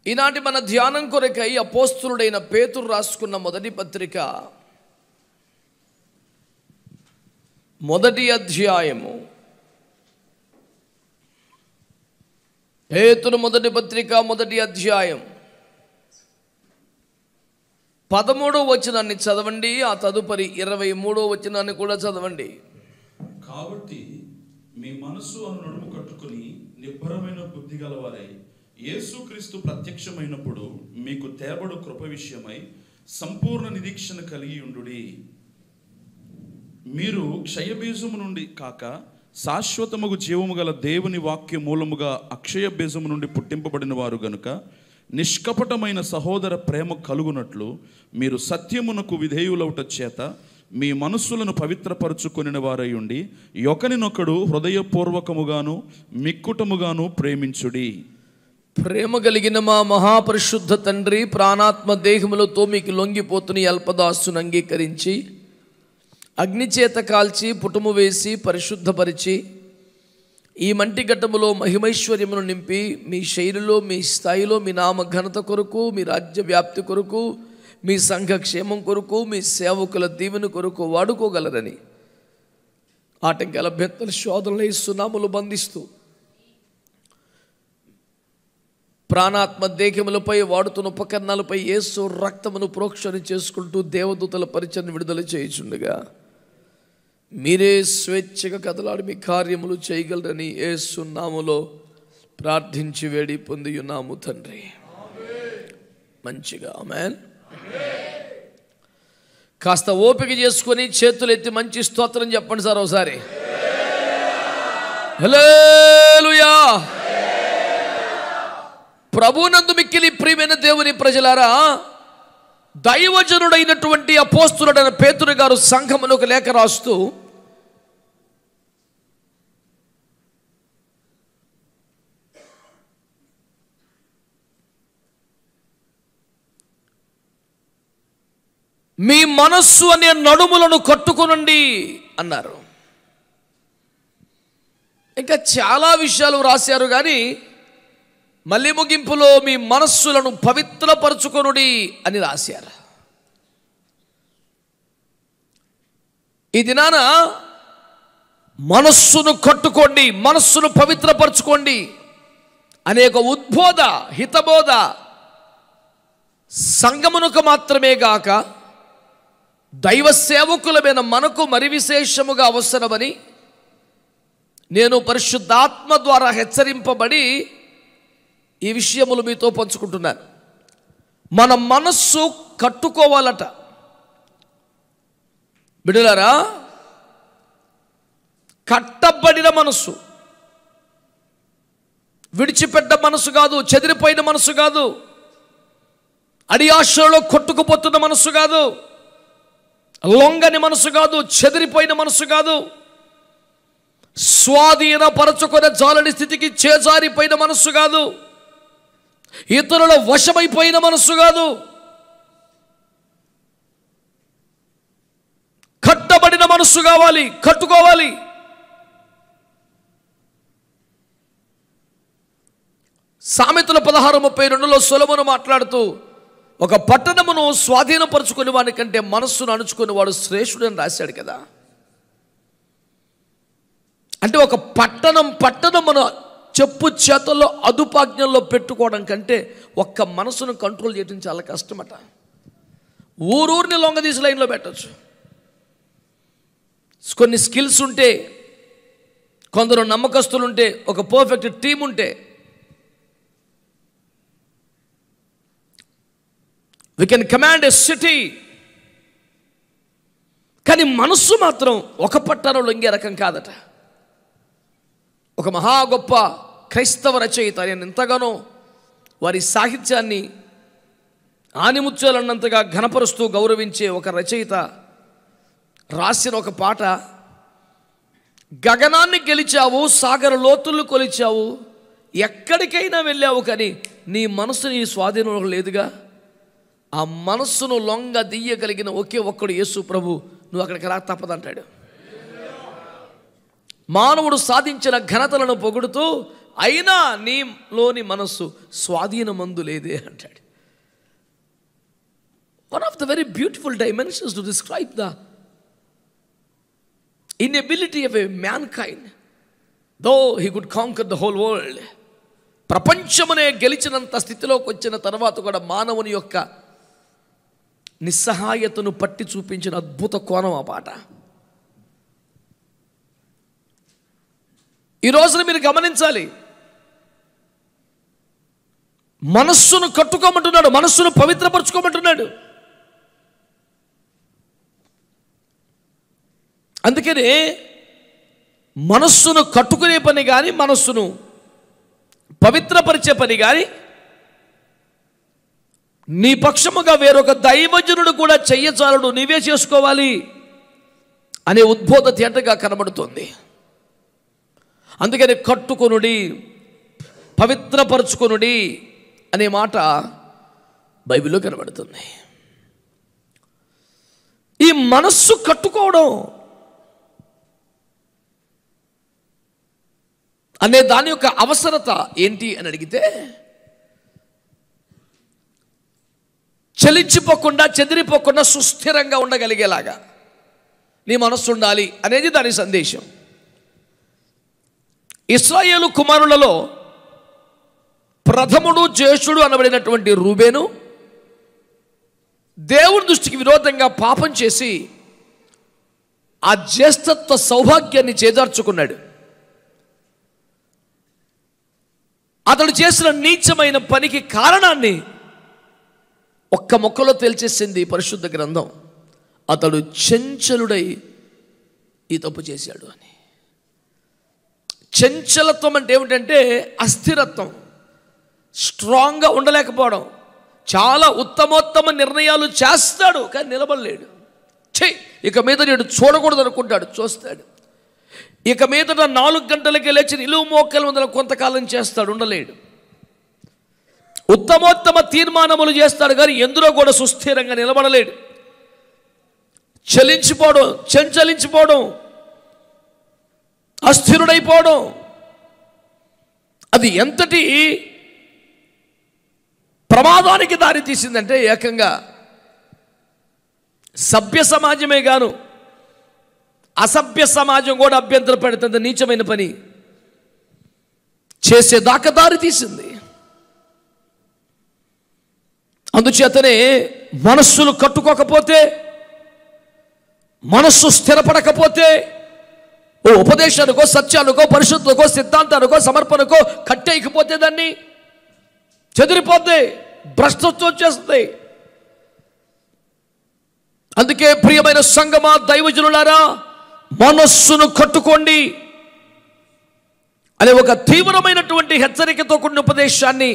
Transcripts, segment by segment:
ఈనాటి మన ధ్యానం కొరకై అపోస్తులుడైన పేతురు రాసుకున్న మొదటి పత్రిక మొదటి అధ్యాయము పేతురు మొదటి పత్రిక మొదటి అధ్యాయం పదమూడో వచనాన్ని చదవండి ఆ తదుపరి ఇరవై మూడో వచనాన్ని కూడా చదవండి కాబట్టి మీ మనసు అను నడుము కట్టుకుని నిబ్బరమైన బుద్ధి గలవారై యేసుక్రీస్తు ప్రత్యక్షమైనప్పుడు మీకు తేబడు కృప విషయమై సంపూర్ణ నిరీక్షణ కలిగి ఉండుడి మీరు క్షయబీజము నుండి కాక శాశ్వతముగు జీవము గల దేవుని వాక్య మూలముగా అక్షయ బీజము నుండి పుట్టింపబడిన వారు గనుక నిష్కపటమైన సహోదర ప్రేమ కలుగునట్లు మీరు సత్యమునకు విధేయులవుట చేత మీ మనస్సులను పవిత్రపరచుకొనిన వారై ఉండి ఒకనినొకడు హృదయపూర్వకముగాను మిక్కుటముగాను ప్రేమించుడి ప్రేమ కలిగిన మా మహాపరిశుద్ధ తండ్రి ప్రాణాత్మ దేహములతో మీకు లొంగిపోతున్న ఈ అల్పదాసును అంగీకరించి అగ్నిచేత కాల్చి పుటుము వేసి పరిశుద్ధపరిచి ఈ మంటి ఘట్టములో మహిమైశ్వర్యమును నింపి మీ శైలిలో మీ స్థాయిలో మీ నామ ఘనత కొరకు మీ రాజ్య వ్యాప్తి కొరకు మీ సంఘ క్షేమం కొరకు మీ సేవకుల దీవెన కొరకు వాడుకోగలరని ఆటంకాల బెత్తల శోధనలు సునాములు బంధిస్తూ ప్రాణాత్మ దేహములపై వాడుతున్న ఉపకరణాలపై యేసు రక్తమును ప్రోక్షణ చేసుకుంటూ దేవదూతల పరిచయం విడుదల చేయుచుండగా మీరే స్వేచ్ఛగా కదలాడి మీ కార్యములు చేయగలరని యేసు నాములో ప్రార్థించి వేడి పొంది ఉన్నాము తండ్రి మంచిగా ఆమెన్ కాస్త ఓపిక చేసుకొని చేతులు ఎత్తి మంచి స్తోత్రం చెప్పండి సార్ ఒకసారి హలోలుయా ప్రభునందు మిక్కిలి ప్రియమైన దేవుని ప్రజలారా దైవజనుడైనటువంటి అపోస్తులుడైన పేతురు గారు సంఘమును ఒక లేఖ రాస్తూ మీ మనస్సు అనే నడుములను కట్టుకునండి అన్నారు ఇంకా చాలా విషయాలు రాశారు కానీ మళ్ళీ ముగింపులో మీ మనస్సులను పవిత్రపరచుకొనుడి అని రాశారు ఈ దినాన మనస్సును కట్టుకోండి మనస్సును పవిత్రపరచుకోండి అనేక ఉద్బోధ హితబోధ సంగమునకు మాత్రమే గాక దైవ సేవకులమైన మనకు మరి విశేషముగా అవసరమని నేను పరిశుద్ధాత్మ ద్వారా హెచ్చరింపబడి ఈ విషయములు మీతో పంచుకుంటున్నాను మన మనస్సు కట్టుకోవాలట బిడలారా కట్టబడిన మనస్సు విడిచిపెట్ట మనసు కాదు చెదిరిపోయిన మనసు కాదు అడియాశలో కొట్టుకుపోతున్న మనసు కాదు లొంగని మనసు కాదు చెదిరిపోయిన మనసు కాదు స్వాధీన పరచుకునే జాలని స్థితికి చేజారిపోయిన మనస్సు కాదు ఇతరుల వశమైపోయిన మనస్సు కాదు కట్టబడిన మనస్సు కావాలి కట్టుకోవాలి సామెతల పదహారు ముప్పై రెండులో సొలమును మాట్లాడుతూ ఒక పట్టణమును స్వాధీనపరుచుకునే వాని కంటే మనస్సును అణుచుకుని వాడు శ్రేష్ఠుడని రాశాడు కదా అంటే ఒక పట్టణం పట్టణం మన చెప్పు చేతల్లో అదుపాజ్ఞల్లో పెట్టుకోవడం కంటే ఒక్క మనసును కంట్రోల్ చేయడం చాలా కష్టమట ఊరూరిని లొంగదీసి లైన్లో పెట్టచ్చు కొన్ని స్కిల్స్ ఉంటే కొందరు నమ్మకస్తులు ఉంటే ఒక పర్ఫెక్ట్ టీం ఉంటే we can command a city కానీ మనస్సు మాత్రం ఒక పట్టణంలో ఇంకే రకం కాదట ఒక మహా గొప్ప క్రైస్తవ రచయిత నేను ఎంతగానో వారి సాహిత్యాన్ని ఆనిముత్యాలన్నంతగా ఘనపరుస్తూ గౌరవించే ఒక రచయిత రాసిన ఒక పాట గగనాన్ని గెలిచావు సాగర లోతులు కొలిచావు ఎక్కడికైనా వెళ్ళావు కానీ నీ మనసు నీ స్వాధీనంలో లేదుగా ఆ మనస్సును లొంగ దియ్యగలిగిన ఒకే ఒక్కడు యేసు ప్రభు నువ్వు అక్కడికి రా తప్పదంటాడు మానవుడు సాధించిన ఘనతలను పొగుడుతూ అయినా నీలోని మనస్సు స్వాధీనమందు లేదే అంటాడు one of the very beautiful dimensions to describe the inability of a mankind, though he could conquer the whole world, ప్రపంచమునే గెలిచినంత స్థితిలోకి వచ్చిన తర్వాత కూడా మానవుని యొక్క నిస్సహాయతను పట్టి చూపించిన అద్భుత కోణం ఆ పాట ఈ రోజున మీరు గమనించాలి మనస్సును కట్టుకోమంటున్నాడు మనస్సును పవిత్రపరచుకోమంటున్నాడు అందుకనే మనస్సును కట్టుకునే పని కానీ మనస్సును పవిత్రపరిచే పని కానీ నీ పక్షముగా వేరొక దైవజనుడు కూడా చెయ్యచాలడు నీవే చేసుకోవాలి అనే ఉద్బోధ తేటగా కనబడుతుంది అందుకని కట్టుకొనుడి పవిత్రపరచుకొనుడి అనే మాట బైబిల్లో కనబడుతుంది ఈ మనస్సు కట్టుకోవడం అనే దాని యొక్క అవసరత ఏంటి అని అడిగితే చలించిపోకుండా చెదిరిపోకుండా సుస్థిరంగా ఉండగలిగేలాగా నీ మనస్సు ఉండాలి అనేది దాని సందేశం ఇస్రాయేలు కుమారులలో ప్రథముడు జ్యేష్ఠుడు అనబడినటువంటి రూబేను దేవుని దృష్టికి విరోధంగా పాపం చేసి ఆ జ్యేష్ఠత్వ సౌభాగ్యాన్ని చేజార్చుకున్నాడు అతడు చేసిన నీచమైన పనికి కారణాన్ని ఒక్క మొక్కలో తేల్చేసింది పరిశుద్ధ గ్రంథం అతడు చెంచలుడై ఈ తప్పు చేశాడు అని చంచలత్వం అంటే ఏమిటంటే అస్థిరత్వం స్ట్రాంగ్గా ఉండలేకపోవడం చాలా ఉత్తమోత్తమ నిర్ణయాలు చేస్తాడు కానీ నిలబడలేడు ఛే ఇక మీద నేను చూడకూడదు అనుకుంటాడు చూస్తాడు ఇక మీదట నాలుగు గంటలకి లేచి నిలువు మోక్కల ముందర కొంతకాలం చేస్తాడు ఉండలేడు ఉత్తమోత్తమ తీర్మానములు చేస్తాడు కానీ ఎందులో కూడా సుస్థిరంగా నిలబడలేడు చలించిపోవడం చంచలించిపోవడం అస్థిరుడైపోవడం అది ఎంతటి ప్రమాదానికి దారి తీసిందంటే ఏకంగా సభ్య సమాజమే గాను అసభ్య సమాజం కూడా అభ్యంతర పెడుతుంది నీచమైన పని చేసేదాకా దారి తీసింది అందుచేతనే మనస్సులు కట్టుకోకపోతే మనస్సు స్థిరపడకపోతే ఓ ఉపదేశానికో సత్యానికో పరిశుద్ధకో సిద్ధాంతానికో సమర్పణకో కట్టేయకపోతే దాన్ని చెదిరిపోద్ది భ్రష్టత్వం వచ్చేస్తుంది అందుకే ప్రియమైన సంగమా దైవజనులారా మనస్సును కట్టుకోండి అనే ఒక తీవ్రమైనటువంటి హెచ్చరికతో కూడిన ఉపదేశాన్ని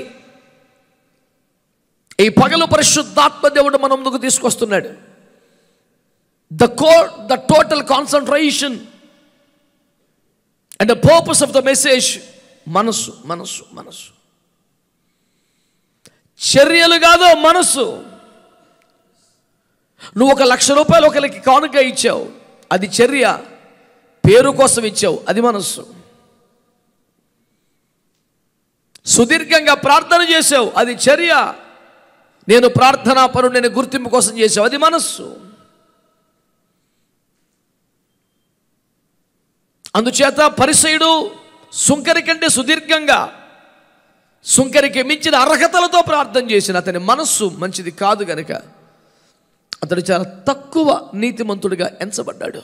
ఈ పగలు పరిశుద్ధాత్మ దేవుడు మన ముందుకు తీసుకొస్తున్నాడు ద కో the total concentration and the purpose of the message మనస్సు మనస్సు మనస్సు చర్యలు కాదు మనస్సు నువ్వు ఒక లక్ష రూపాయలు ఒకరికి కానుక ఇచ్చావు అది చర్య పేరు కోసం ఇచ్చావు అది మనస్సు సుదీర్ఘంగా ప్రార్థన చేసావు అది చర్య నేను ప్రార్థనా పరుడు నేను గుర్తింపు కోసం చేసావు అది మనస్సు అందుచేత పరిసయుడు సుంకరి కంటే సుదీర్ఘంగా సుంకరికి మించిన అర్హతలతో ప్రార్థన చేసిన అతని మనస్సు మంచిది కాదు గనుక అతడు చాలా తక్కువ నీతిమంతుడిగా ఎంచబడ్డాడు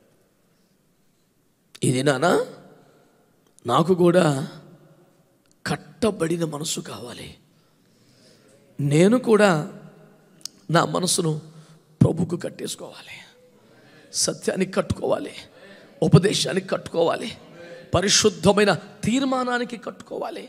ఇది నానా నాకు కూడా కట్టబడిన మనసు కావాలి నేను కూడా నా మనసును ప్రభుకు కట్టేసుకోవాలి సత్యానికి కట్టుకోవాలి ఉపదేశానికి కట్టుకోవాలి పరిశుద్ధమైన తీర్మానానికి కట్టుకోవాలి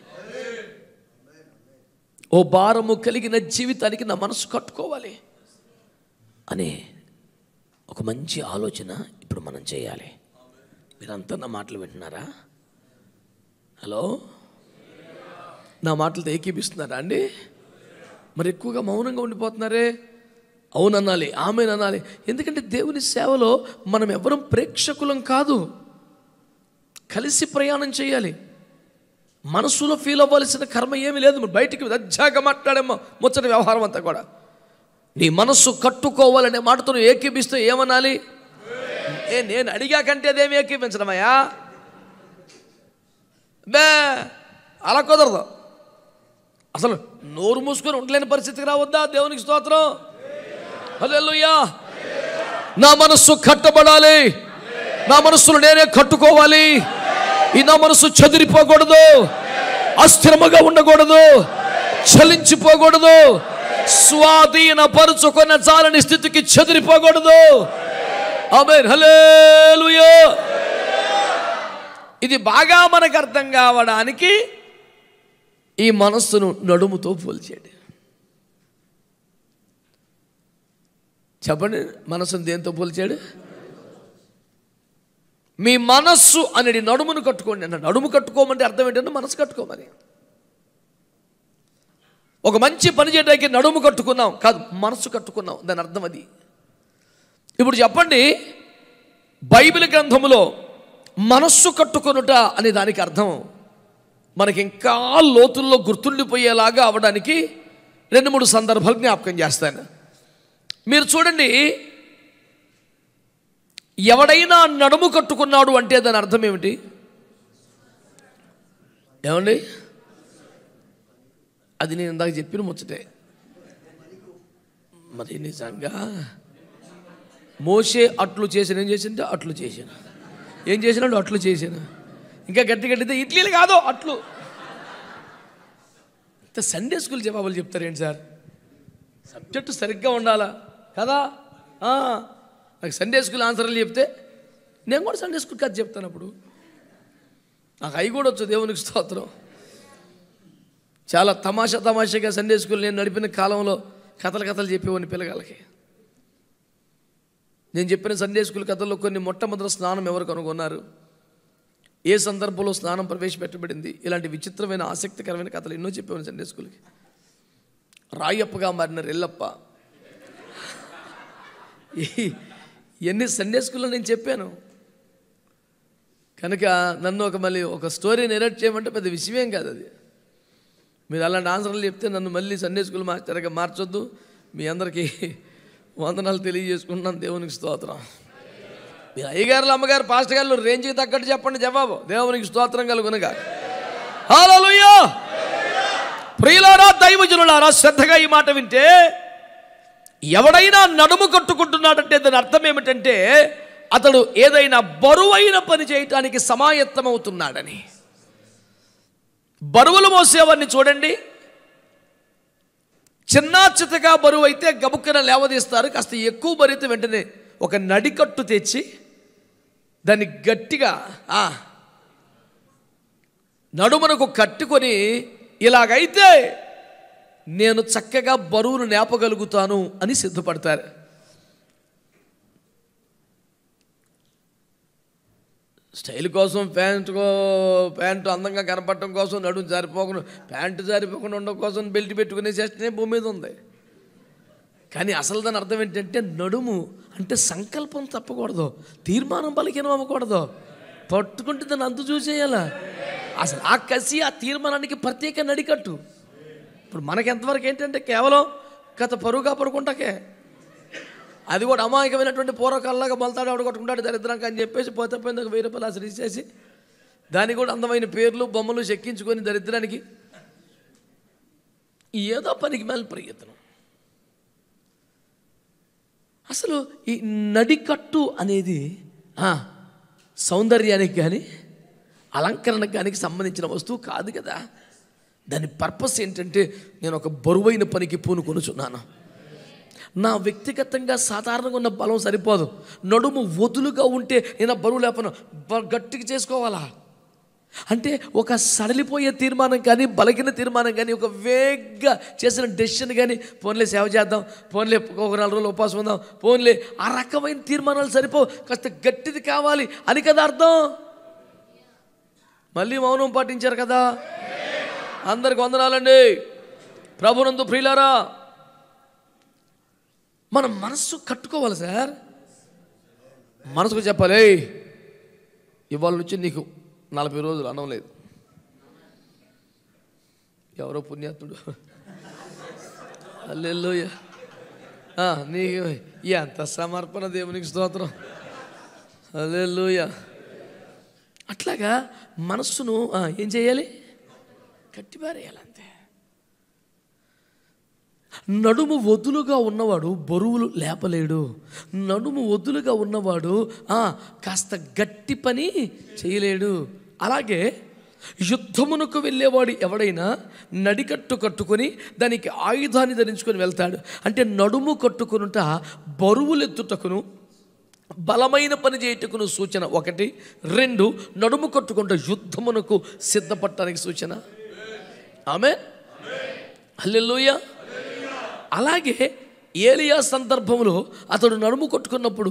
ఓ భారము కలిగిన జీవితానికి నా మనసు కట్టుకోవాలి అనే ఒక మంచి ఆలోచన ఇప్పుడు మనం చేయాలి మీరంతా నా మాటలు వింటున్నారా హలో నా మాటలతో ఏకీపిస్తున్నారా అండి మరి ఎక్కువగా మౌనంగా ఉండిపోతున్నారే అవుననాలి ఆమెననాలి ఎందుకంటే దేవుని సేవలో మనం ఎవరం ప్రేక్షకులం కాదు కలిసి ప్రయాణం చేయాలి మనసులో ఫీల్ అవ్వాల్సిన కర్మ ఏమీ లేదు మరి బయటికి దజ్జాగా మాట్లాడేమో ముచ్చట వ్యవహారం అంతా కూడా నీ మనస్సు కట్టుకోవాలనే మాటతో నువ్వు ఏకీపిస్తే ఏమనాలి ఏ నేను అడిగాకంటే అదేమి ఏకీపించడమయ్యా బే అలా కుదరదు అసలు నోరు మూసుకొని ఉండలేని పరిస్థితికి రావద్దా దేవునికి స్తోత్రం హల్లెలూయా నా మనస్సు కట్టబడాలి నా మనస్సును నేనే కట్టుకోవాలి ఈ నా మనస్సు చెదిరిపోకూడదు అస్థిరముగా ఉండకూడదు చలించిపోకూడదు స్వాధీన పరుచుకున్న చాలని స్థితికి చెదిరిపోకూడదు ఆమె హలేలుయా ఇది బాగా మనకు అర్థం కావడానికి ఈ మనస్సును నడుముతో పోల్చాడు చెప్పండి మనస్సును దేంతో పోల్చాడు మీ మనస్సు అనేది నడుమును కట్టుకోండి అన్న నడుము కట్టుకోమంటే అర్థం ఏంటంటే మనసు కట్టుకోమని ఒక మంచి పని చేయడానికి నడుము కట్టుకున్నాం కాదు మనసు కట్టుకున్నాం దాని అర్థం అది ఇప్పుడు చెప్పండి బైబిల్ గ్రంథములో మనస్సు కట్టుకొనుట అనే దానికి అర్థం మనకి ఇంకా లోతుల్లో గుర్తుండిపోయేలాగా అవడానికి రెండు మూడు సందర్భాలు జ్ఞాపకం చేస్తాను మీరు చూడండి ఎవడైనా నడుము కట్టుకున్నాడు అంటే దాని అర్థం ఏమిటి ఏమండి అది నేను ఇందాక చెప్పిన ముచ్చటే మరి నిజంగా మోసే అట్లు చేసిన ఏం చేసింటే అట్లు చేసిన ఏం చేసినాడు అట్లు చేసిన ఇంకా గట్టి గట్టితే ఇడ్లీలు కాదు అట్లు ఇంత సండే స్కూల్ జవాబులు చెప్తారేంటి సార్ సబ్జెక్టు సరిగ్గా ఉండాలా కదా ఆ, నాకు సండే స్కూల్ ఆన్సర్లు చెప్తే నేను కూడా సండే స్కూల్ కథ చెప్తాను అప్పుడు నాకు అవి కూడా వచ్చు దేవునికి స్తోత్రం చాలా తమాషా తమాషాగా సండే స్కూల్ నేను నడిపిన కాలంలో కథలు కథలు చెప్పేవాడిని పిల్లగాళ్ళకి నేను చెప్పిన సండే స్కూల్ కథల్లో కొన్ని మొట్టమొదటి స్నానం ఎవరు కనుగొన్నారు ఏ సందర్భంలో స్నానం ప్రవేశపెట్టబడింది ఇలాంటి విచిత్రమైన ఆసక్తికరమైన కథలు ఎన్నో చెప్పేవాడిని సండే స్కూల్కి రాయప్పగా మారిన రెల్లప్ప ఈ- ఎన్ని సండే స్కూల్లో నేను చెప్పాను కనుక నన్ను ఒక మళ్ళీ ఒక స్టోరీ నెరేట్ చేయమంటే పెద్ద విషయమేం కాదు అది మీరు అలాంటి ఆన్సర్లు చెప్తే నన్ను మళ్ళీ సండే స్కూల్ మాస్టర్గా మార్చొద్దు మీ అందరికీ వందనాలు తెలియజేసుకుంటున్నాను దేవునికి స్తోత్రం మీరు అయ్యగారులు అమ్మగారు పాస్టర్ గారు రేంజ్కి తగ్గట్టు చెప్పండి జవాబు దేవునికి స్తోత్రం కలుగునగా హల్లెలూయా ప్రియులారా దైవజనులారా శ్రద్ధగా ఈ మాట వింటే ఎవడైనా నడుము కట్టుకుంటున్నాడంటే దాని అర్థం ఏమిటంటే అతడు ఏదైనా బరువైన పని చేయటానికి సమాయత్తమవుతున్నాడని బరువులు మోసేవాడిని చూడండి చిన్న చితగా బరువు అయితే గబుక్కన లేవదీస్తారు కాస్త ఎక్కువ బరితే వెంటనే ఒక నడికట్టు తెచ్చి దాన్ని గట్టిగా ఆ, నడుమునకు కట్టుకొని ఇలాగైతే నేను చక్కగా బరువును నేపగలుగుతాను అని సిద్ధపడతారు స్టైల్ కోసం ప్యాంటు ప్యాంటు అందంగా కనపడటం కోసం నడుము జారిపోకుండా ప్యాంటు జారిపోకుండా ఉండడం కోసం బెల్ట్ పెట్టుకునే చేస్తేనే భూమి మీద ఉంది కానీ అసలు దాని అర్థం ఏంటంటే నడుము అంటే సంకల్పం తప్పకూడదు తీర్మానం బలికినం అవ్వకూడదు పట్టుకుంటే దాన్ని అంతు చూసేయాలా అసలు ఆ కసి ఆ తీర్మానానికి ప్రత్యేక నడికట్టు ఇప్పుడు మనకి ఎంతవరకు ఏంటంటే కేవలం గత పరువుగా పడుకుంటాకే అది కూడా అమాయకమైనటువంటి పూర్వకాలంలాగా మొలతాడు ఆవిడ కొట్టుకుంటాడు దరిద్రంగా అని చెప్పేసి పోతే పోయింది ఒక వెయ్యి రూపాయలు అసలు ఇచ్చేసి దానికి కూడా అందమైన పేర్లు బొమ్మలు చెక్కించుకొని దరిద్రానికి ఏదో పనికి మేల ప్రయత్నం అసలు ఈ నడికట్టు అనేది ఆ, సౌందర్యానికి కానీ అలంకరణకు కానీ సంబంధించిన వస్తువు కాదు కదా దాని పర్పస్ ఏంటంటే నేను ఒక బరువైన పనికి పూనుకొనుచున్నాను నా వ్యక్తిగతంగా సాధారణంగా ఉన్న బలం సరిపోదు నడుము వదులుగా ఉంటే నేను ఆ బరువు లేపను బ- గట్టిగా చేసుకోవాలా అంటే ఒక సడలిపోయే తీర్మానం కానీ బలకిన తీర్మానం కానీ ఒక వేగ్గా చేసిన డెసిషన్ కానీ పోన్లే సేవ చేద్దాం పోన్లే ఒక నాలుగు రోజులు ఉపవాసం ఉందాం పోన్లే ఆ రకమైన తీర్మానాలు సరిపో కాస్త గట్టిది కావాలి అని కదా అర్థం మళ్ళీ మౌనం పాటించారు కదా అందరికి వందనాలండి ప్రభునందు ప్రియులారా మన మనస్సు కట్టుకోవాలి సార్ మనసుకు చెప్పాలి "ఏయ్, ఇవాళ నుంచి నీకు నలభై రోజులు అన్నం లేదు ఎవరో పుణ్యాత్ముడు అల్లెల్లోయ నీకు ఎంత సమర్పణ దేవునికి స్తోత్రం అల్లెల్లోయ అట్లాగా మనస్సును ఆ, ఏం చేయాలి కట్టిపారేయాలి అంతే నడుము వదులుగా ఉన్నవాడు బరువులు లేపలేడు నడుము వదులుగా ఉన్నవాడు ఆ, కాస్త గట్టి పని చేయలేడు అలాగే యుద్ధమునకు వెళ్ళేవాడు ఎవడైనా నడికట్టు కట్టుకొని దానికి ఆయుధాన్ని ధరించుకొని వెళ్తాడు అంటే నడుము కట్టుకొనుట బరువులెత్తుటకును బలమైన పని చేయుటకును సూచన ఒకటి రెండు నడుము కట్టుకుంట యుద్ధమునకు సిద్ధపడటానికి సూచన ఆమె హల్లెలూయా అలాగే ఏలియా సందర్భంలో అతడు నడుము కొట్టుకున్నప్పుడు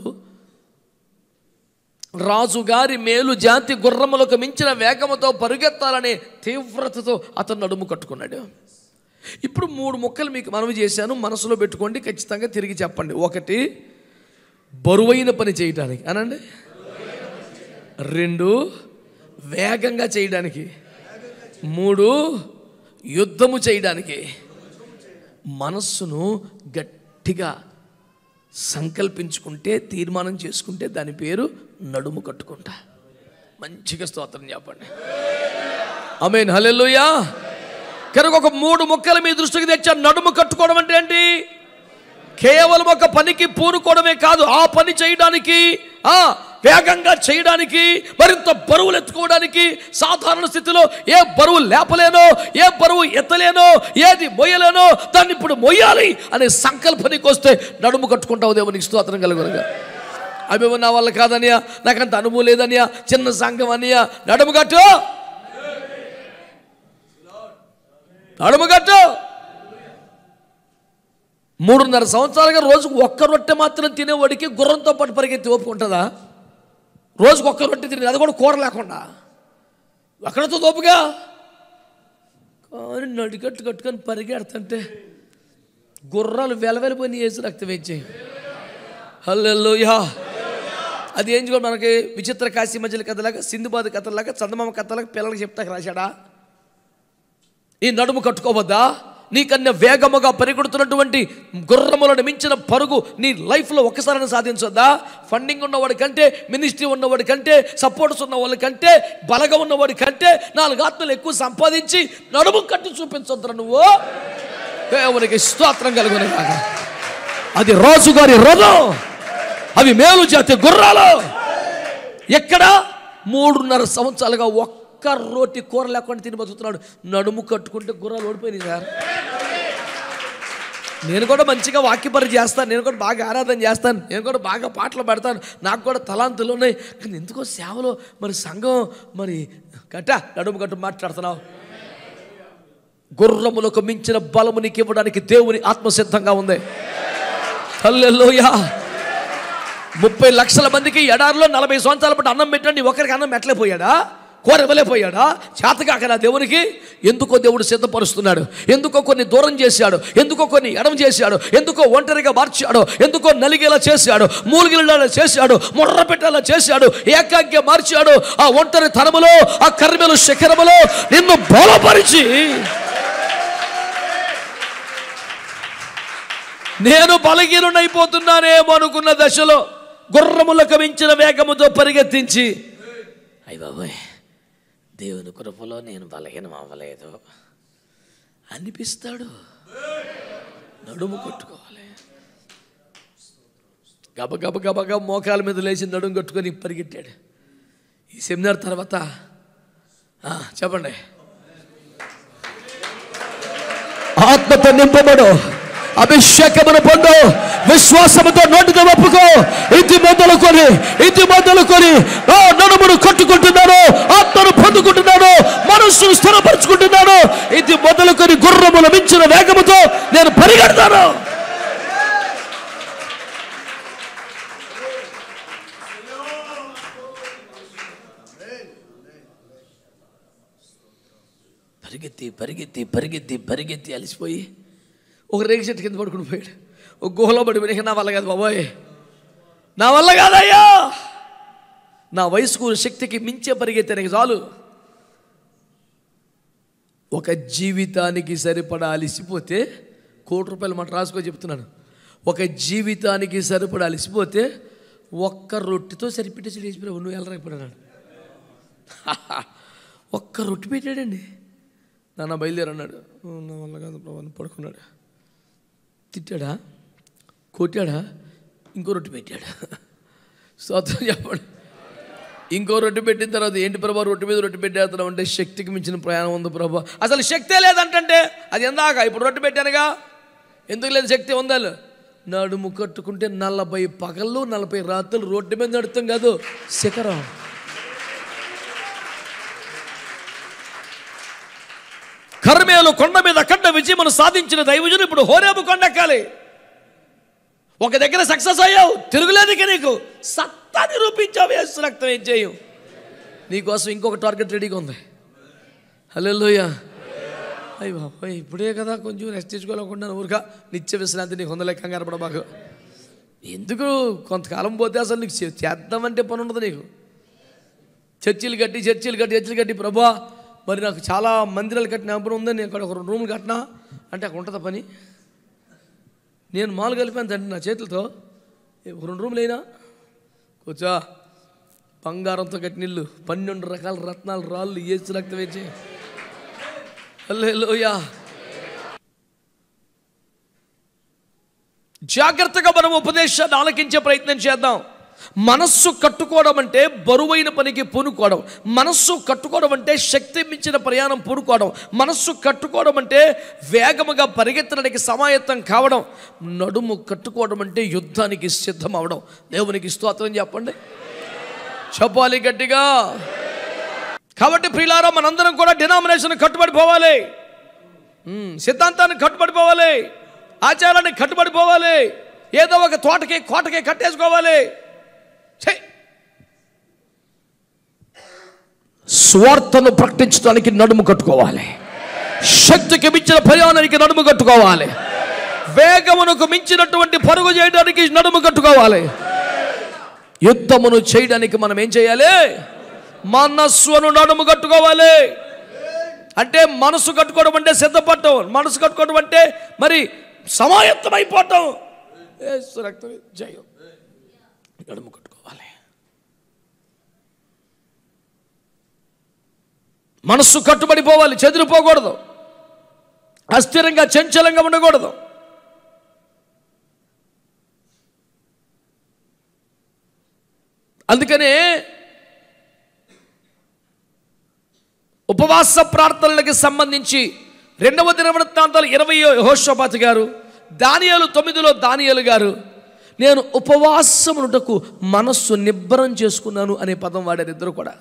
రాజుగారి మేలు జాతి గుర్రములకు మించిన వేగముతో పరుగెత్తాలనే తీవ్రతతో అతను నడుము కట్టుకున్నాడు ఇప్పుడు మూడు ముక్కలు మీకు మనవి చేశాను మనసులో పెట్టుకోండి ఖచ్చితంగా తిరిగి చెప్పండి ఒకటి బరువైన పని చేయడానికి అనండి రెండు వేగంగా చేయడానికి మూడు యుద్ధము చేయడానికి మనస్సును గట్టిగా సంకల్పించుకుంటే తీర్మానం చేసుకుంటే దాని పేరు నడుము కట్టుకుంటా మంచిగా స్తోత్రం చెప్పండి ఆమెన్ హల్లెలూయా కనుక ఒక మూడు ముక్కలు మీ దృష్టికి తెచ్చా నడుము కట్టుకోవడం అంటే ఏంటి కేవలం ఒక పనికి పూనుకోవడమే కాదు ఆ పని చేయడానికి ఆ వేగంగా చేయడానికి మరింత బరువులు ఎత్తుకోవడానికి సాధారణ స్థితిలో ఏ బరువు లేపలేనో ఏ బరువు ఎత్తలేనో ఏది మొయ్యలేనో దాన్ని ఇప్పుడు మొయ్యాలి అనే సంకల్పనికి వస్తే నడుము కట్టుకుంటావు దేవునికి స్తోత్రం కలుగునగా అవి నా వల్ల కాదనియా నాకంత అనుభవం లేదనియా చిన్న సంఘం అనియా నడుము కట్టు నడుము కట్టు మూడున్నర సంవత్సరాలుగా రోజుకు ఒక్క రొట్టె మాత్రం తినేవాడికి గుర్రంతో పాటు పరిగెత్తి ఓపుకుంటుందా రోజుకు ఒక్క రొట్టె తినేది అది కూడా కూర లేకుండా ఎక్కడతో తోపుగా కానీ నడికట్టు కట్టుకొని పరిగెడుతుంటే గుర్రాలు వెలవెలిపోయి వేసి రక్తం వేయించాయి హల్లెలూయా అది ఏం చూడండి మనకి విచిత్ర కాశీ మధ్యల కథలాగా సింధుబాద్ కథలాగా చందమామ కథలాగా పిల్లలకి చెప్తాక రాశాడా ఈ నడుము కట్టుకోవద్దా నీకన్నా వేగముగా పరిగెడుతున్నటువంటి గుర్రములను మించిన పరుగు నీ లైఫ్లో ఒక్కసారి సాధించొద్దా ఫండింగ్ ఉన్నవాడి కంటే మినిస్ట్రీ ఉన్నవాడి కంటే సపోర్ట్స్ ఉన్నవాడి కంటే బలగా ఉన్నవాడి కంటే నాలుగు ఆత్మలు ఎక్కువ సంపాదించి నడుము కట్టి చూపించొద్దురా నువ్వు దేవునికి స్తోత్రం కలుగునే కాక అది రాజుగారి రథం అవి మేలు జాతి గుర్రాలు ఎక్కడ మూడున్నర సంవత్సరాలుగా ఒక్క రోటి కూర లేకుండా తిని బతుకుతున్నాడు నడుము కట్టుకుంటే గుర్రాలు ఓడిపోయినాయి సార్ నేను కూడా మంచిగా వాక్యపరి చేస్తాను నేను కూడా బాగా ఆరాధన చేస్తాను నేను కూడా బాగా పాటలు పెడతాను నాకు కూడా తలాంతులు ఉన్నాయి కానీ ఎందుకో సేవలో మరి సంఘం మరి కట్ట నడుము కట్టు మాట్లాడుతున్నావు గుర్రములకు మించిన బలము నీకు ఇవ్వడానికి దేవుని ఆత్మసిద్ధంగా ఉంది హల్లెలూయా ముప్పై లక్షల మందికి ఎడారిలో నలభై సంవత్సరాల పాటు అన్నం పెట్టండి ఒకరికి అన్నం పెట్టలేకపోయాడా కూర ఇవ్వలేకపోయాడా చేతకాకనా దేవునికి ఎందుకో దేవుడు సిద్ధపరుస్తున్నాడు ఎందుకో కొన్ని దూరం చేశాడు ఎందుకో కొన్ని ఎడం చేశాడు ఎందుకో ఒంటరిగా మార్చాడు ఎందుకో నలిగేలా చేశాడు మూలిగిలా చేశాడు ముర్ర పెట్టేలా చేశాడు ఏకాగ్య మార్చాడు ఆ ఒంటరి తరములో ఆ కర్మెలు శిఖరములో నిన్ను బలపరిచి నేను బలహీనుడైపోతున్నానేమో అనుకున్న దశలో గుర్రములకు మించిన వేగముతో పరిగెత్తించి అయ్య బాబోయ్ దేవుని కృపలో నేను బలహీనం అవ్వలేదు అనిపిస్తాడు నడుము కొట్టుకోవాలి గబ గబ గబ గబ మోకాల మీద లేచి నడుము కొట్టుకొని పరిగెట్టాడు ఈ సెమినార్ తర్వాత ఆ, చెప్పండి ఆత్మతో నింపబడు అభిషేకమును పొందు విశ్వాసముతో నోటితో ఒప్పుకో ఇది మొదలుకొని ఇది మొదలుకొని నా నడుమును కట్టుకుంటున్నాను ఆత్మను పొందుకుంటున్నాను మనస్సును స్థిరపరచుకుంటున్నాను ఇది మొదలుకొని గుర్రముల మించిన వేగముతో నేను పరిగెడతాను పరిగెత్తి పరిగెత్తి పరిగెత్తి పరిగెత్తి అలసిపోయి ఒక రేగి చెట్టు కింద పడుకుని పోయాడు ఒక గుహలో పడి పోయి, నా వల్ల కాదు బాబోయ్ నా వల్ల కాదయ్యా నా వయసుకు శక్తికి మించే పరిగెత్తానికి చాలు ఒక జీవితానికి సరిపడా అలిసిపోతే కోటి రూపాయలు మాట రాసుకో చెప్తున్నాను ఒక జీవితానికి సరిపడా అలిసిపోతే ఒక్క రొట్టెతో సరిపెట్టేసి లేచిపోయావు నువ్వు వెళ్ళరా ఇప్పుడు అన్నాడు ఒక్క రొట్టె పెట్టాడండి నాన్న బయలుదేరి అన్నాడు "ఓ, నా వల్ల కాదు ప్రభు అని పడుకున్నాడు తిట్టాడా కొట్టాడా ఇంకో రొట్టె పెట్టాడు స్తోత్రం చెప్పండి ఇంకో రొట్టె పెట్టిన తర్వాత ఏంటి ప్రభా రొట్టె మీద రొట్టె పెట్టేస్తున్నాం అంటే శక్తికి మించిన ప్రయాణం ఉంది ప్రభా అసలు శక్తే లేదంటే అది ఎందాక ఇప్పుడు రొట్టె పెట్టానుగా ఎందుకు లేదు శక్తి ఉందా నడుము కట్టుకుంటే నలభై పగళ్ళు నలభై రాత్రులు రోడ్డు మీద నడుతాం కాదు శిఖరం కర్మేలు కొండ మీద అఖండ విజయమును సాధించిన దైవజులు ఇప్పుడు హోరేబు కొండ ఎక్కాలి ఒక దగ్గర సక్సెస్ అయ్యావు తిరుగులేదు ఇక నీకు సత్తా నిరూపించావు వేసు రక్తం ఏం చేయవు నీకోసం ఇంకొక టార్గెట్ రెడీగా ఉంది హలో అయ్యి బాబాయ్ ఇప్పుడే కదా కొంచెం రెస్ట్ తీసుకోవాలనుకుంటున్నాను ఊరిక నిత్య విశ్రాంతి నీకు ఉందలే కంగారు పడ మాకు ఎందుకు కొంతకాలం పోతే అసలు నీకు చే- చేద్దామంటే పని ఉండదు నీకు చర్చిలు కట్టి చర్చిలు కట్టి చర్చిలు కట్టి ప్రభా మరి నాకు చాలా మందిరాలు కట్టిన అప్పుడు ఉందని నేను అక్కడ ఒక రెండు రూములు కట్టినా అంటే అక్కడ ఉంటుందా పని నేను మాలు కలిపాను తండ్రి నా చేతులతో ఏ, ఒక రెండు రూములు అయినా కూర్చో బంగారంతో కట్టిన ఇల్లు పన్నెండు రకాల రత్నాలు రాళ్ళు ఏసు రక్తం వేచి హల్లెలూయా జాగ్రత్తగా మనం ఉపదేశాన్ని ఆలకించే ప్రయత్నం చేద్దాం మనస్సు కట్టుకోవడం అంటే బరువైన పనికి పూనుకోవడం మనస్సు కట్టుకోవడం అంటే శక్తి మించిన ప్రయాణం పూనుకోవడం మనస్సు కట్టుకోవడం అంటే వేగముగా పరిగెత్తడానికి సమాయత్తం కావడం నడుము కట్టుకోవడం అంటే యుద్ధానికి సిద్ధం అవడం దేవునికి స్తోత్రం చెప్పండి చెప్పాలి గట్టిగా కాబట్టి ప్రియులారా మనందరం కూడా డినామినేషన్ కట్టుబడిపోవాలి ఉమ్, సిద్ధాంతానికి కట్టుబడిపోవాలి ఆచారానికి కట్టుబడిపోవాలి ఏదో ఒక తోటకి కోటకి కట్టేసుకోవాలి ఛీ! స్వార్థను ప్రకటించడానికి నడుము కట్టుకోవాలి శక్తికి మించిన ప్రయాణానికి నడుము కట్టుకోవాలి వేగమునకు మించినటువంటి పరుగు చేయడానికి నడుము కట్టుకోవాలి యుద్ధమును చేయడానికి మనం ఏం చేయాలి మనస్సును నడుము కట్టుకోవాలి అంటే మనసు కట్టుకోవడం అంటే సిద్ధపడటం మనసు కట్టుకోవడం అంటే మరి సమాయత్తం అయిపోవటం యేసు రక్తమే జయం నడుము కట్టుకోవాలి మనస్సు కట్టుబడిపోవాలి చెదిరిపోకూడదు అస్థిరంగా చంచలంగా ఉండకూడదు అందుకనే ఉపవాస ప్రార్థనలకు సంబంధించి రెండవ దినవృత్తాంతాలు ఇరవై హోషోపాతి గారు దానియాలు తొమ్మిదిలో దానియాలు గారు నేను ఉపవాసమునుటకు మనస్సు నిబ్బరం చేసుకున్నాను అనే పదం వాడారు ఇద్దరు కూడా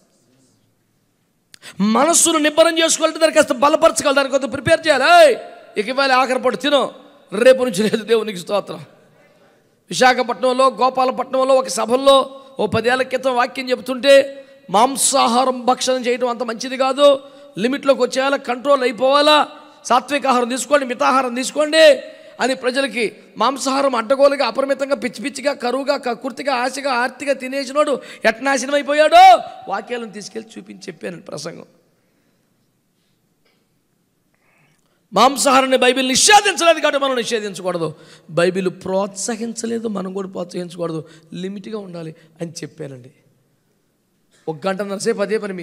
మనస్సును నిబ్బరం చేసుకోవాలంటే దానికి కాస్త బలపరచగల దానికి కొంత ప్రిపేర్ చేయాలి ఏయ్, ఇక ఇవాళ ఆఖరి పట్టు తిను రేపు నుంచి లేదు దేవునికి స్తోత్రం విశాఖపట్నంలో గోపాలపట్నంలో ఒక సభల్లో ఓ పదేళ్ల క్రితం వాక్యం చెబుతుంటే మాంసాహారం భక్షణం చేయడం అంత మంచిది కాదు లిమిట్లోకి వచ్చేయాలా కంట్రోల్ అయిపోవాలా సాత్విక ఆహారం తీసుకోండి మితాహారం తీసుకోండి అని ప్రజలకి మాంసాహారం అడ్డగోలుగా అపరిమితంగా పిచ్చి పిచ్చిగా కరువుగా కకుర్తిగా ఆశగా ఆర్తిగా తినేసినోడు ఎట్ నాశనం అయిపోయాడో వాక్యాలను తీసుకెళ్ళి చూపించి చెప్పాను ప్రసంగం మాంసాహారాన్ని బైబిల్ నిషేధించలేదు కాబట్టి మనం నిషేధించకూడదు బైబిల్ ప్రోత్సహించలేదు మనం కూడా ప్రోత్సహించకూడదు లిమిట్గా ఉండాలి అని చెప్పానండి ఒక గంటన్నర సేపు అదే పని మీ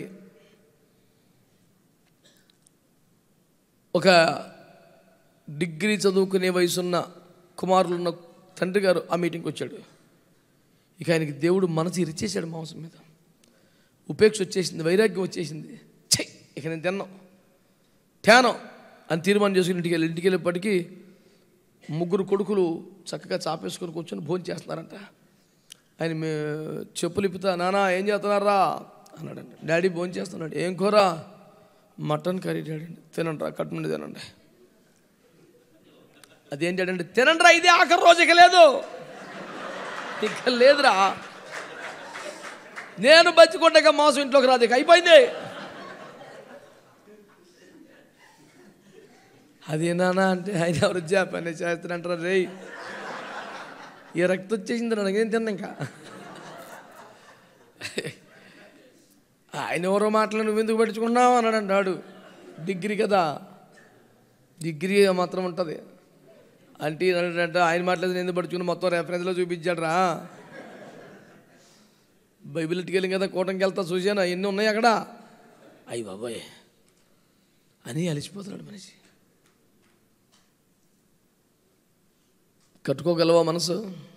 ఒక డిగ్రీ చదువుకునే వయసున్న కుమారులున్న తండ్రి గారు ఆ మీటింగ్కి వచ్చాడు ఇక ఆయనకి దేవుడు మనసు ఇరిచేశాడు మాంసం మీద ఉపేక్ష వచ్చేసింది వైరాగ్యం వచ్చేసింది ఛై ఇక నేను తిన్నాం ధ్యానం అని తీర్మానం చేసుకుని ఇంటికి వెళ్ళి ఇంటికి వెళ్ళేప్పటికీ ముగ్గురు కొడుకులు చక్కగా చాపేసుకొని కూర్చొని భోజనం చేస్తున్నారంట ఆయన మే చెప్పులు ఇప్పుతా నానా ఏం చేస్తున్నారా అన్నాడండి డాడీ భోజనం చేస్తున్నాడు ఏం కూర మటన్ కర్రీ డాడీ తినండి రా కట్టుమండి తినండి అదేం డాడీ తినండి రా ఇది ఆఖరి రోజు ఇక లేదు ఇక లేదురా నేను బతికొండగా మాంసం ఇంట్లోకి రాదు ఇక అయిపోయింది అదేనా అంటే ఆయన ఎవరు పని చేస్తానంటారా రే ఈ రక్తం వచ్చేసింది నాకు ఏం తిన్నా ఇంకా ఆయన ఎవరో మాటలు నువ్వు ఎందుకు పట్టించుకున్నావు అన్నాడు అంటాడు డిగ్రీ కదా డిగ్రీ మాత్రం ఉంటుంది అంటే అంటే ఆయన మాట్లాడి ఎందుకు పడుచుకుని మొత్తం రెఫరెన్స్లో చూపించాడు రా బైబిల్ ఇటుకెళ్ళి కదా కూటమికి వెళ్తా చూశాను ఎన్ని ఉన్నాయి అక్కడ అయ్యి బాబాయ్ అని అలిసిపోతున్నాడు మనిషి కట్టుకోగలవా మనసు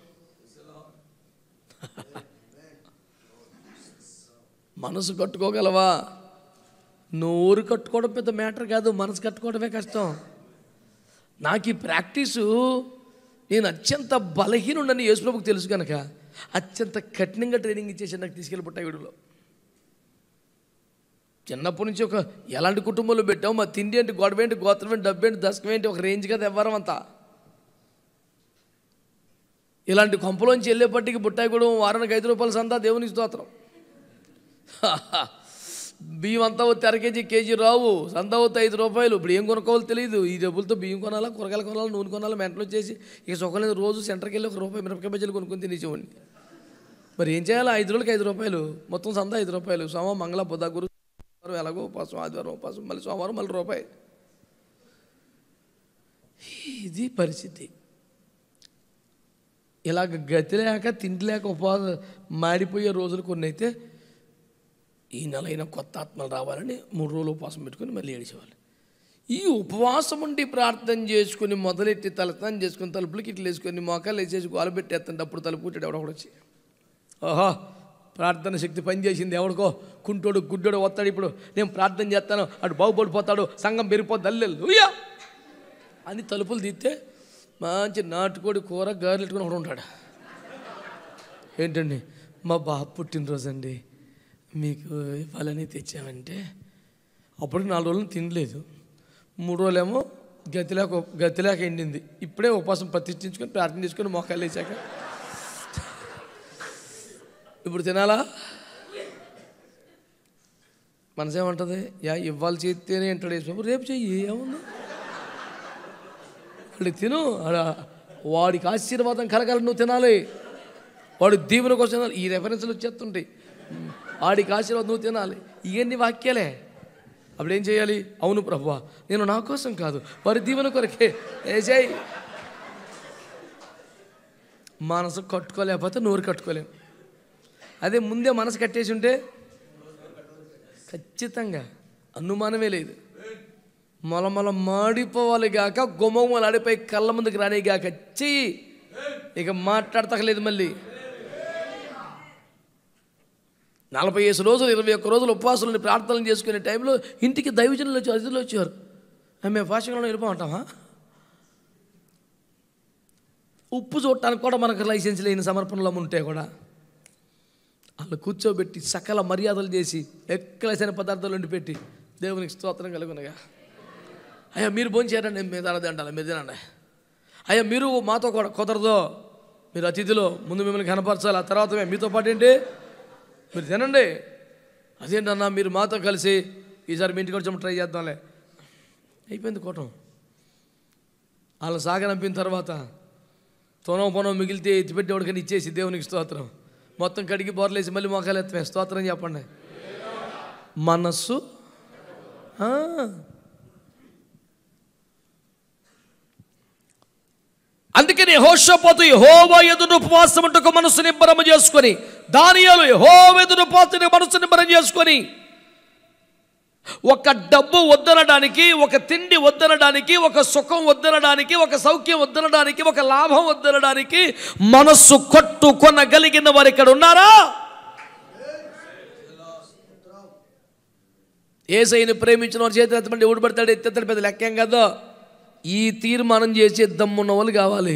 మనసు కట్టుకోగలవా నోరు కట్టుకోవడం పెద్ద మ్యాటర్ కాదు మనసు కట్టుకోవడమే కష్టం నాకు ఈ ప్రాక్టీసు నేను అత్యంత బలహీనుండని యేసుప్రభుకు తెలుసు కనుక అత్యంత కఠినంగా ట్రైనింగ్ ఇచ్చేసి నాకు తీసుకెళ్ళి పుట్టాయి వీడిలో చిన్నప్పటి నుంచి ఒక ఎలాంటి కుటుంబంలో పెట్టావు మా తిండి ఏంటి గొడవ ఏంటి గోత్రం ఏంటి డబ్బు ఏంటి దశకం ఏంటి ఒక రేంజ్ కదా ఎవ్వరం అంతా ఇలాంటి కొంపలోంచి వెళ్ళేపట్టికి బుట్టాయి కూడా వారానికి ఐదు రూపాయల సంతా దేవునికి స్తోత్రం బియ్యం అంతా వస్తే అర కేజీ కేజీ రావు సంతా వస్తే ఐదు రూపాయలు ఇప్పుడు ఏం కొనుక్కోవాలో తెలియదు ఈ డబ్బులతో బియ్యం కొనాలా కూరగాయలు కొనాలా నూనె కొనాలా మెంటలు వచ్చేసి ఇక సుఖలేదు రోజు సెంటర్కి వెళ్ళి ఒక రూపాయి మిరపకాయ బజ్జీలు కొనుక్కొని తినేసేవాడిని మరి ఏం చేయాలి ఐదు రోజులకి ఐదు రూపాయలు మొత్తం సంతా ఐదు రూపాయలు సోమవారం మంగళ బుధ గురు శుక్రవారం ఎలాగో ఉపాసం ఆదివారం ఉపాసం మళ్ళీ సోమవారం మళ్ళీ రూపాయి ఇది పరిస్థితి ఇలాగ గతి లేక తిండి లేక ఉపవాస మాడిపోయే రోజులు కొన్ని అయితే ఈ నెల అయినా కొత్త ఆత్మలు రావాలని మూడు రోజులు ఉపవాసం పెట్టుకొని మళ్ళీ ఏడిచేవాళ్ళు ఈ ఉపవాసం ఉండి ప్రార్థన చేసుకుని మొదలెట్టి తలస్నానం చేసుకుని తలుపులకి ఇట్లా వేసుకొని మోకాలు వేసేసి గోల పెట్టేస్తుంటే అప్పుడు తలుపు పుట్టాడు ఎవడొకడు వచ్చి ఓహో ప్రార్థన శక్తి పనిచేసింది ఎవడికో కుంటోడు గుడ్డోడు వస్తాడు ఇప్పుడు నేను ప్రార్థన చేస్తాను అటు బాగుపడిపోతాడు సంఘం పెరిగిపోద్ది అల్లెలు ఉయ్యా అని తలుపులు తీస్తే మంచి నాటుకోడి కూర గారెలు పెట్టుకుని ఒకడు ఉంటాడు ఏంటండి మా బాబు పుట్టినరోజు అండి మీకు ఇవ్వాలని తెచ్చామంటే అప్పుడు నాలుగు రోజులు తినలేదు మూడు రోజులేమో గతిలేక గతిలేక ఎండింది ఇప్పుడే ఉపవాసం ప్రతిష్ఠించుకొని ప్రార్థన చేసుకొని మోకాలు వేసాక ఇప్పుడు తినాలా మనసేమంటుంది యా ఇవ్వాలి చేస్తేనే అంటాడు యేసు రేపు చెయ్యి ఏముంది వాడికి తిను ఆడ- వాడికి ఆశీర్వాదం కలగాలి నువ్వు తినాలి వాడు దీవెన కోసం తినాలి. ఈ రెఫరెన్స్లు వచ్చేస్తుంటాయి వాడికి ఆశీర్వాదం నువ్వు తినాలి ఇవన్నీ వాక్యాలే అప్పుడు ఏం చేయాలి అవును ప్రభువా నేను నా కోసం కాదు వారి దీవెన కొరకే ఏజాయి మనసు కట్టుకోలేకపోతే నోరు కట్టుకోలేము అదే ముందే మనసు కట్టేసి ఉంటే ఖచ్చితంగా అనుమానమే లేదు మొలమల మాడిపోవాలి గాక గుమ్మలు ఆడిపోయి కళ్ళ ముందుకు రాని గాక చెయ్యి ఇక మాట్లాడతలేదు మళ్ళీ నలభై ఐదు రోజులు ఇరవై ఒక్క రోజులు ఉపవాసాలను ప్రార్థనలు చేసుకునే టైంలో ఇంటికి దైవజనులు వచ్చి అతిథులు వచ్చారు "ఆ, మేము భాషలో వెళ్ళిపోమంటామా ఉప్పు చూడటానికి కూడా మనకు లైసెన్స్ లేని సమర్పణలో ఉంటే కూడా వాళ్ళు కూర్చోబెట్టి సకల మర్యాదలు చేసి ఎక్కలేసిన పదార్థాలు వండి పెట్టి దేవునికి స్తోత్రం కలుగునగా అయ్యా మీరు భోంచేయండి మీద అన్నది అంటాను మీరు తినండి అయ్యా మీరు మాతో కూడా కుదరదు మీరు అతిథిలో ముందు మిమ్మల్ని కనపరచాలి ఆ తర్వాత మేము మీతో పాటు ఏంటి మీరు తినండి అదేంటన్నా మీరు మాతో కలిసి ఈసారి మీ ఇంటికి వచ్చి ట్రై చేద్దాంలే అయిపోయింది కూటం వాళ్ళని సాగనంపిన తర్వాత తొనం పొనం మిగిలితే ఎత్తిపెట్టేవాడికని ఇచ్చేసి దేవునికి స్తోత్రం మొత్తం కడిగి బోర్లేసి మళ్ళీ మొక్కలు ఎత్తమే స్తోత్రం చెప్పండి మనస్సు ఆ. అందుకని హోషపోతు యహోవా ఎదురు ఉపవాసం ఉంటూ మనసు నిబ్బరం చేసుకొని దానియాలు యహోవ ఎదురు ఉపవాసం మనసు నిబ్బరం చేసుకొని ఒక డబ్బు వద్దనడానికి ఒక తిండి వద్దనడానికి ఒక సుఖం వద్దనడానికి ఒక సౌఖ్యం వద్దనడానికి ఒక లాభం వద్దనడానికి మనస్సు కొట్టుకొనగలిగిన వారు ఇక్కడ ఉన్నారా ఏసైని ప్రేమించిన వారు చేతి ఎత్తమంటే ఎవడు పడతాడు ఎత్తేస్తాడు పెద్ద లెక్కేం కదా ఈ తీర్మానం చేసే దమ్మున్న వాళ్ళు కావాలి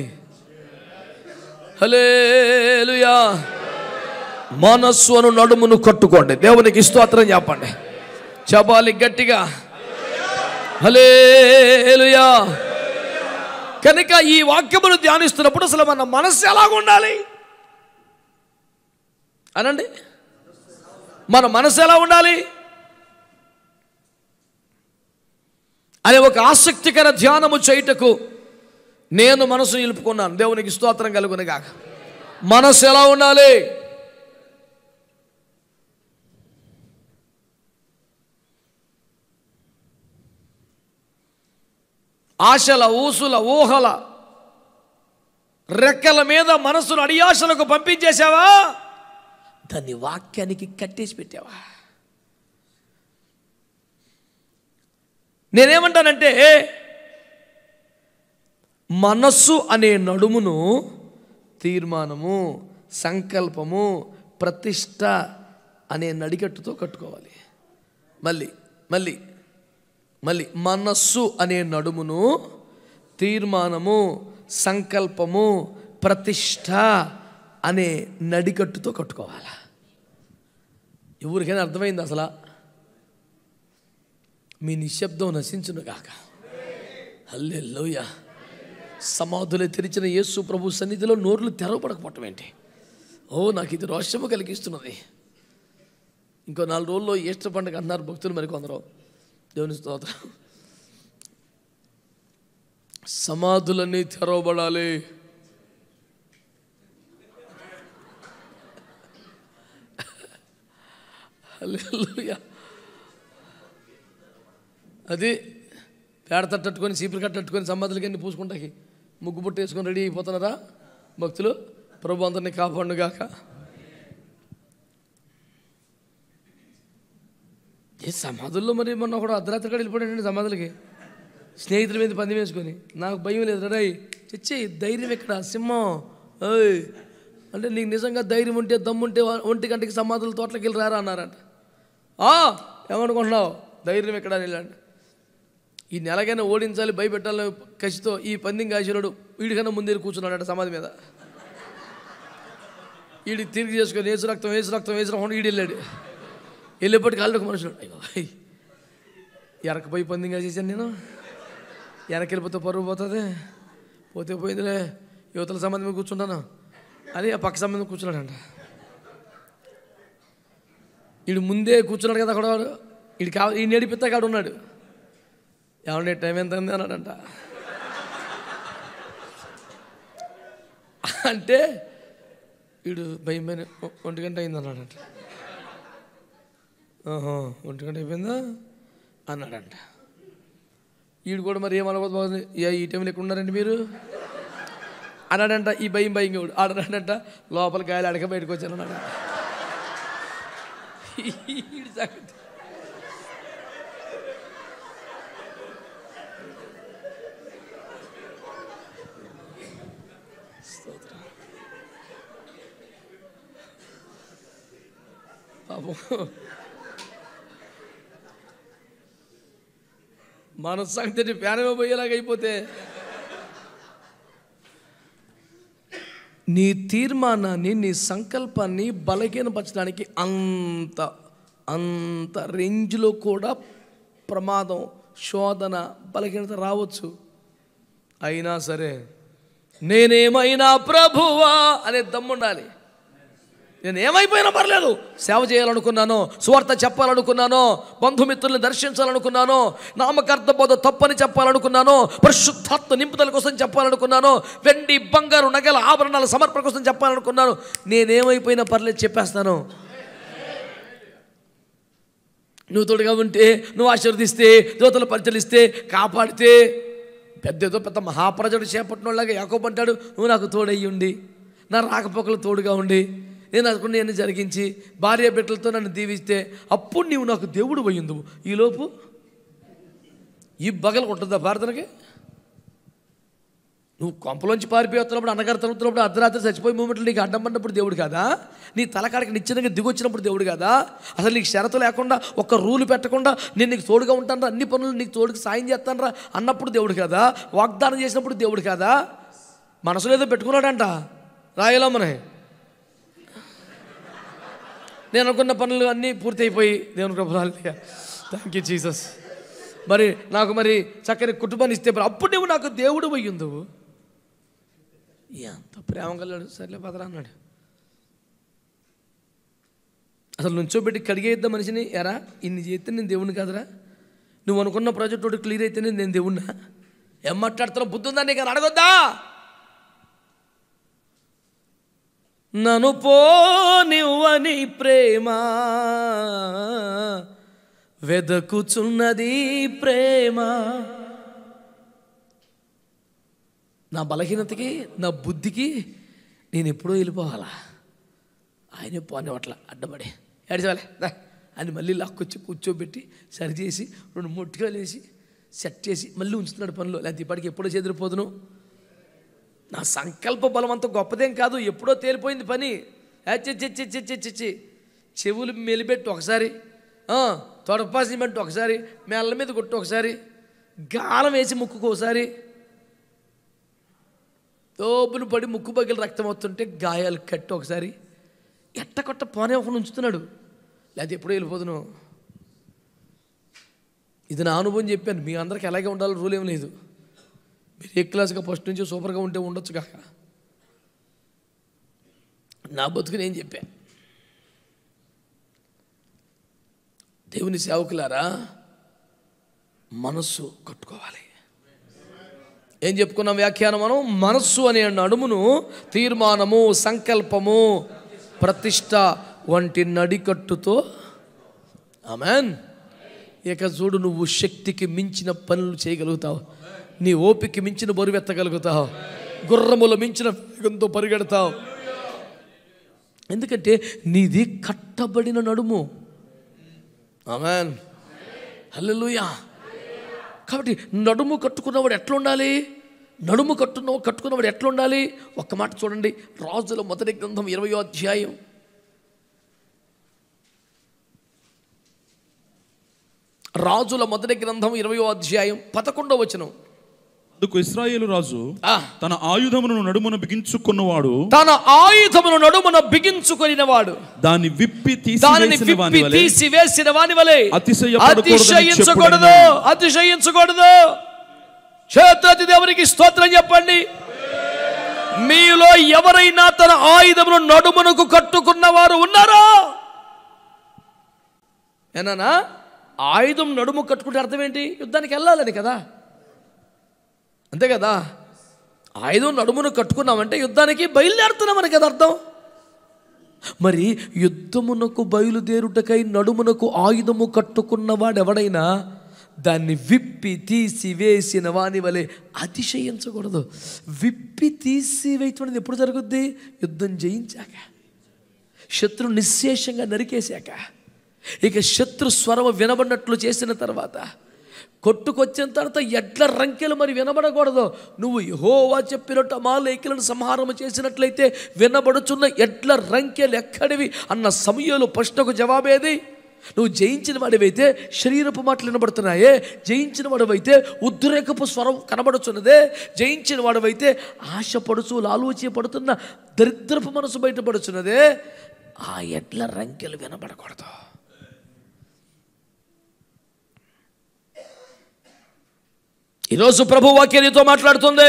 హలేలుయా మనస్సు అను నడుమును కట్టుకోండి దేవునికి స్తోత్రం చెప్పండి చెప్పాలి గట్టిగా హలేలుయా కనుక ఈ వాక్యమును ధ్యానిస్తున్నప్పుడు అసలు మన మనస్సు ఎలాగ ఉండాలి అనండి మన మనసు ఎలా ఉండాలి అనే ఒక ఆసక్తికర ధ్యానము చేయుటకు నేను మనసు నిలుపుకున్నాను దేవునికి స్తోత్రం కలుగునగా మనసు ఎలా ఉండాలి ఆశల ఊసుల ఊహల రెక్కల మీద మనసును అడియాశలకు పంపించేశావా దాన్ని వాక్యానికి కట్టేసి పెట్టావా నేనేమంటానంటే మనస్సు అనే నడుమును తీర్మానము సంకల్పము ప్రతిష్ట అనే నడికట్టుతో కట్టుకోవాలి మళ్ళీ మళ్ళీ మళ్ళీ మనస్సు అనే నడుమును తీర్మానము సంకల్పము ప్రతిష్ట అనే నడికట్టుతో కట్టుకోవాలి ఎవరికైనా అర్థమైంది అసలు మీ నిశ్శబ్దం నశించును గాక హల్లెలూయా సమాధులే తెరిచిన యేసు ప్రభు సన్నిధిలో నోర్లు తెరవపడకపోవటం ఏంటి ఓ నాకు ఇది రోషము కలిగిస్తున్నది ఇంకో నాలుగు రోజుల్లో ఈస్టర్ పండుగ అన్నారు భక్తులు మరి కొందరు దేవుని స్తోత్రం సమాధులన్నీ తెరవబడాలి హల్లెలూయా అది పేడ తట్టట్టుకొని చీపురు కట్టట్టుకొని సమాధులకి అన్ని పూసుకుంటాకి ముగ్గు బుట్ట వేసుకొని రెడీ అయిపోతున్నారా భక్తులు ప్రభు అందరినీ కాపాడుగాక ఏ సమాధుల్లో మరి మొన్న కూడా అర్ధరాత్రి కూడా వెళ్ళిపోయాడండి సమాధులకి స్నేహితుల మీద పంది వేసుకొని నాకు భయం లేదు రై చిచ్చి ధైర్యం ఎక్కడ సింహం ఓయ్ అంటే నీకు నిజంగా ధైర్యం ఉంటే దమ్ముంటే ఒంటి గంటకి సమాధుల తోటలోకి వెళ్ళి రారా అన్నారంట "ఆ, ఏమనుకుంటున్నావు ధైర్యం ఎక్కడ అని వెళ్ళండి ఈ నెలకైనా ఓడించాలి భయపెట్టాలని కసితో ఈ పందిం కాసినాడు వీడికన్నా ముందే కూర్చున్నాడట సమాధి మీద వీడి తిరిగి చేసుకొని వేసు రక్తం వేసు రక్తం వేసు రక్తం వీడు వెళ్ళాడు వెళ్ళేప్పటికి కాళ్ళు ఒక మనుషులు అయ్యో అయ్. ఎరకపోయి పందిం కాసేసాను నేను వెనక్కి వెళ్ళిపోతే పరువు పోతుంది పోతే పోయిందిలే యువతల సంబంధం మీద కూర్చుంటాను అని ఆ పక్క సంబంధం కూర్చున్నాడంట వీడు ముందే కూర్చున్నాడు కదా అక్కడ వాడు వీడు కావాలి ఈ నడిపితే కాడు ఉన్నాడు ఏమంటే టైం ఎంత ఉంది అన్నాడంట అంటే వీడు భయం పైన "ఒ- ఒంటి గంట అయింది అన్నాడంట ఆహా ఒంటి గంట అయిపోయిందా అన్నాడంట వీడు కూడా మరి ఏమనుకోదు ఈ టైంలో ఎక్కడ ఉన్నారండి మీరు అన్నాడంట ఈ భయం భయం కూడా ఆడనంట లోపల గాయలు అడక బయటకు వచ్చాను అన్నాడు ఈడి సంగతి స్తోత్రం. పాపం మన సంగతి ప్యానమే పోయేలాగా అయిపోతే నీ తీర్మానాన్ని నీ సంకల్పాన్ని బలహీనపరచడానికి అంత అంత రేంజ్లో కూడా ప్రమాదం శోధన బలహీనత రావచ్చు అయినా సరే నేనేమైనా ప్రభువా అనే దమ్ముండాలి నేను ఏమైపోయినా పర్లేదు సేవ చేయాలనుకున్నాను సువార్త చెప్పాలనుకున్నాను బంధుమిత్రుల్ని దర్శించాలనుకున్నాను నామకార్థ బోధ తప్పని చెప్పాలనుకున్నాను పరిశుద్ధాత్మ నింపుదల కోసం చెప్పాలనుకున్నాను వెండి బంగారు నగల ఆభరణాల సమర్పణ కోసం చెప్పాలనుకున్నాను నేనేమైపోయినా పర్లేదు చెప్పేస్తాను నువ్వు తోడుగా ఉంటే నువ్వు ఆశీర్వదిస్తే జ్యోతులు పరిచలిస్తే కాపాడితే పెద్ద ఏదో పెద్ద మహాప్రజడు చేపట్టినలాగా యాకోబు అంటాడు నువ్వు నాకు తోడయ్యి ఉండి నా రాకపోకలు తోడుగా ఉండి నేను అనుకున్న అన్ని జరిగించి భార్య బిడ్డలతో నన్ను దీవిస్తే అప్పుడు నీవు నాకు దేవుడు పోయిందువు ఈలోపు ఈ బగలు ఉంటుందా ప్రార్థనకి నువ్వు కొంపలోంచి పారిపోయి వస్తున్నప్పుడు అన్నగారు తలుపుతున్నప్పుడు అర్ధరాత్రి చచ్చిపోయి మూమెంట్లు నీకు అడ్డం పడినప్పుడు దేవుడు కాదా నీ తలకాడికి నిశ్చితంగా దిగొచ్చినప్పుడు దేవుడు కాదా అసలు నీకు షరతు లేకుండా ఒక్క రూలు పెట్టకుండా నేను నీకు తోడుగా ఉంటానరా అన్ని పనులు నీకు తోడుకి సాయం చేస్తానరా అన్నప్పుడు దేవుడు కాదా వాగ్దానం చేసినప్పుడు దేవుడు కాదా మనసులో ఏదో పెట్టుకున్నాడంట రాయలమ్మనే నేను అనుకున్న పనులు అన్నీ పూర్తి అయిపోయి దేవుని కృపణాలు థ్యాంక్ యూ జీసస్ మరి నాకు మరి చక్కని కుటుంబాన్ని ఇస్తే మరి అప్పుడు నువ్వు నాకు దేవుడు పోయిందువు ఎంత ప్రేమ కలడు సర్లే పదరా అన్నాడు అసలు నుంచోబెట్టి కడిగేద్దాం మనిషిని ఎరా ఇన్ని చేస్తే నేను దేవుని కాదురా నువ్వు అనుకున్న ప్రాజెక్ట్ ఒకటి క్లియర్ అయితేనే నేను దేవుణ్ణా ఏం మాట్లాడుతున్నా బుద్ధి ఉందా నీకు అని అడగొద్దా నన్ను పోనివ్వని ప్రేమ వెదకుచున్నది ప్రేమ నా బలహీనతకి నా బుద్ధికి నేను ఎప్పుడో వెళ్ళిపోవాలా ఆయన పోనివట్ల అడ్డపడి ఏడ్చాలే దా అని మళ్ళీ లాక్కొచ్చి కూర్చోబెట్టి సరిచేసి రెండు ముట్టికాలు వేసి సెట్ చేసి మళ్ళీ ఉంచుతున్నాడు పనిలో లేకపోతే ఇప్పటికి ఎప్పుడో చెదిరిపోదును నా సంకల్ప బలం అంత గొప్పదేం కాదు ఎప్పుడో తేలిపోయింది పని చిచ్చి చెవులు మెలిపెట్టి ఒకసారి ఆ, తొడపా సిమెంట్ ఒకసారి మెల్ల మీద కొట్టు ఒకసారి గాలం వేసి ముక్కుకు ఒకసారి తోపులు పడి ముక్కు బగిలి రక్తం వస్తుంటే గాయాలు కట్టి ఒకసారి ఎట్ట కొట్ట పోనే ఒకడు ఉంచుతున్నాడు లేకపోతే ఎప్పుడో వెళ్ళిపోదును ఇది నా అనుభవం చెప్పాను మీ అందరికి ఎలాగే ఉండాలో రూల్ ఏం లేదు మీరు ఏ క్లాస్గా ఫస్ట్ నుంచి సూపర్గా ఉంటే ఉండొచ్చు కాక నా బతుకు నేను చెప్పా దేవుని సేవకులారా మనస్సు కట్టుకోవాలి ఏం చెప్పుకున్నాం వ్యాఖ్యానం మనం మనస్సు అనే నడుమును తీర్మానము సంకల్పము ప్రతిష్ట వంటి నడికట్టుతో ఆమెన్ ఇక చూడు నువ్వు శక్తికి మించిన పనులు చేయగలుగుతావు నీ ఓపిక మించిన బరువు ఎత్తగలుగుతావు గుర్రముల మించిన వేగంతో పరిగెడతావు ఎందుకంటే నీది కట్టబడిన నడుము ఆమెన్ హల్లెలూయా కాబట్టి నడుము కట్టుకున్నవాడు ఎట్లా ఉండాలి నడుము కట్టున్న కట్టుకున్నవాడు ఎట్లా ఉండాలి ఒక్క మాట చూడండి రాజుల మొదటి గ్రంథం ఇరవయో అధ్యాయం రాజుల మొదటి గ్రంథం ఇరవయో అధ్యాయం పదకొండవ వచనం అందుకు ఇస్రాయేలు రాజు ఆ, తన ఆయుధమును నడుమున బిగించుకున్నవాడు తన ఆయుధమును నడుమున బిగించుకొనిన వాడు దాన్ని విప్పి దానిని తీసివేసిన వాని విప్పి వలె తీసివేసిన వాని వలె అతిశయపడకూడదని అతిశయించకూడదు అతిశయించకూడదు చేతులతి దేవునికి స్తోత్రం చెప్పండి మీలో ఎవరైనా తన ఆయుధమును నడుమునకు కట్టుకున్న వారు ఉన్నారా ఏనానా ఆయుధం నడుము కట్టుకుంటే అర్థం ఏంటి యుద్ధానికి వెళ్ళాలని కదా అంతే కదా ఆయుధం నడుమును కట్టుకున్నామంటే యుద్ధానికి బయలుదేరుతున్నామని కదా అర్థం మరి యుద్ధమునకు బయలుదేరుటకై నడుమునకు ఆయుధము కట్టుకున్నవాడు ఎవడైనా దాన్ని విప్పి తీసి వేసిన వాని వలె అతిశయించకూడదు విప్పి తీసి వేయటం ఎప్పుడు జరుగుద్ది యుద్ధం జయించాక శత్రు నిశ్శేషంగా నరికేశాక ఇక శత్రు స్వరం వినబడినట్లు చేసిన తర్వాత కొట్టుకొచ్చిన తర్వాత ఎడ్ల రంకెలు మరి వినబడకూడదు నువ్వు యహోవా చెప్పినట్టు అమాలేకులను సంహారం చేసినట్లయితే వినబడుచున్న ఎడ్ల రంకెలు ఎక్కడివి అన్న సమయంలో ప్రశ్నకు జవాబేది నువ్వు జయించిన వాడివైతే శరీరపు మాటలు వినబడుతున్నాయే జయించిన వాడివైతే ఉద్రేకపు స్వరం కనబడుచున్నదే జయించిన వాడివైతే ఆశపడుచు లాలూచి పడుతున్న దరిద్రపు మనసు బయటపడుచున్నదే ఆ ఎడ్ల రంకెలు వినబడకూడదు ఈరోజు ప్రభు వాక్యం నీతో మాట్లాడుతుంది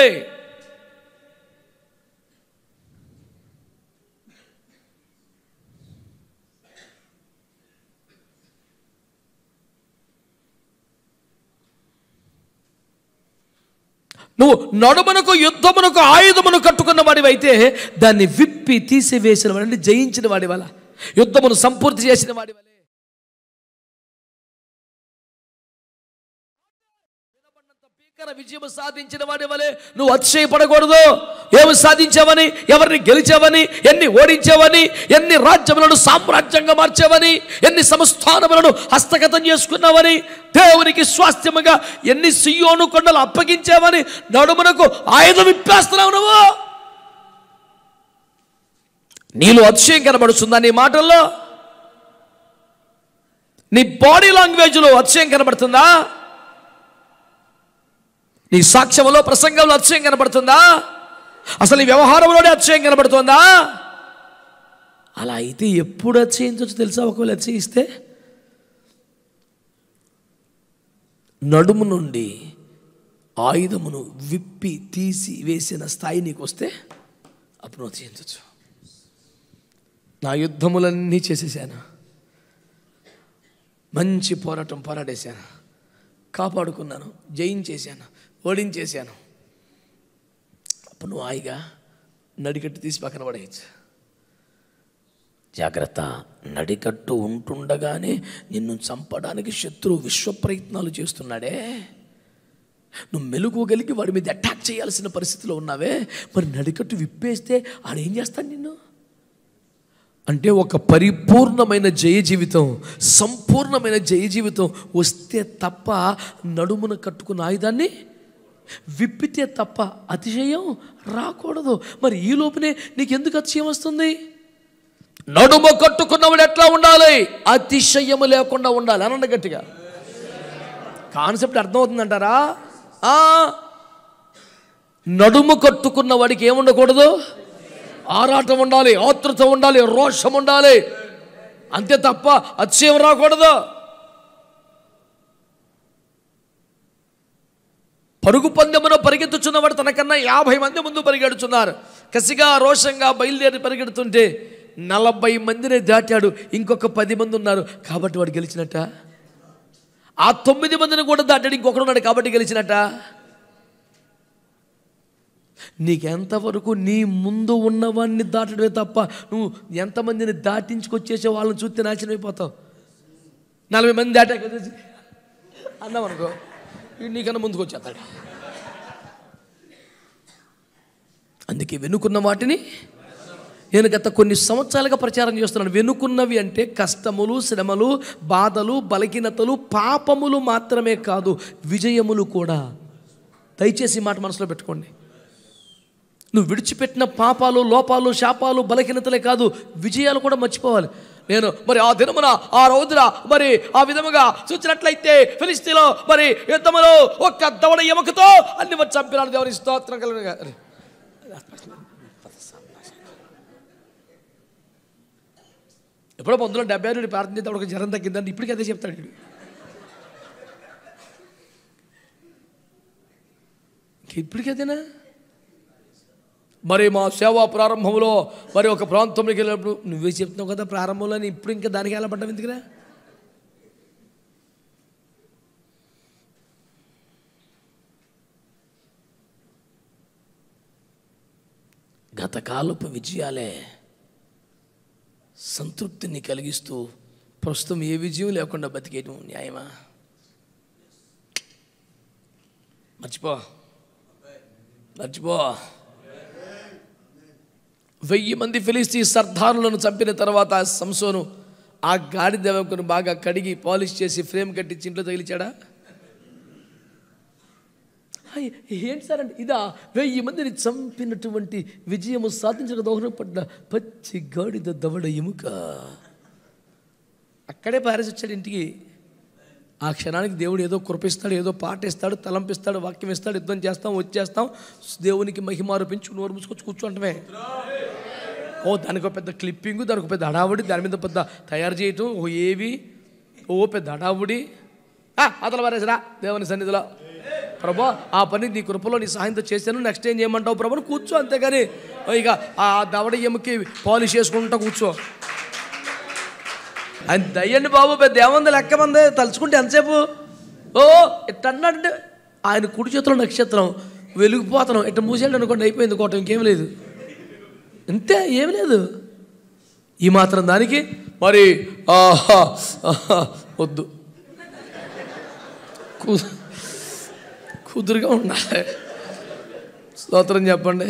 నువ్వు నడుమునకు యుద్ధమునకు ఆయుధమును కట్టుకున్న వాడివైతే దాన్ని విప్పి తీసివేసిన వాడిని జయించిన వాడి వల్ల యుద్ధమును సంపూర్తి చేసిన వాడి వలె భీకర విజయం సాధించిన వాడి వలె నువ్వు అతిశయపడకూడదు ఏమి సాధించావని ఎవరిని గెలిచావని ఎన్ని ఓడించావని ఎన్ని రాజ్యములను సామ్రాజ్యంగా మార్చావని ఎన్ని సంస్థానములను హస్తగతం చేసుకున్నావని దేవునికి స్వాస్థ్యముగా ఎన్ని సియోను కొండలు అప్పగించావని నడుమునకు ఆయుధం విప్పేస్తున్నావు నువ్వు నీలో అతిశయం కనబడుతుందా నీ మాటల్లో నీ బాడీ లాంగ్వేజ్లో అతిశయం కనబడుతుందా నీ సాక్ష్యంలో ప్రసంగంలో అతిశయం కనబడుతుందా అసలు నీ వ్యవహారంలోనే అతిశయం కనబడుతుందా అలా అయితే ఎప్పుడు అతిశయించవచ్చు తెలుసా ఒకవేళ అతిశయిస్తే నడుము నుండి ఆయుధమును విప్పి తీసి వేసిన స్థాయి నీకు వస్తే అప్పుడు నువ్వు అతిశయించవచ్చు నా యుద్ధములన్నీ చేసేసాను మంచి పోరాటం పోరాడేశాను కాపాడుకున్నాను జయించేశాను ఓడించేశాను అప్పుడు నువ్వు హాయిగా నడికట్టు తీసి పక్కన పడేయచ్చు జాగ్రత్త నడికట్టు ఉంటుండగానే నిన్ను చంపడానికి శత్రువు విశ్వ ప్రయత్నాలు చేస్తున్నాడే నువ్వు మెలుకోగలిగి వాడి మీద అటాక్ చేయాల్సిన పరిస్థితిలో ఉన్నావే మరి నడికట్టు విప్పేస్తే ఆడేం చేస్తాడు నిన్ను అంటే ఒక పరిపూర్ణమైన జయ జీవితం సంపూర్ణమైన జయ జీవితం వస్తే తప్ప నడుమున కట్టుకున్న ఆయుధాన్ని విప్పితే తప్ప అతిశయం రాకూడదు మరి ఈ లోపునే నీకు ఎందుకు అతిశయం వస్తుంది నడుము కట్టుకున్నవాడు ఎట్లా ఉండాలి అతిశయము లేకుండా ఉండాలి అనండి గట్టిగా కాన్సెప్ట్ అర్థమవుతుందంటారా ఆ, నడుము కట్టుకున్న వాడికి ఏముండకూడదు ఆరాటం ఉండాలి ఆతృత ఉండాలి రోషం ఉండాలి అంతే తప్ప అతిశయం రాకూడదు పరుగు పందెమున పరిగెత్తుచున్నవాడు తనకన్నా యాభై మంది ముందు పరిగెడుతున్నారు కసిగా రోషంగా బయలుదేరి పరిగెడుతుంటే నలభై మందిని దాటాడు ఇంకొక పది మంది ఉన్నారు కాబట్టి వాడు గెలిచినట్ట ఆ తొమ్మిది మందిని కూడా దాటాడు ఇంకొకడు ఉన్నాడు కాబట్టి గెలిచినట్ట నీకెంతవరకు నీ ముందు ఉన్నవాడిని దాటడమే తప్ప నువ్వు ఎంతమందిని దాటించుకొచ్చేసే వాళ్ళని చూస్తే నాశనం అయిపోతావు నలభై మంది దాటాక వచ్చేసి అన్నాం అనుకో వీడు నీకన్నా ముందుకు వచ్చేస్తాడు అందుకే వెనుకున్న వాటిని నేను గత కొన్ని సంవత్సరాలుగా ప్రచారం చేస్తున్నాను వెనుకున్నవి అంటే కష్టములు శ్రమలు బాధలు బలహీనతలు పాపములు మాత్రమే కాదు విజయములు కూడా దయచేసి ఈ మాట మనసులో పెట్టుకోండి నువ్వు విడిచిపెట్టిన పాపాలు లోపాలు శాపాలు బలహీనతలే కాదు విజయాలు కూడా మర్చిపోవాలి నేను మరి ఆ దినమున ఆ రోజున మరి ఆ విధముగా చూసినట్లయితే ఫిలిస్తీన్లో మరి యుద్ధములో ఒక్క దవడ ఎముకతో అన్ని వచ్చి చంపినాడు దేవుని స్తోత్రం కలిగిన ఎప్పుడో పంతొమ్మిది డెబ్బై ఆరు ప్రార్థన చేస్తే ఒక జ్వరం తగ్గిందని ఇప్పటికీ అదే చెప్తాడు వీడు. ఇంక ఇప్పటికీ అదేనా మరి మా సేవా ప్రారంభంలో మరి ఒక ప్రాంతంలోకి వెళ్ళినప్పుడు నువ్వే చెప్తున్నావు కదా ప్రారంభంలో అని ఇప్పుడు ఇంకా దానికి ఎలా పడ్డావు ఎందుకురా గతకాలపు విజయాలే సంతృప్తిని కలిగిస్తూ ప్రస్తుతం ఏ విజయం లేకుండా బతికేయటం న్యాయమా మర్చిపో మర్చిపో వెయ్యి మంది ఫిలిస్తీ సర్దారులను చంపిన తర్వాత సంసోను ఆ గాడి దేవకును బాగా కడిగి పాలిష్ చేసి ఫ్రేమ్ కట్టించి ఇంట్లో తగిలిచాడా అయ్, ఏంటి సార్ అంటే ఇదా వెయ్యి మందిని చంపినటువంటి విజయము సాధించక దోహదపడ్డ పచ్చి గాడిద దవడ ఎముక అక్కడే పారేసి వచ్చాడు ఇంటికి ఆ క్షణానికి దేవుడు ఏదో కృపిస్తాడు ఏదో పాట ఇస్తాడు తలంపిస్తాడు వాక్యం ఇస్తాడు యుద్ధం చేస్తాం వచ్చేస్తాం దేవునికి మహిమారూపించి నోరు మూసుకొచ్చి కూర్చోంటమే ఓ దానికి ఒక పెద్ద క్లిప్పింగ్ దానికి ఒక పెద్ద హడావుడి దాని మీద పెద్ద తయారు చేయటం ఓ ఏవి ఓ పెద్ద హడావుడి ఆ, అతల పారేసరా దేవుని సన్నిధిలో ప్రభా ఆ పని నీ కృపలో నీ సహాయంతో చేశాను నెక్స్ట్ ఏం చేయమంటావు ప్రభు కూర్చో అంతేగాని ఓ ఇక ఆ దవడ ఎముకి పాలిష్ చేసుకుంటా కూర్చో ఆయన దయ్యండి బాబు పెద్ద ఏముంది లెక్క మంది తలుచుకుంటే ఎంతసేపు ఓ ఇట్ట అన్నాడంటే ఆయన కుడి చేతిలో నక్షత్రం వెలిగిపోతాం ఇట్ట మూసేయండి అనుకోండి అయిపోయింది కోట ఇంకేం లేదు అంతే ఏమి లేదు ఈ మాత్రం దానికి మరి ఆహా, ఆహా, వద్దు కు- కుదురుగా ఉండాలి స్తోత్రం చెప్పండి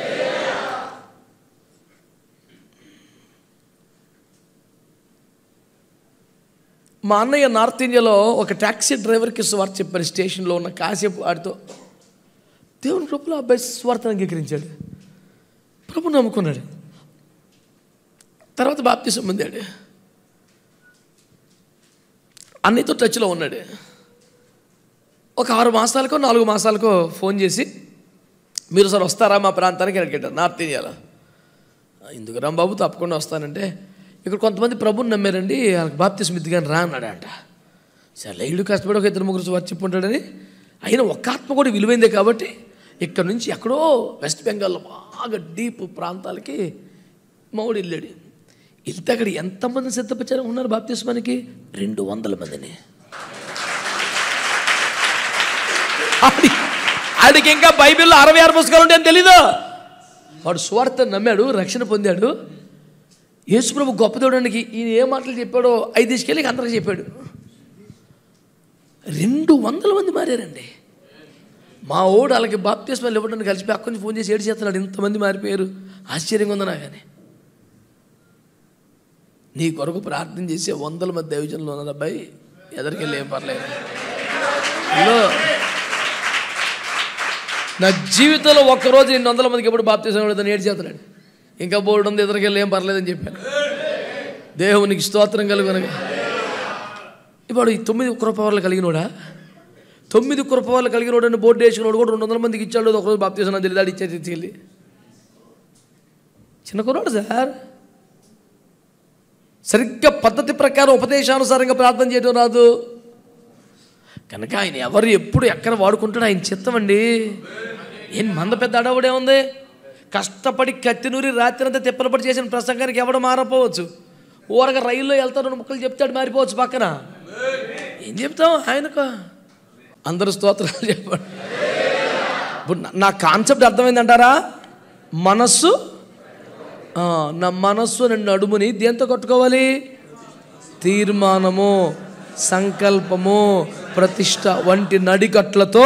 మా అన్నయ్య నార్త్ ఇండియాలో ఒక ట్యాక్సీ డ్రైవర్కి స్వార్థ చెప్పారు స్టేషన్లో ఉన్న కాసేపు వాడితో దేవుని కృపలో ఆ అబ్బాయి స్వార్థను అంగీకరించాడు ప్రభు నమ్ముకున్నాడు తర్వాత బాప్తిసం పొందాడు అన్నయ్యతో టచ్లో ఉన్నాడు ఒక ఆరు మాసాలకో నాలుగు మాసాలకో ఫోన్ చేసి మీరు సార్ వస్తారా మా ప్రాంతానికి అడిగాడు నార్త్ ఇండియాలో ఎందుకు రాంబాబు తప్పకుండా వస్తానంటే ఇక్కడ కొంతమంది ప్రభుని నమ్మారండి వాళ్ళకి బాప్తిసం ఇద్ది కానీ రా అన్నాడు అంట సరే ఇల్లు కష్టపడి ఒక ఇద్దరు ముగ్గురు వచ్చి ఉంటాడని అయినా ఒక్క ఆత్మ కూడా విలువైందే కాబట్టి ఇక్కడ నుంచి ఎక్కడో వెస్ట్ బెంగాల్లో బాగా డీప్ ప్రాంతాలకి మౌడు వెళ్ళాడు వెళ్తే అక్కడ ఎంతమంది సిద్ధపరిచారు ఉన్నారు బాప్తిస్మానికి రెండు వందల మందిని ఆడి ఆడికి ఇంకా బైబిల్లో అరవై ఆరు పుస్తకాలు ఉంటాయని తెలీదు వాడు స్వార్థ నమ్మాడు రక్షణ పొందాడు యేసుప్రభు గొప్ప దేవుడానికి ఈయన ఏ మాటలు చెప్పాడో ఐదు తీసుకెళ్ళి అందరికి చెప్పాడు రెండు వందల మంది మారారండి మా ఓడు వాళ్ళకి బాప్తిస్మాలు ఇవ్వడానికి కలిసిపోయి అక్కడి నుంచి ఫోన్ చేసి ఏడు చేస్తున్నాడు ఇంతమంది మారిపోయారు ఆశ్చర్యంగా ఉంది నాకు కానీ నీ కొరకు ప్రార్థన చేసే వందల మంది దైవజనులు ఉన్నారు అబ్బాయి ఎదరికెళ్ళి ఏం పర్లేదు ఇదిగో, నా జీవితంలో ఒక్కరోజు ఎన్ని వందల మందికి ఎప్పుడు బాప్తీసం ఇవ్వలేదని ఏడు చేస్తున్నాడు ఇంకా బోర్డు ఉంది ఎదరికెళ్ళి ఏం పర్లేదని చెప్పాను దేవునికి స్తోత్రం కలుగునగా ఇప్పుడు ఈ తొమ్మిది కృపవర్లు కలిగినోడా తొమ్మిది కృపవర్లు కలిగినోడు అని బోర్డు వేసినోడు కూడా రెండు వందల మందికి ఇచ్చాడు ఒకరోజు బాప్తీసం తెలియదాడు ఇచ్చే తీసుకెళ్ళి చిన్న కుర్రాడు సార్ సరిగ్గా పద్ధతి ప్రకారం ఉపదేశానుసారంగా ప్రార్థన చేయడం రాదు కనుక ఆయన ఎవరు ఎప్పుడు ఎక్కడ వాడుకుంటాడో ఆయన చిత్తం అండి ఏం మంద పెద్ద అడవుడే ఉంది కష్టపడి కత్తి నూరి రాత్రి అంతా తిప్పలపడి చేసిన ప్రసంగానికి ఎవడు మారపోవచ్చు ఊరగా రైల్లో వెళ్తాడు రెండు ముక్కలు చెప్తాడు మారిపోవచ్చు పక్కన ఏం చెప్తాం ఆయనకు అందరూ స్తోత్రాలు చెప్పండి ఇప్పుడు నా- నా కాన్సెప్ట్ అర్థమైందంటారా మనస్సు ఆ, నా మనస్సు నన్ను నడుముని దేంతో కట్టుకోవాలి తీర్మానము సంకల్పము ప్రతిష్ట వంటి నడికట్లతో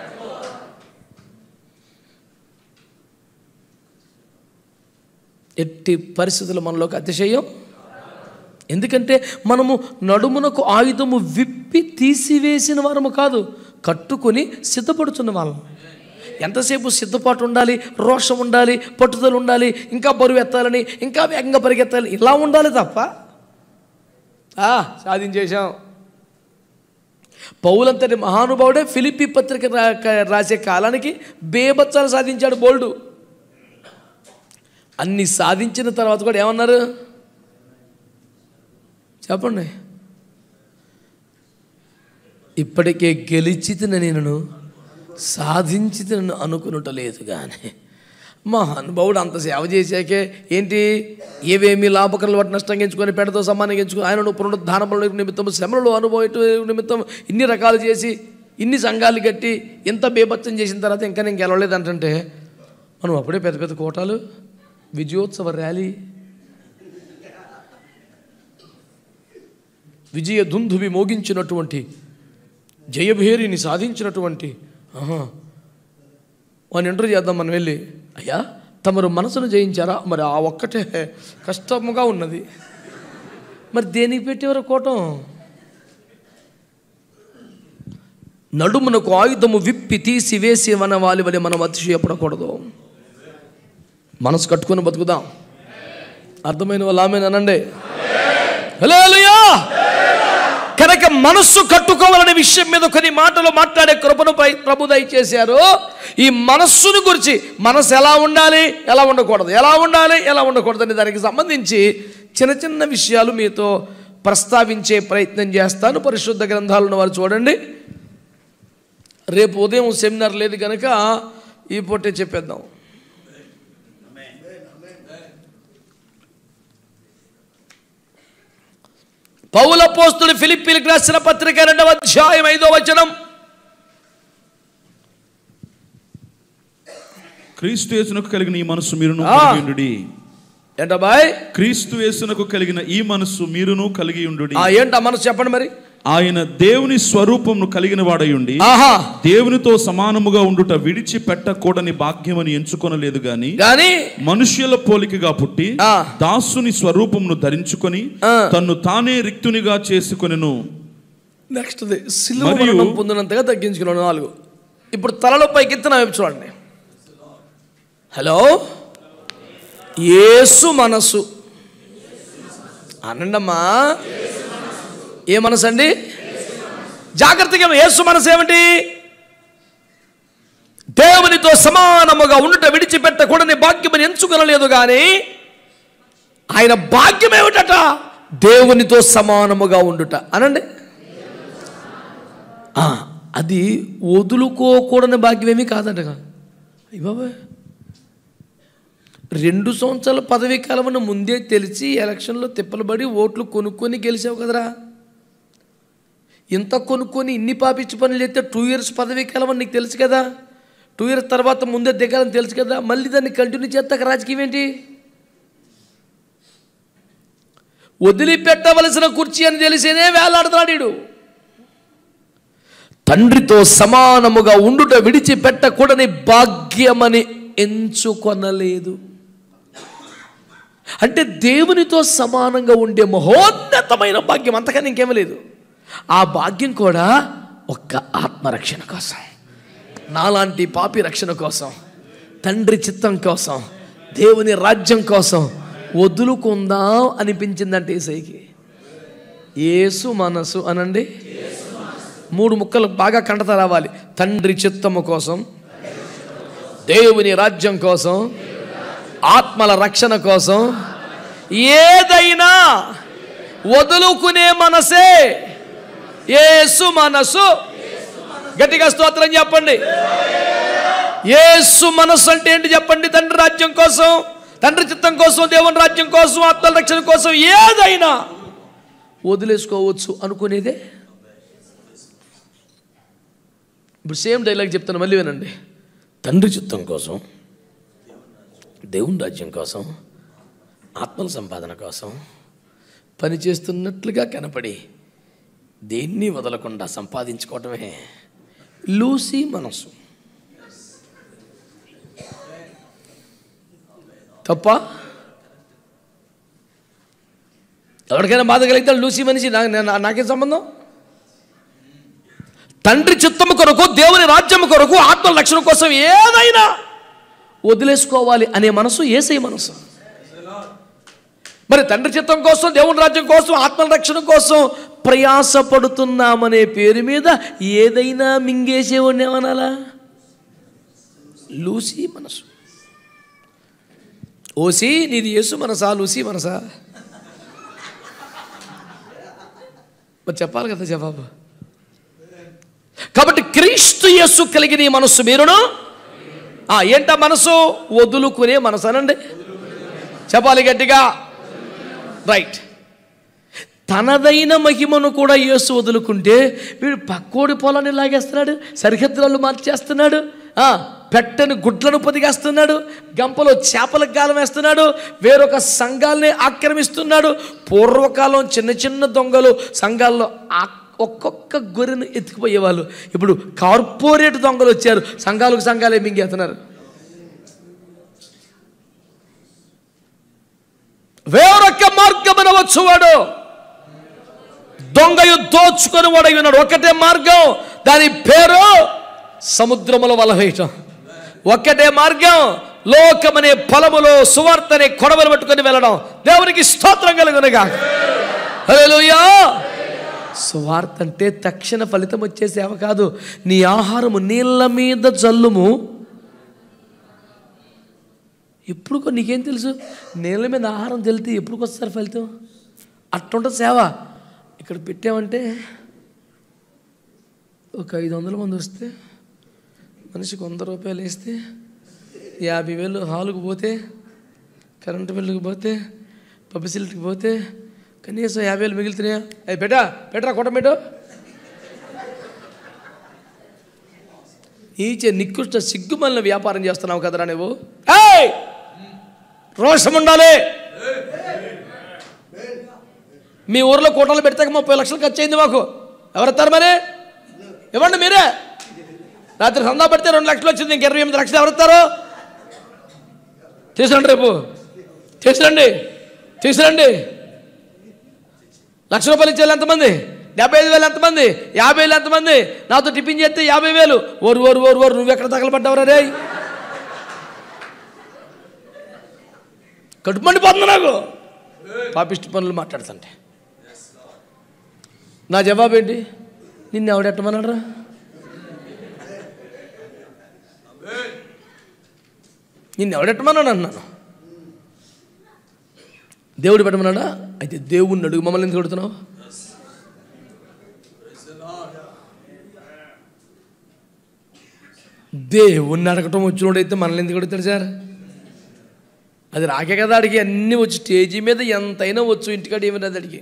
ఎట్టి పరిస్థితులు మనలోకి అతిశయం ఎందుకంటే మనము నడుమునకు ఆయుధము విప్పి తీసివేసిన వారము కాదు కట్టుకొని సిద్ధపడుతున్న వాళ్ళం ఎంతసేపు సిద్ధపాటు ఉండాలి రోషం ఉండాలి పట్టుదల ఉండాలి ఇంకా బరువు ఎత్తాలని ఇంకా వేగంగా పరిగెత్తాలి ఇలా ఉండాలి తప్ప ఆ, సాధించేశాం పౌలంతటి మహానుభావుడే ఫిలిప్పి పత్రిక రా- రాసే కాలానికి బేబత్సాలు సాధించాడు బోల్డు అన్ని సాధించిన తర్వాత కూడా ఏమన్నారు చెప్పండి ఇప్పటికే గెలిచితిన నేను సాధించితి నన్ను అనుకునుట లేదు కానీ మా అనుభవుడు అంత సేవ చేశాకే ఏంటి ఏవేమి లాభకరలు వాటి నష్టం ఎంచుకొని పెడతో సమానంగా ఎంచుకొని ఆయన పునరుద్ధాన పనుల నిమిత్తం శ్రమలు అనుభవం నిమిత్తం ఇన్ని రకాలు చేసి ఇన్ని సంఘాలు కట్టి ఇంత బేభత్సం చేసిన తర్వాత ఇంకా నేను గెలవలేదు అంటే మనం అప్పుడే పెద్ద పెద్ద కోటాలు విజయోత్సవ ర్యాలీ విజయ దుందువి మోగించినటువంటి జయభేరిని సాధించినటువంటి ఆహా వాడిని ఇంటర్వ్యూ చేద్దాం మనం వెళ్ళి అయ్యా తమరు మనసును జయించారా మరి ఆ ఒక్కటే కష్టముగా ఉన్నది మరి దేనికి పెట్టేవారు కోటం నడుమునకు ఆయుధము విప్పి తీసి వేసి మన వాలి వలి మనం అతిశయపడకూడదు మనసు కట్టుకొని బతుకుదాం అర్థమైన వాళ్ళు ఆమె అనండి హల్లెలూయా కనుక మనస్సు కట్టుకోవాలనే విషయం మీద కొన్ని మాటలు మాట్లాడే కృపను పై ప్రభు దయచేశారు ఈ మనస్సును గురించి మనసు ఎలా ఉండాలి ఎలా ఉండకూడదు ఎలా ఉండాలి ఎలా ఉండకూడదు అనే దానికి సంబంధించి చిన్న చిన్న విషయాలు మీతో ప్రస్తావించే ప్రయత్నం చేస్తాను పరిశుద్ధ గ్రంథాలను వారు చూడండి రేపు ఉదయం సెమినార్ లేదు కనుక ఈ పూటే చెప్పేద్దాం పౌల పోస్తుడు ఫిలిప్పీలకు రాసిన పత్రిక రెండవ అధ్యాయం ఐదో వచనం క్రీస్తు యేసునకు కలిగిన ఈ మనస్సు మీరును ఆ. కలిగి ఉండుడి ఏంటబ్బాయ్ క్రీస్తు యేసునకు కలిగిన ఈ మనస్సు మీరును కలిగి ఉండుడి ఆ ఏంటి ఆ మనసు చెప్పండి మరి ఆయన దేవుని స్వరూపమును కలిగిన వాడై ఉండి ఆహా దేవునితో సమానముగా ఉండుట విడిచిపెట్టకూడని భాగ్యమని ఎంచుకొనలేదు గాని కానీ మనుష్యుల పోలికగా పుట్టి ఆ. దాసుని స్వరూపమును ధరించుకొని ఆ. తన్ను తానే రిక్తునిగా చేసుకొనెను నెక్స్ట్ సిలువ మరియు- మరణం పొందినంతగా తగ్గించుకున్నాను నాలుగు ఇప్పుడు తలలో పైకెత్తి నా వైపు చూడండి హలో యేసు మనసు అనండమ్మా ఏ మనసు అండి జాగ్రత్తగా యేసు మనసు ఏమిటి దేవునితో సమానముగా ఉండుట విడిచిపెట్టకూడని భాగ్యమని ఎంచుకొనలేదు కానీ ఆయన భాగ్యం ఏమిటట దేవునితో సమానముగా ఉండుట అనండి ఆ, అది వదులుకోకూడని భాగ్యమేమీ కాదట అయ్య బాబాయ్ రెండు సంవత్సరాల పదవీ కాలమని ముందే తెలిసి ఎలక్షన్లో తిప్పలబడి ఓట్లు కొనుక్కొని గెలిచావు కదరా ఇంత కొనుక్కొని ఇన్ని పాపించి పనులు చేస్తే టూ ఇయర్స్ పదవీ కాలం అని నీకు తెలుసు కదా టూ ఇయర్స్ తర్వాత ముందే దిగాలని తెలుసు కదా మళ్ళీ దాన్ని కంటిన్యూ చేస్తాక రాజకీయం ఏంటి వదిలిపెట్టవలసిన కుర్చీ అని తెలిసేనే వేలాడుతున్నాడు వీడు తండ్రితో సమానముగా ఉండుట విడిచిపెట్టకూడని భాగ్యమని ఎంచుకొనలేదు అంటే దేవునితో సమానంగా ఉండే మహోన్నతమైన భాగ్యం అంతకన్నా ఇంకేమీ లేదు ఆ భాగ్యం కూడా ఒక్క ఆత్మరక్షణ కోసం నాలాంటి పాపి రక్షణ కోసం తండ్రి చిత్తం కోసం దేవుని రాజ్యం కోసం వదులుకుందాం అనిపించిందంటే ఏసైకి యేసు మనసు అనండి మూడు ముక్కలు బాగా కంటత రావాలి తండ్రి చిత్తము కోసం దేవుని రాజ్యం కోసం ఆత్మల రక్షణ కోసం ఏదైనా వదులుకునే మనసే యేసు మనసు గట్టిగా స్తోత్రం చెప్పండి యేసు మనస్సు అంటే ఏంటి చెప్పండి తండ్రి రాజ్యం కోసం తండ్రి చిత్తం కోసం దేవుని రాజ్యం కోసం ఆత్మల రక్షణ కోసం ఏదైనా వదిలేసుకోవచ్చు అనుకునేదే ఇప్పుడు సేమ్ డైలాగ్ చెప్తాను మళ్ళీ వినండి తండ్రి చిత్తం కోసం దేవుని రాజ్యం కోసం ఆత్మల సంపాదన కోసం పనిచేస్తున్నట్లుగా కనపడి దేన్ని వదలకుండా సంపాదించుకోవటమే లూసీ మనసు తప్ప ఎవరికైనా బాధ కలిగితే లూసీ మనిషి నా- నా- నాకేం సంబంధం తండ్రి చిత్తము కొరకు దేవుని రాజ్యం కొరకు ఆత్మ రక్షణ కోసం ఏదైనా వదిలేసుకోవాలి అనే మనసు ఏసై మనసు మరి తండ్రి చిత్తం కోసం దేవుని రాజ్యం కోసం ఆత్మ రక్షణ కోసం ప్రయాసపడుతున్నామనే పేరు మీద ఏదైనా మింగేసేవాడిని ఏమనాలా లూసీ మనసు ఓసి నీది యేసు మనసా లూసీ మనసా మరి చెప్పాలి కదా జవాబు కాబట్టి క్రీస్తు యేసు కలిగిన ఈ మనస్సు మీరును ఆ, ఏంటా మనసు వదులుకునే మనసు అనండి చెప్పాలి గట్టిగా రైట్ తనదైన మహిమను కూడా యేసు వదులుకుంటే వీడు పక్కోడి పొలాన్ని లాగేస్తున్నాడు సరిహద్దులను మార్చేస్తున్నాడు ఆ, పెట్టని గుడ్లను పొదిగేస్తున్నాడు గంపలో చేపలకు గాలం వేస్తున్నాడు వేరొక సంఘాలని ఆక్రమిస్తున్నాడు పూర్వకాలం చిన్న చిన్న దొంగలు సంఘాల్లో ఆ- ఒక్కొక్క గొర్రెను ఎత్తుకుపోయేవాళ్ళు ఇప్పుడు కార్పొరేట్ దొంగలు వచ్చారు సంఘాలకు సంఘాలే మింగేస్తున్నారు వేరొక మార్గమున వచ్చువాడు దొంగయు దోచుకొని వాడై ఉన్నాడు ఒకటే మార్గం దాని పేరు సముద్రముల వల వేయటం ఒక్కటే మార్గం లోకమనే పొలములో సువార్తనే కొడవలు పట్టుకొని వెళ్ళడం దేవునికి స్తోత్రం కలుగునుగా హల్లెలూయా సువార్త అంటే తక్షణ ఫలితం వచ్చే సేవ కాదు నీ ఆహారము నీళ్ళ మీద జల్లుము ఎప్పుడు నీకేం తెలుసు నీళ్ళ మీద ఆహారం తెలితే ఎప్పుడు వస్తారు ఫలితం అట్టుంటుంది సేవ ఇక్కడ పెట్టామంటే ఒక ఐదు వందల మంది వస్తే మనిషికి వంద రూపాయలు వేస్తే యాభై వేలు హాలుకు పోతే కరెంటు బిల్లుకి పోతే పబ్లిసిటీకి పోతే కనీసం యాభై వేలు మిగులుతున్నాయా అవి పెట్టా పెట్టరా కొట్ట పెట్టు ఈచే నికృష్ట సిగ్గుమల్ని వ్యాపారం చేస్తున్నావు కదరా నువ్వు ఏయ్! రోషం ఉండాలి మీ ఊర్లో కోటలు పెడితే ముప్పై లక్షలు ఖర్చు అయింది మాకు ఎవరెత్తారు మరి ఇవ్వండి మీరే రాత్రి సందా పెడితే రెండు లక్షలు వచ్చింది ఇంక ఇరవై ఎనిమిది లక్షలు ఎవరెత్తారు తీసురండి రేపు తీసురండి తీసురండి లక్ష రూపాయలు ఇచ్చేది ఎంతమంది డెబ్బై ఐదు వేలు ఎంతమంది యాభై వేలు ఎంతమంది నాతో టిఫిన్ చేస్తే యాభై వేలు ఓరు ఓరు ఓరు ఓరు నువ్వు ఎక్కడ తగలబడ్డావురా రే కడుపుమండి పోతుంది నాకు పాపిష్టి పనులు మాట్లాడుతుంటే నా జవాబు ఏంటి నిన్ను ఎవడెట్టమన్నాడరా నిన్ను ఎవడెట్టమన్నాడు అన్నాను దేవుడు పెట్టమన్నాడా అయితే దేవుణ్ణి అడుగు మమ్మల్ని ఎందుకు కొడుతున్నావు దేవుణ్ణి అడగటం వచ్చినోడైతే మనల్ని ఎందుకు అడుగుతాడు సార్ అది రాకే కదా అడిగి అన్నీ వచ్చి స్టేజీ మీద ఎంతైనా వచ్చు ఇంటికాడ ఏమి రాదు అడిగి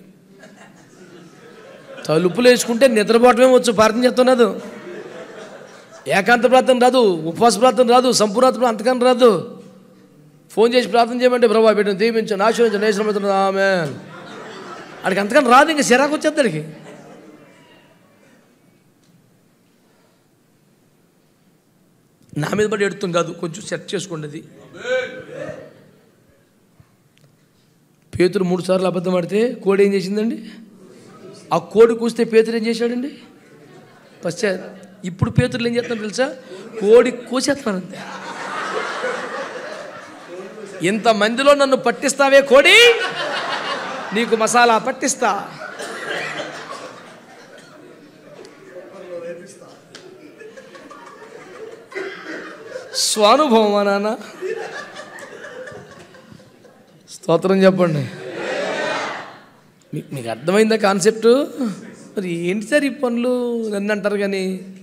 తలుపులు వేసుకుంటే నిద్రపోవటమే వచ్చు ప్రార్థన చేస్తున్నది ఏకాంత ప్రార్థన రాదు ఉపవాస ప్రార్థన రాదు సంపూర్ణ ప్రార్థన అంతకన్నా రాదు ఫోన్ చేసి ప్రార్థన చేయమంటే ప్రభావ పెట్టిన దీవించు నాశనం నేశ్రమవుతున్నది ఆమె అడికి అంతకన్నా రాదు ఇంకా సిరాకు వచ్చేది అడికి నా మీద పడి ఎడుతాం కాదు కొంచెం సెట్ చేసుకోండి అది పేతురు మూడు సార్లు అబద్ధం ఆడితే కోడి ఏం చేసిందండి ఆ కోడి కూస్తే పేతురు ఏం చేశాడండి పశ్చా ఇప్పుడు పేతురులు ఏం చేస్తున్నారు తెలుసా కోడి కూసేస్తున్నారు అంతే ఇంతమందిలో నన్ను పట్టిస్తావే కోడి నీకు మసాలా పట్టిస్తా స్వానుభవమా నాన్న స్తోత్రం చెప్పండి మీ- మీకు అర్థమైందా కాన్సెప్ట్ మరి ఏంటి సార్ ఈ పనులు నన్ను అంటారు కానీ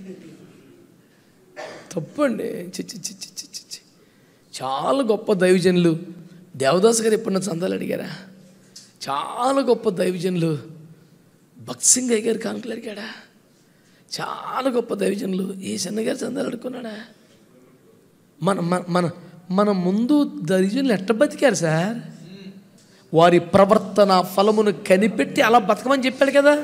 తప్పండి చి చి చి చి చి చి చి. చాలా గొప్ప దైవజనులు దేవదాస్ గారు ఎప్పుడన్నా చందాలు అడిగారా చాలా గొప్ప దైవజనులు భక్త్ సింగ్ అయ్య గారు కానుకలు అడిగాడా చాలా గొప్ప దైవజనులు ఏ చిన్న గారు చందాలు అడుక్కున్నాడా మన మన మన మన ముందు దైవజనులు ఎట్ట బతికారు సార్ వారి ప్రవర్తన ఫలమును కనిపెట్టి అలా బతకమని చెప్పాడు కదా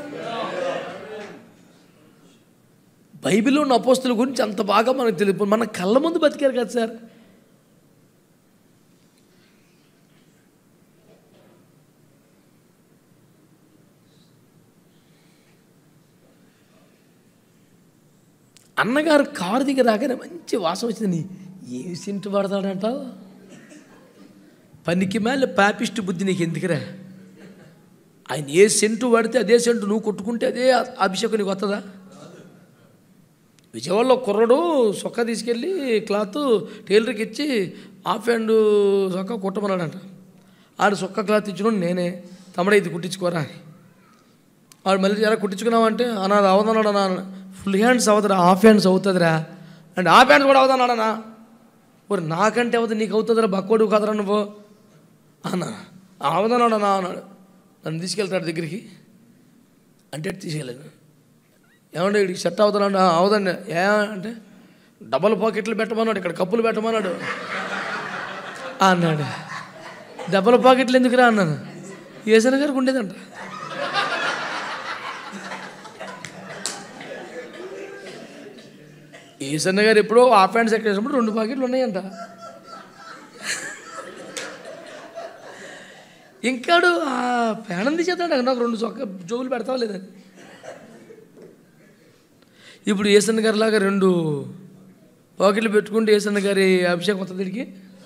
బైబిల్లో ఉన్న అపోస్తుల గురించి అంత బాగా మనకు తెలియదు మన కళ్ళ ముందు బతికారు కదా సార్ అన్నగారు కారు దిగి రాగానే మంచి వాసన వచ్చింది ఏ సింటు పడతాడంటావు పనికి మేల పాపిస్ట్ బుద్ధి నీకు ఎందుకురా ఆయన ఏ సెంటు వాడితే అదే సెంటు నువ్వు కొట్టుకుంటే అదే అభిషేకం నీకు వస్తుందా విజయవాడలో కుర్రడు సొక్క తీసుకెళ్ళి క్లాత్ టైలర్కి ఇచ్చి హాఫ్ హ్యాండ్ సొక్క కుట్టమన్నాడంట ఆడు సొక్క క్లాత్ ఇచ్చిన నేనే తమ్ముడే ఇది కుట్టించుకోరా అని ఆడు మళ్ళీ ఎలా కుట్టించుకున్నావంటే అన్నాడు అవదన్నాడు అన్న ఫుల్ హ్యాండ్స్ అవుతుందిరా హాఫ్ హ్యాండ్స్ అవుతుందిరా అంటే హాఫ్ హ్యాండ్స్ కూడా అవుతున్నాడనా మరి నాకంటే అవుతుంది నీకు అవుతుందిరా బక్కోడు కదరా నువ్వు అన్న అవదన్నాడనా అన్నాడు నన్ను తీసుకెళ్తాడు దగ్గరికి అంటే అటు తీసుకెళ్ళాను ఏమంటే ఇక్కడికి సెట్ అవుతున్నాడు అవదండి ఏ అంటే డబల్ పాకెట్లు పెట్టమన్నాడు ఇక్కడ కప్పులు పెట్టమన్నాడు అన్నాడు డబల్ పాకెట్లు ఎందుకురా అన్నాను ఏసన గారికి ఉండేదంట ఈసన్న గారు ఎప్పుడో హాఫ్ హ్యాండ్స్ ఎక్కేసినప్పుడు రెండు పాకెట్లు ఉన్నాయంట ఇంకాడు ఆ పేణం తీసేస్తాడు నాకు రెండు చొక్క జోబులు పెడతావా లేదని ఇప్పుడు ఏసన్న గారి లాగా రెండు పాకెట్లు పెట్టుకుంటే ఏసన్న గారి అభిషేకం వస్తుంది దీనికి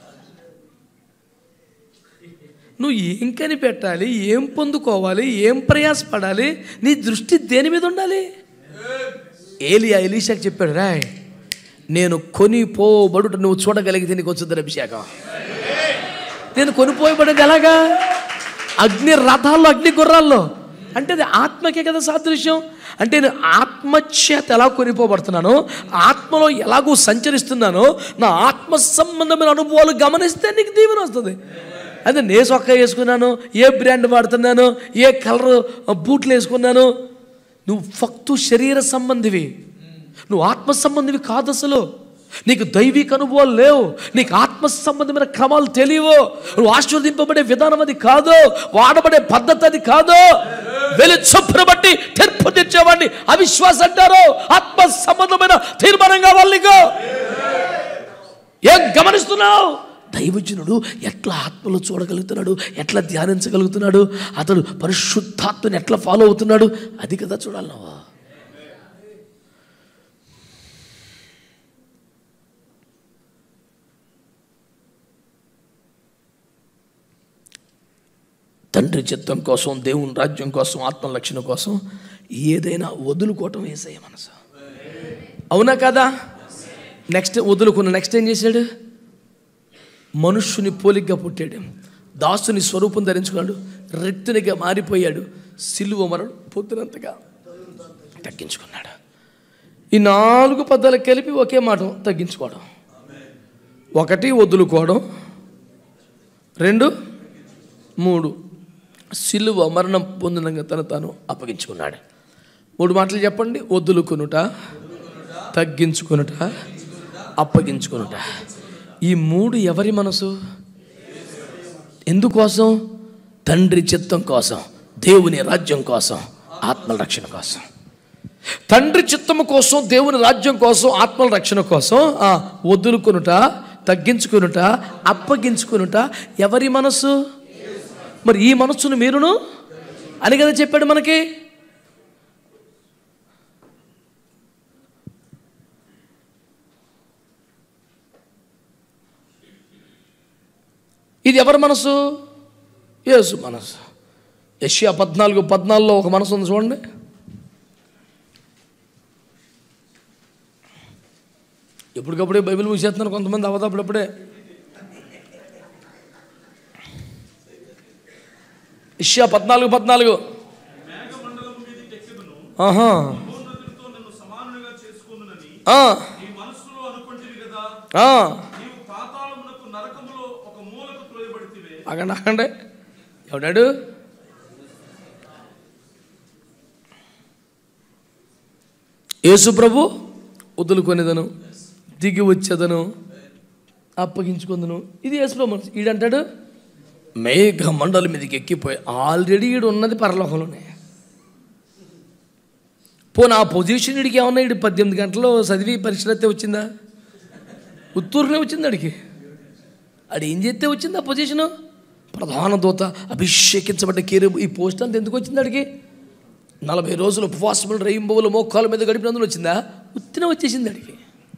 నువ్వు ఏం కనిపెట్టాలి ఏం పొందుకోవాలి ఏం ప్రయాసపడాలి నీ దృష్టి దేని మీద ఉండాలి ఏలియా ఎలీషాకి చెప్పాడు రాయ్ నేను కొనిపోబడుట నువ్వు చూడగలిగితే నీకు వచ్చింది అభిషేకం నేను కొనిపోయబడేది ఎలాగా అగ్ని రథాల్లో అగ్ని గుర్రాల్లో అంటే అది ఆత్మకే కదా సాదృశ్యం అంటే నేను ఆత్మచేత ఎలా కొనిపోబడుతున్నానో ఆత్మలో ఎలాగో సంచరిస్తున్నానో నా ఆత్మ సంబంధమైన అనుభవాలు గమనిస్తే నీకు దీవెన వస్తుంది అదే నే సొక్క వేసుకున్నాను ఏ బ్రాండ్ వాడుతున్నాను ఏ కలర్ బూట్లు వేసుకున్నాను నువ్వు ఫక్తు శరీర సంబంధివి నువ్వు ఆత్మ సంబంధివి కాదు అసలు నీకు దైవిక అనుభవాలు లేవు నీకు ఆత్మ సంబంధమైన క్రమాలు తెలియవు నువ్వు ఆశీర్వదింపబడే విధానం అది కాదు వాడబడే పద్ధతి అది కాదు వెలి చొప్పున బట్టి తెర్పు తెచ్చేవాడిని అవిశ్వాసం అంటారు ఆత్మ సంబంధమైన తీర్మానం కావాలి నీకు ఏం గమనిస్తున్నావు దైవజనుడు ఎట్లా ఆత్మలో చూడగలుగుతున్నాడు ఎట్లా ధ్యానించగలుగుతున్నాడు అతడు పరిశుద్ధాత్మని ఎట్లా ఫాలో అవుతున్నాడు అది కదా చూడాలి నువ్వు తండ్రి చిత్తం కోసం దేవుని రాజ్యం కోసం ఆత్మ లక్షణం కోసం ఏదైనా వదులుకోవటం వేసయ్య మనసు అవునా కదా నెక్స్ట్ వదులుకున్న నెక్స్ట్ ఏం చేశాడు మనుష్యుని పోలిగ్గా పుట్టాడు దాసుని స్వరూపం ధరించుకున్నాడు రెత్తునిగా మారిపోయాడు సిలువ మరడు పొద్దునంతగా తగ్గించుకున్నాడు ఈ నాలుగు పదాలు కలిపి ఒకే మాట తగ్గించుకోవడం ఒకటి వదులుకోవడం రెండు మూడు సిలువ మరణం పొందినంగా తను తాను అప్పగించుకున్నాడు మూడు మాటలు చెప్పండి వదులుకొనుట తగ్గించుకొనుట అప్పగించుకొనుట ఈ మూడు ఎవరి మనసు ఎందుకోసం తండ్రి చిత్తం కోసం దేవుని రాజ్యం కోసం ఆత్మరక్షణ కోసం తండ్రి చిత్తము కోసం దేవుని రాజ్యం కోసం ఆత్మల రక్షణ కోసం ఆ, వదులుకొనుట తగ్గించుకొనుట అప్పగించుకొనుట ఎవరి మనసు మరి ఈ మనస్సును మీరును అని కదా చెప్పాడు మనకి ఇది ఎవరి మనసు యేసు మనసు యష్యా పద్నాలుగు పద్నాలుగులో ఒక మనసు ఉంది చూడండి ఎప్పటికప్పుడే బైబిల్ మూసేస్తున్నారు కొంతమంది అవదప్పుడప్పుడే ఇష్యా పద్నాలుగు పద్నాలుగు ఆహా ఆ, నీ మనస్సులో అనుకుంటివి కదా ఆ. నీవు పాతాళమునకు నరకములో ఒక మూలకు త్రోయబడితివే ఆగండి ఆగండి ఎవడాడు యేసు ప్రభు వదులుకొనేదను దిగి వచ్చేదను అప్పగించుకుందను ఇది యేసు ప్రభు మనసు ఈడంటాడు మేఘ మండలి మీదకి ఎక్కిపోయి ఆల్రెడీ ఈడు ఉన్నది పరలోకంలోనే పోనీ ఆ పొజిషన్ ఇడికి ఏమన్నా ఇడు పద్దెనిమిది గంటలు చదివి పరీక్షలు అయితే వచ్చిందా ఉత్తూరునే వచ్చింది అడికి అది ఏం చేస్తే వచ్చింది ఆ పొజిషను ప్రధాన దూత అభిషేకించబడ్డ కీరు ఈ పోస్ట్ అంతా ఎందుకు వచ్చింది అడిగి నలభై రోజులు ఉపవాసములు రెయింబువులు మోకాల మీద గడిపినందుకు వచ్చిందా ఉత్తిన వచ్చేసింది అడిగి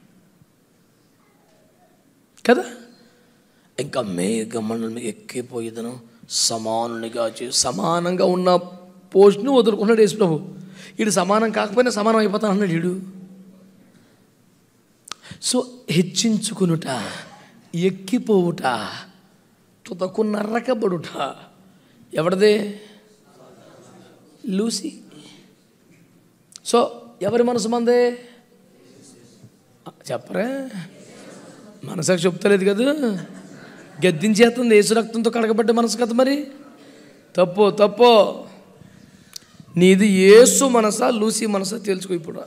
కదా ఇంకా మేఘ మండలం ఎక్కిపోయేదను సమానునిగా చే సమానంగా ఉన్న పోస్ట్ను వదులుకున్నాడు యేసు ప్రభు వీడు సమానం కాకపోయినా సమానం అయిపోతాను అన్నాడు వీడు సో హెచ్చించుకునుట ఎక్కిపోవుట తుదకు నర్రకబడుట ఎవరిదే లూసి సో ఎవరి మనసు మందే చెప్పరే మనసుకు చెప్తలేదు కదా గద్దించేస్తుంది యేసు రక్తంతో కడగబడ్డ మనసు కదా మరి తప్పు తప్పు నీది యేసు మనసా లూసి మనసా తేల్చుకో ఇప్పుడు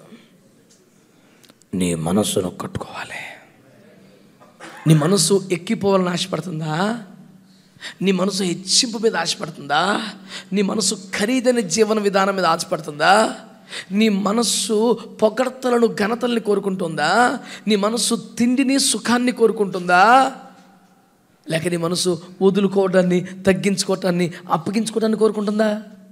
నీ మనస్సును కట్టుకోవాలి నీ మనసు ఎక్కిపోవాలని ఆశపడుతుందా నీ మనసు హెచ్చింపు మీద ఆశపడుతుందా నీ మనసు ఖరీదైన జీవన విధానం మీద ఆశపడుతుందా నీ మనస్సు పొగడ్తలను ఘనతల్ని కోరుకుంటుందా నీ మనస్సు తిండిని సుఖాన్ని కోరుకుంటుందా లేక నీ మనసు వదులుకోవడాన్ని తగ్గించుకోవటాన్ని అప్పగించుకోవటాన్ని కోరుకుంటుందా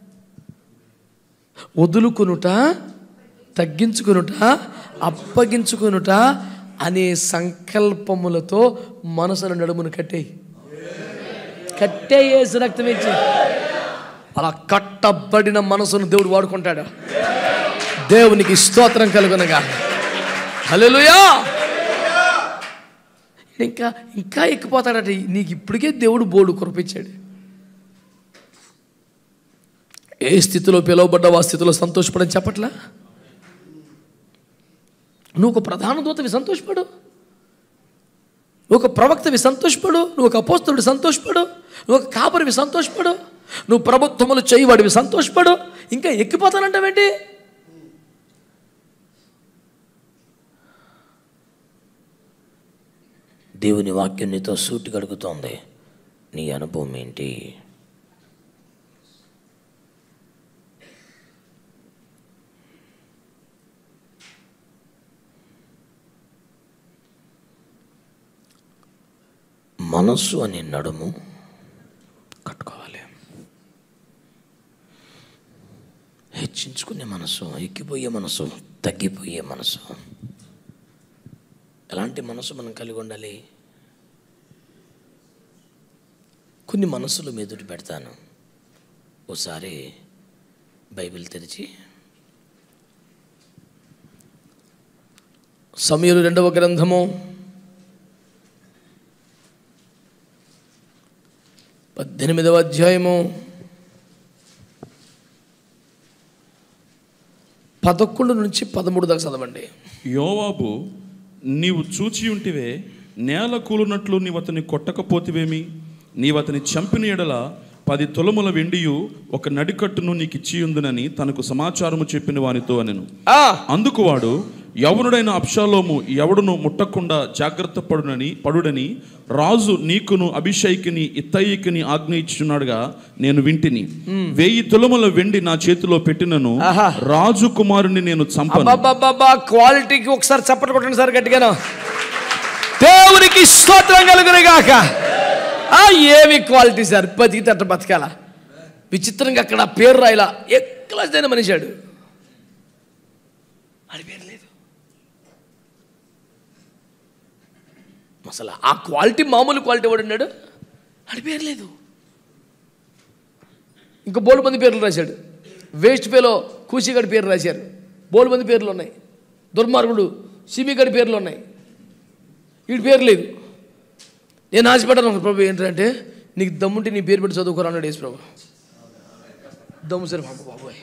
వదులుకొనుట తగ్గించుకొనుట అప్పగించుకొనుట అనే సంకల్పములతో మనసును నడుమును కట్టేయి కట్టే యేసు రక్తం ఇచ్చి అలా కట్టబడిన మనసును దేవుడు వాడుకుంటాడు దేవునికి స్తోత్రం కలుగునగా హల్లెలూయా ఇంకా ఇంకా ఎక్కిపోతాడట నీకు ఇప్పటికే దేవుడు బోర్డు కురిపించాడు ఏ స్థితిలో పిలువబడ్డావు ఆ స్థితిలో సంతోషపడని చెప్పట్లా నువ్వు ఒక ప్రధాన దూతవి సంతోషపడు నువ్వు ఒక ప్రవక్తవి సంతోషపడు నువ్వు ఒక అపోస్తుడివి సంతోషపడు నువ్వు ఒక కాపరివి సంతోషపడు నువ్వు ప్రభుత్వములు చేయవాడివి సంతోషపడు ఇంకా ఎక్కిపోతానంటావేంటి దేవుని వాక్యం నీతో సూటి గడుగుతోంది నీ అనుభవం ఏంటి మనస్సు అనే నడుము కట్టుకోవాలి హెచ్చించుకునే మనసు ఎక్కిపోయే మనసు తగ్గిపోయే మనసు ఎలాంటి మనసు మనం కలిగి ఉండాలి కొన్ని మనసులు మెదుటి పెడతాను ఓసారి బైబిల్ తెరిచి సమయలు రెండవ గ్రంథము పద్దెనిమిదవ అధ్యాయము పదకొండు నుంచి పదమూడు దాకా చదవండి యోవాబు నీవు చూచి ఉంటివే నేల కూలునట్లు నీవు అతన్ని కొట్టకపోతివేమి నీవు అతని చంపిన ఎడల పది తొలముల వెండియు ఒక నడికట్టును నీకు ఇచ్చియుందునని తనకు సమాచారము చెప్పిన వానితో అనెను ఆ, అందుకు వాడు యవనుడైన అప్షాలోము ఎవడును ముట్టకుండా జాగ్రత్త పడునని పడుడని రాజు నీకును అభిషేకిని ఇత్తయికిని ఆజ్ఞ ఇచ్చున్నాడుగా నేను వింటిని వెయ్యి తులముల వెండి నా చేతిలో పెట్టినను ఆహా. రాజు కుమారుని నేను చంపను అబ్బాబ్బాబ్బా క్వాలిటీకి ఒకసారి చప్పట్లు కొట్టండి సార్ గట్టిగాను దేవునికి స్తోత్రం కలుగును గాక ఆ ఏమి క్వాలిటీ సార్ బతికితే అట్ట బతకాల విచిత్రంగా అక్కడ ఆ పేరు రాయిలా ఏ క్లాస్ అయిన మనిషాడు ఆడి పేరు లేదు అసలు ఆ క్వాలిటీ మామూలు క్వాలిటీ వాడు ఉన్నాడు ఆడి పేరు లేదు ఇంకా బోలు మంది పేర్లు రాశాడు వేస్ట్ పేలో కూసిగడి పేరు రాశారు బోలు మంది పేర్లు ఉన్నాయి దుర్మార్గుడు సిమిగడి పేర్లు ఉన్నాయి వీడి పేరు లేదు నేను ఆశపడ్డాను ప్రభు ఏంటంటే నీకు దమ్ముంటే నీ పేరు పెట్టి చదువుకోరా అన్నాడు యేసు ప్రభు దమ్ము సరే బాబు బాబోయ్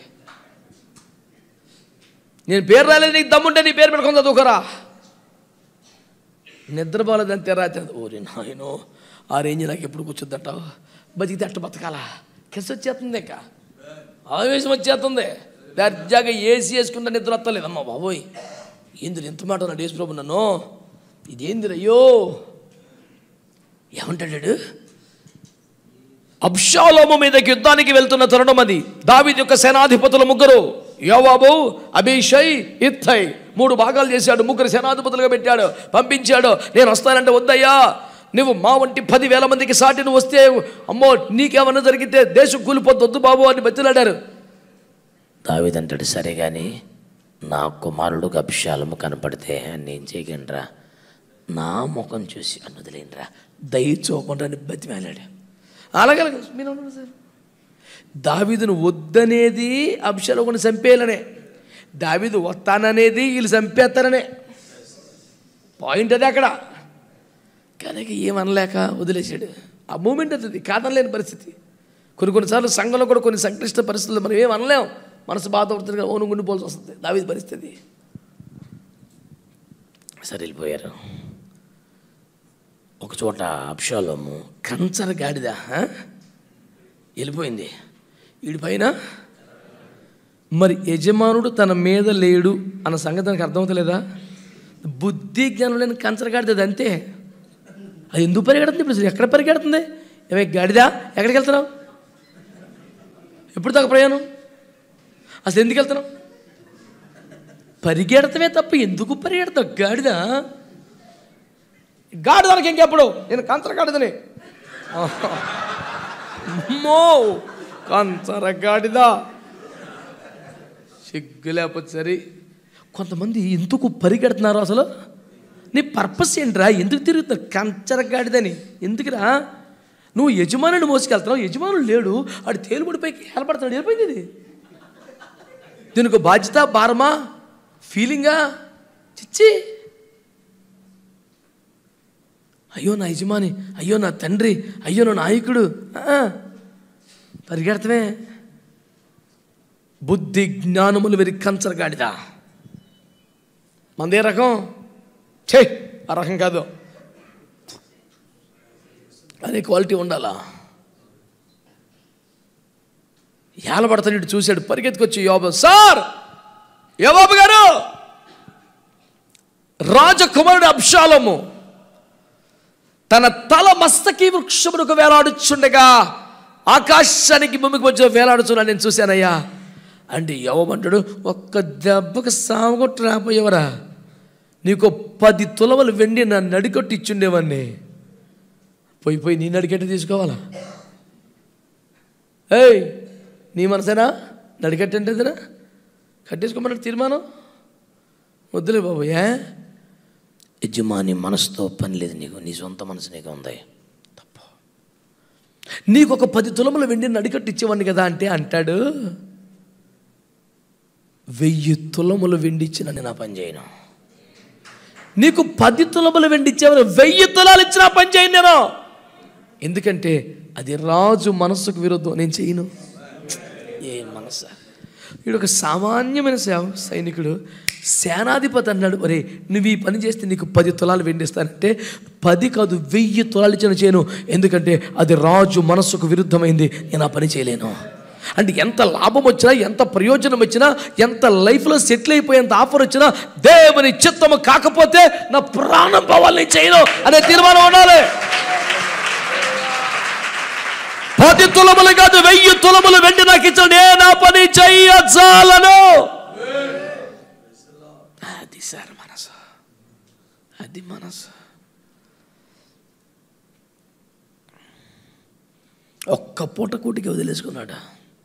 నేను పేరు రాలేదు నీకు దమ్ముంటే నీ పేరు పెట్టుకొని చదువుకోరా నిద్రపోలేదని రాత్రి ఓరి నాయనో ఆ రేంజ్ నాకు ఎప్పుడు కూర్చుందంటావు బతికితే అట్ట బతకాలా కెస్ వచ్చేస్తుంది ఇంకా ఆవేశం వచ్చేస్తుంది దర్జాగా ఏసీ వేసుకుంటే నిద్ర వస్తలేదమ్మా బాబోయ్ ఏంది ఎంత మాట అన్నాడు యేసు ప్రభు నన్ను ఇదేంది అయ్యో ఏమంటాడు అబ్షాలోము మీదకి యుద్ధానికి వెళ్తున్న తరుణం అది దావీదు యొక్క సేనాధిపతులు ముగ్గురు యోవాబు అభిషయ్ ఇత్తై మూడు భాగాలు చేశాడు ముగ్గురు సేనాధిపతులుగా పెట్టాడు పంపించాడు నేను వస్తానంటే వద్దయ్యా నువ్వు మా వంటి పదివేల మందికి సాటి నువ్వు వస్తే అమ్మో నీకేమన్నా జరిగితే దేశం కూలిపోద్దు వద్దు బాబు అని బతిలాడారు దావిదంటాడు సరే కానీ నా కుమారుడు అభిషాలము కనపడితే నేను చేయగలరా నా ముఖం చూసి అన్న వదిలేనరా దయ చూపండి అని బతిమాలాడు అలాగే అలాగే. మీరు ఉండండి సార్ దావీదును వద్దనేది అభిషేలోకుని చంపేయాలనే దావీదు వస్తాననేది వీళ్ళు చంపేస్తారనే పాయింట్ అది అక్కడ కనుక ఏమనలేక వదిలేశాడు ఆ మూమెంట్ అది కాదనలేని పరిస్థితి కొన్ని కొన్నిసార్లు సంఘంలో కూడా కొన్ని సంక్లిష్ట పరిస్థితులు మనం ఏం అనలేం మనసు బాధపడుతుంది ఓను గుండిపోవాల్సి వస్తుంది దావీదు పరిస్థితి సరే వెళ్ళిపోయారు ఒక చోట అభిషాలోము కంచర గాడిద ఆ? వెళ్ళిపోయింది వీడి పైన మరి యజమానుడు తన మీద లేడు అన్న సంగతి నాకు అర్థమవుతలేదా బుద్ధి జ్ఞానం లేని కంచర గాడిద అది అంతే అది ఎందుకు పరిగెడుతుంది ఇప్పుడు అసలు ఎక్కడ పరిగెడుతుంది ఏమే గాడిదా ఎక్కడికి వెళ్తున్నావు ఎప్పుడు దాకా ప్రయాణం అసలు ఎందుకు వెళ్తున్నావు పరిగెడతమే తప్ప ఎందుకు పరిగెడతావు గాడిదా గాడిదానికి ఇంకెప్పుడు నేను కంచర గాడిదని అమ్మో కంచర గాడిదా సిగ్గు లేకపోతే సరే కొంతమంది ఎందుకు పరిగెడుతున్నారు అసలు నీ పర్పస్ ఏంట్రా ఎందుకు తిరుగుతున్నారు కంచర గాడిదని ఎందుకురా నువ్వు యజమానుని మోసుకెళ్తున్నావు యజమానుడు లేడు ఆడు తేలుబడిపైకి హెలపడుతున్నాడు వెళ్ళిపోయింది ఇది దీనికి బాధ్యత భారమా ఫీలింగా చిచ్చి అయ్యో నా యజమాని అయ్యో నా తండ్రి అయ్యో నా నాయకుడు ఆ, పరిగెడతమే బుద్ధి జ్ఞానములు వెరి కంచరగాడిదా మందే రకం ఛే ఆ రకం కాదు అదే క్వాలిటీ ఉండాలా ఏలబడతాను ఇటు చూశాడు పరిగెత్తుకొచ్చి యోబు సార్ యోబాబు గారు రాజకుమారుడు అబ్షాలము తన తల మస్తకి వృక్షమునకు వేలాడుచుండగా ఆకాశానికి భూమికి మధ్య వేలాడుచున్నా నేను చూశానయ్యా అంటే యవమంటాడు ఒక్క దెబ్బకు సామగొట్టు రాపోయేవరా నీకు పది తులవలు వెండి నా నడికొట్టి ఇచ్చుండేవాడిని పోయి పోయి నీ నడికెట్టి తీసుకోవాలా ఏయ్ నీ మనసేనా నడికట్టి అంటేదినా కట్టేసుకోమన్నట్టు తీర్మానం వద్దులే బాబు ఏ యజమాని మనసుతో పని లేదు నీకు నీ సొంత మనసు నీకు ఉంది నీకు ఒక పది తులముల వెండి నడికట్టు ఇచ్చేవాడిని కదా అంటే అంటాడు వెయ్యి తులముల వెండి ఇచ్చిన నేను ఆ పని చేయను నీకు పది తులముల వెండి ఇచ్చేవారు వెయ్యి తులాలు ఇచ్చిన పని చేయను నేను ఎందుకంటే అది రాజు మనస్సుకు విరుద్ధం నేను చేయను ఏ మనస వీడు ఒక సామాన్యమైన సేవ సైనికుడు సేనాధిపతి అన్నాడు ఒరే నువ్వు ఈ పని చేస్తే నీకు పది తులాలు వెండిస్తానంటే పది కాదు వెయ్యి తులాలు ఇచ్చిన చేయను ఎందుకంటే అది రాజు మనస్సుకు విరుద్ధమైంది నేను ఆ పని చేయలేను అంటే ఎంత లాభం వచ్చినా ఎంత ప్రయోజనం వచ్చినా ఎంత లైఫ్లో సెటిల్ అయిపోయేంత ఆఫర్ వచ్చినా దేవుని చిత్తము కాకపోతే నా ప్రాణం పోవాలని చేయను అనే తీర్మానం ఉండాలి పది తులములు కాదు వెయ్యి తులములు వెండి నాకు ఇచ్చిన నేను ఆ పని చెయ్యజాలను అది సార్ మనసు అది మనసు ఒక్క పూట కూటికి వదిలేసుకున్నాడు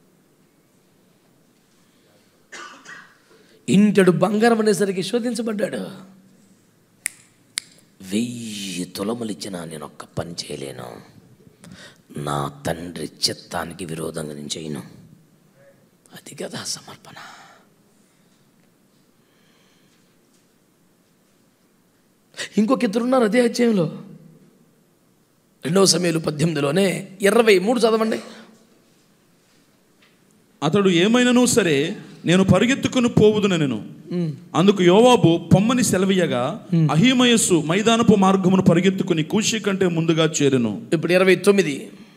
ఇంటడు బంగారం అనేసరికి శోధించబడ్డాడు వెయ్యి తులములు ఇచ్చినా నేను ఒక్క పని చేయలేను నా తండ్రి చిత్తానికి విరోధంగా నేను చేయను అది కదా సమర్పణ ఇంకొక ఇద్దరు ఉన్నారు అదే అధ్యాయంలో రెండవ సమయంలో పద్దెనిమిదిలోనే ఇరవై మూడు చదవండి అతడు ఏమైనను సరే నేను పరిగెత్తుకుని పోవుదున నేను అందుకు యోవాబు పొమ్మని సెలవీయగా అహిమయస్సు మైదానపు మార్గమును పరిగెత్తుకుని కూషి కంటే ముందుగా చేరెను ఇప్పుడు ఇరవై తొమ్మిది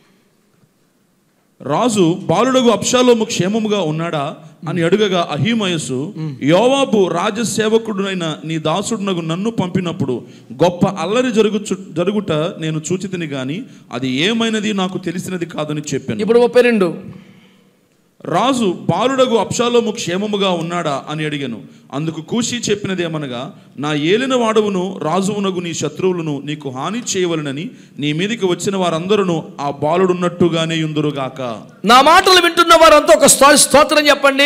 రాజు బాలుడగు అప్షాలోము క్షేమముగా ఉన్నాడా అని అడుగగా అహిమయస్సు యోవాబు రాజసేవకుడునైన నీ దాసుడునగు నన్ను పంపినప్పుడు గొప్ప అల్లరి జరుగుచు జరుగుట నేను చూచితిని గాని అది ఏమైనది నాకు తెలిసినది కాదని చెప్పాను ఇప్పుడు ముప్పై రెండు రాజు బాలుడగు అప్షాలోము క్షేమముగా ఉన్నాడా అని అడిగాను అందుకు కూషి చెప్పినది ఏమనగా నా ఏలిన వాడవును రాజువునగు నీ శత్రువులను నీకు హాని చేయవలనని నీ మీదికి వచ్చిన వారందరూ ఆ బాలుడున్నట్టుగానే యుందురుగాక నా మాటలు వింటున్న వారంతా ఒక స్తో- స్తోత్రం చెప్పండి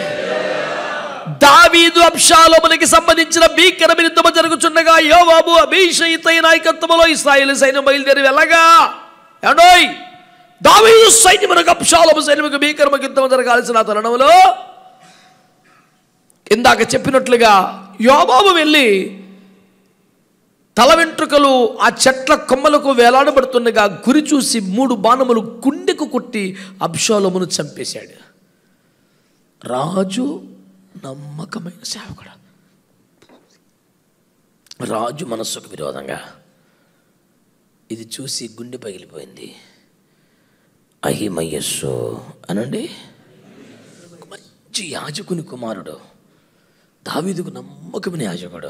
దావీదు అంశాలములకి సంబంధించిన భీకరమైన యుద్ధము జరుగుచుండగా యోవాబు అభిషయిత నాయకత్వంలో ఇస్రాయేల్ సైన్యం బయలుదేరి వెళ్ళగా ఏడోయ్ దావీదు సైన్యమునకు అంశాలము సైన్యముకు భీకరమ యుద్ధం జరగాల్సిన ఆ తరుణంలో ఇందాక చెప్పినట్లుగా యోబాబు వెళ్ళి తల వెంట్రుకలు ఆ చెట్ల కొమ్మలకు వేలాడబడుతుండగా గురి చూసి మూడు బాణములు గుండెకు కొట్టి అబ్షాలోమును చంపేశాడు రాజు నమ్మకమైన సేవకుడు రాజు మనస్సుకు విరోధంగా ఇది చూసి గుండె పగిలిపోయింది అహిమయ్యస్సు అనండి ఒక మంచి యాజకుని కుమారుడు దావీదుకు నమ్మకమైన యాజకుడు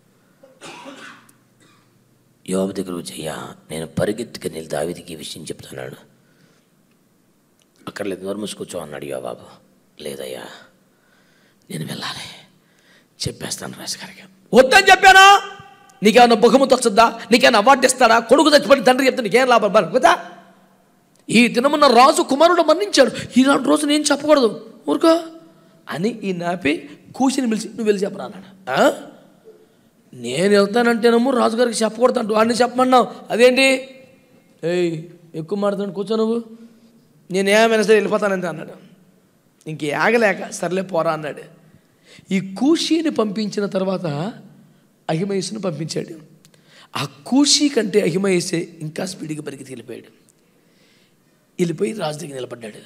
యోబు దగ్గర చెయ్య నేను పరిగెత్తుకుని వెళ్ళి దావీదికి ఈ విషయం చెప్తున్నాను అక్కడ లేదు నోరు మూసుకూర్చో అన్నాడు యోబాబు లేదయ్యా నేను వెళ్ళాలి చెప్పేస్తాను రాజుగారికి వద్దని చెప్పానా నీకేమన్నా బహుమతి వస్తుందా నీకేమైనా అవార్డు ఇస్తాడా కొడుకు చచ్చిపోయిన తండ్రి చెప్తే నీకేం లాభం బా, కదా ఈ దినమున్న రాజు కుమారుడు మరణించాడు ఈనాటి రోజు నేను చెప్పకూడదు ఊరుకో అని ఈ నాపి కూసిని పిలిచి నువ్వు వెళ్ళి చెప్పరా అన్నాడు "ఆ? నేను వెళ్తానంటేనేమో రాజుగారికి చెప్పకూడదు అంటూ వాడిని చెప్పమన్నావు అదేంటి ఏయ్ ఎక్కువ మాడుతాను కూర్చో నువ్వు నేను ఏమైనా సరే వెళ్ళిపోతానంతే అన్నాడు ఇంక ఆగలేక సర్లే పోరా అన్నాడు ఈ కూషీని పంపించిన తర్వాత అహిమయస్సును పంపించాడు ఆ కూషీ కంటే అహిమయసే ఇంకా స్పీడ్గా పరిగెత్తి వెళ్ళిపోయాడు వెళ్ళిపోయి రాజు దగ్గర నిలబడ్డాడు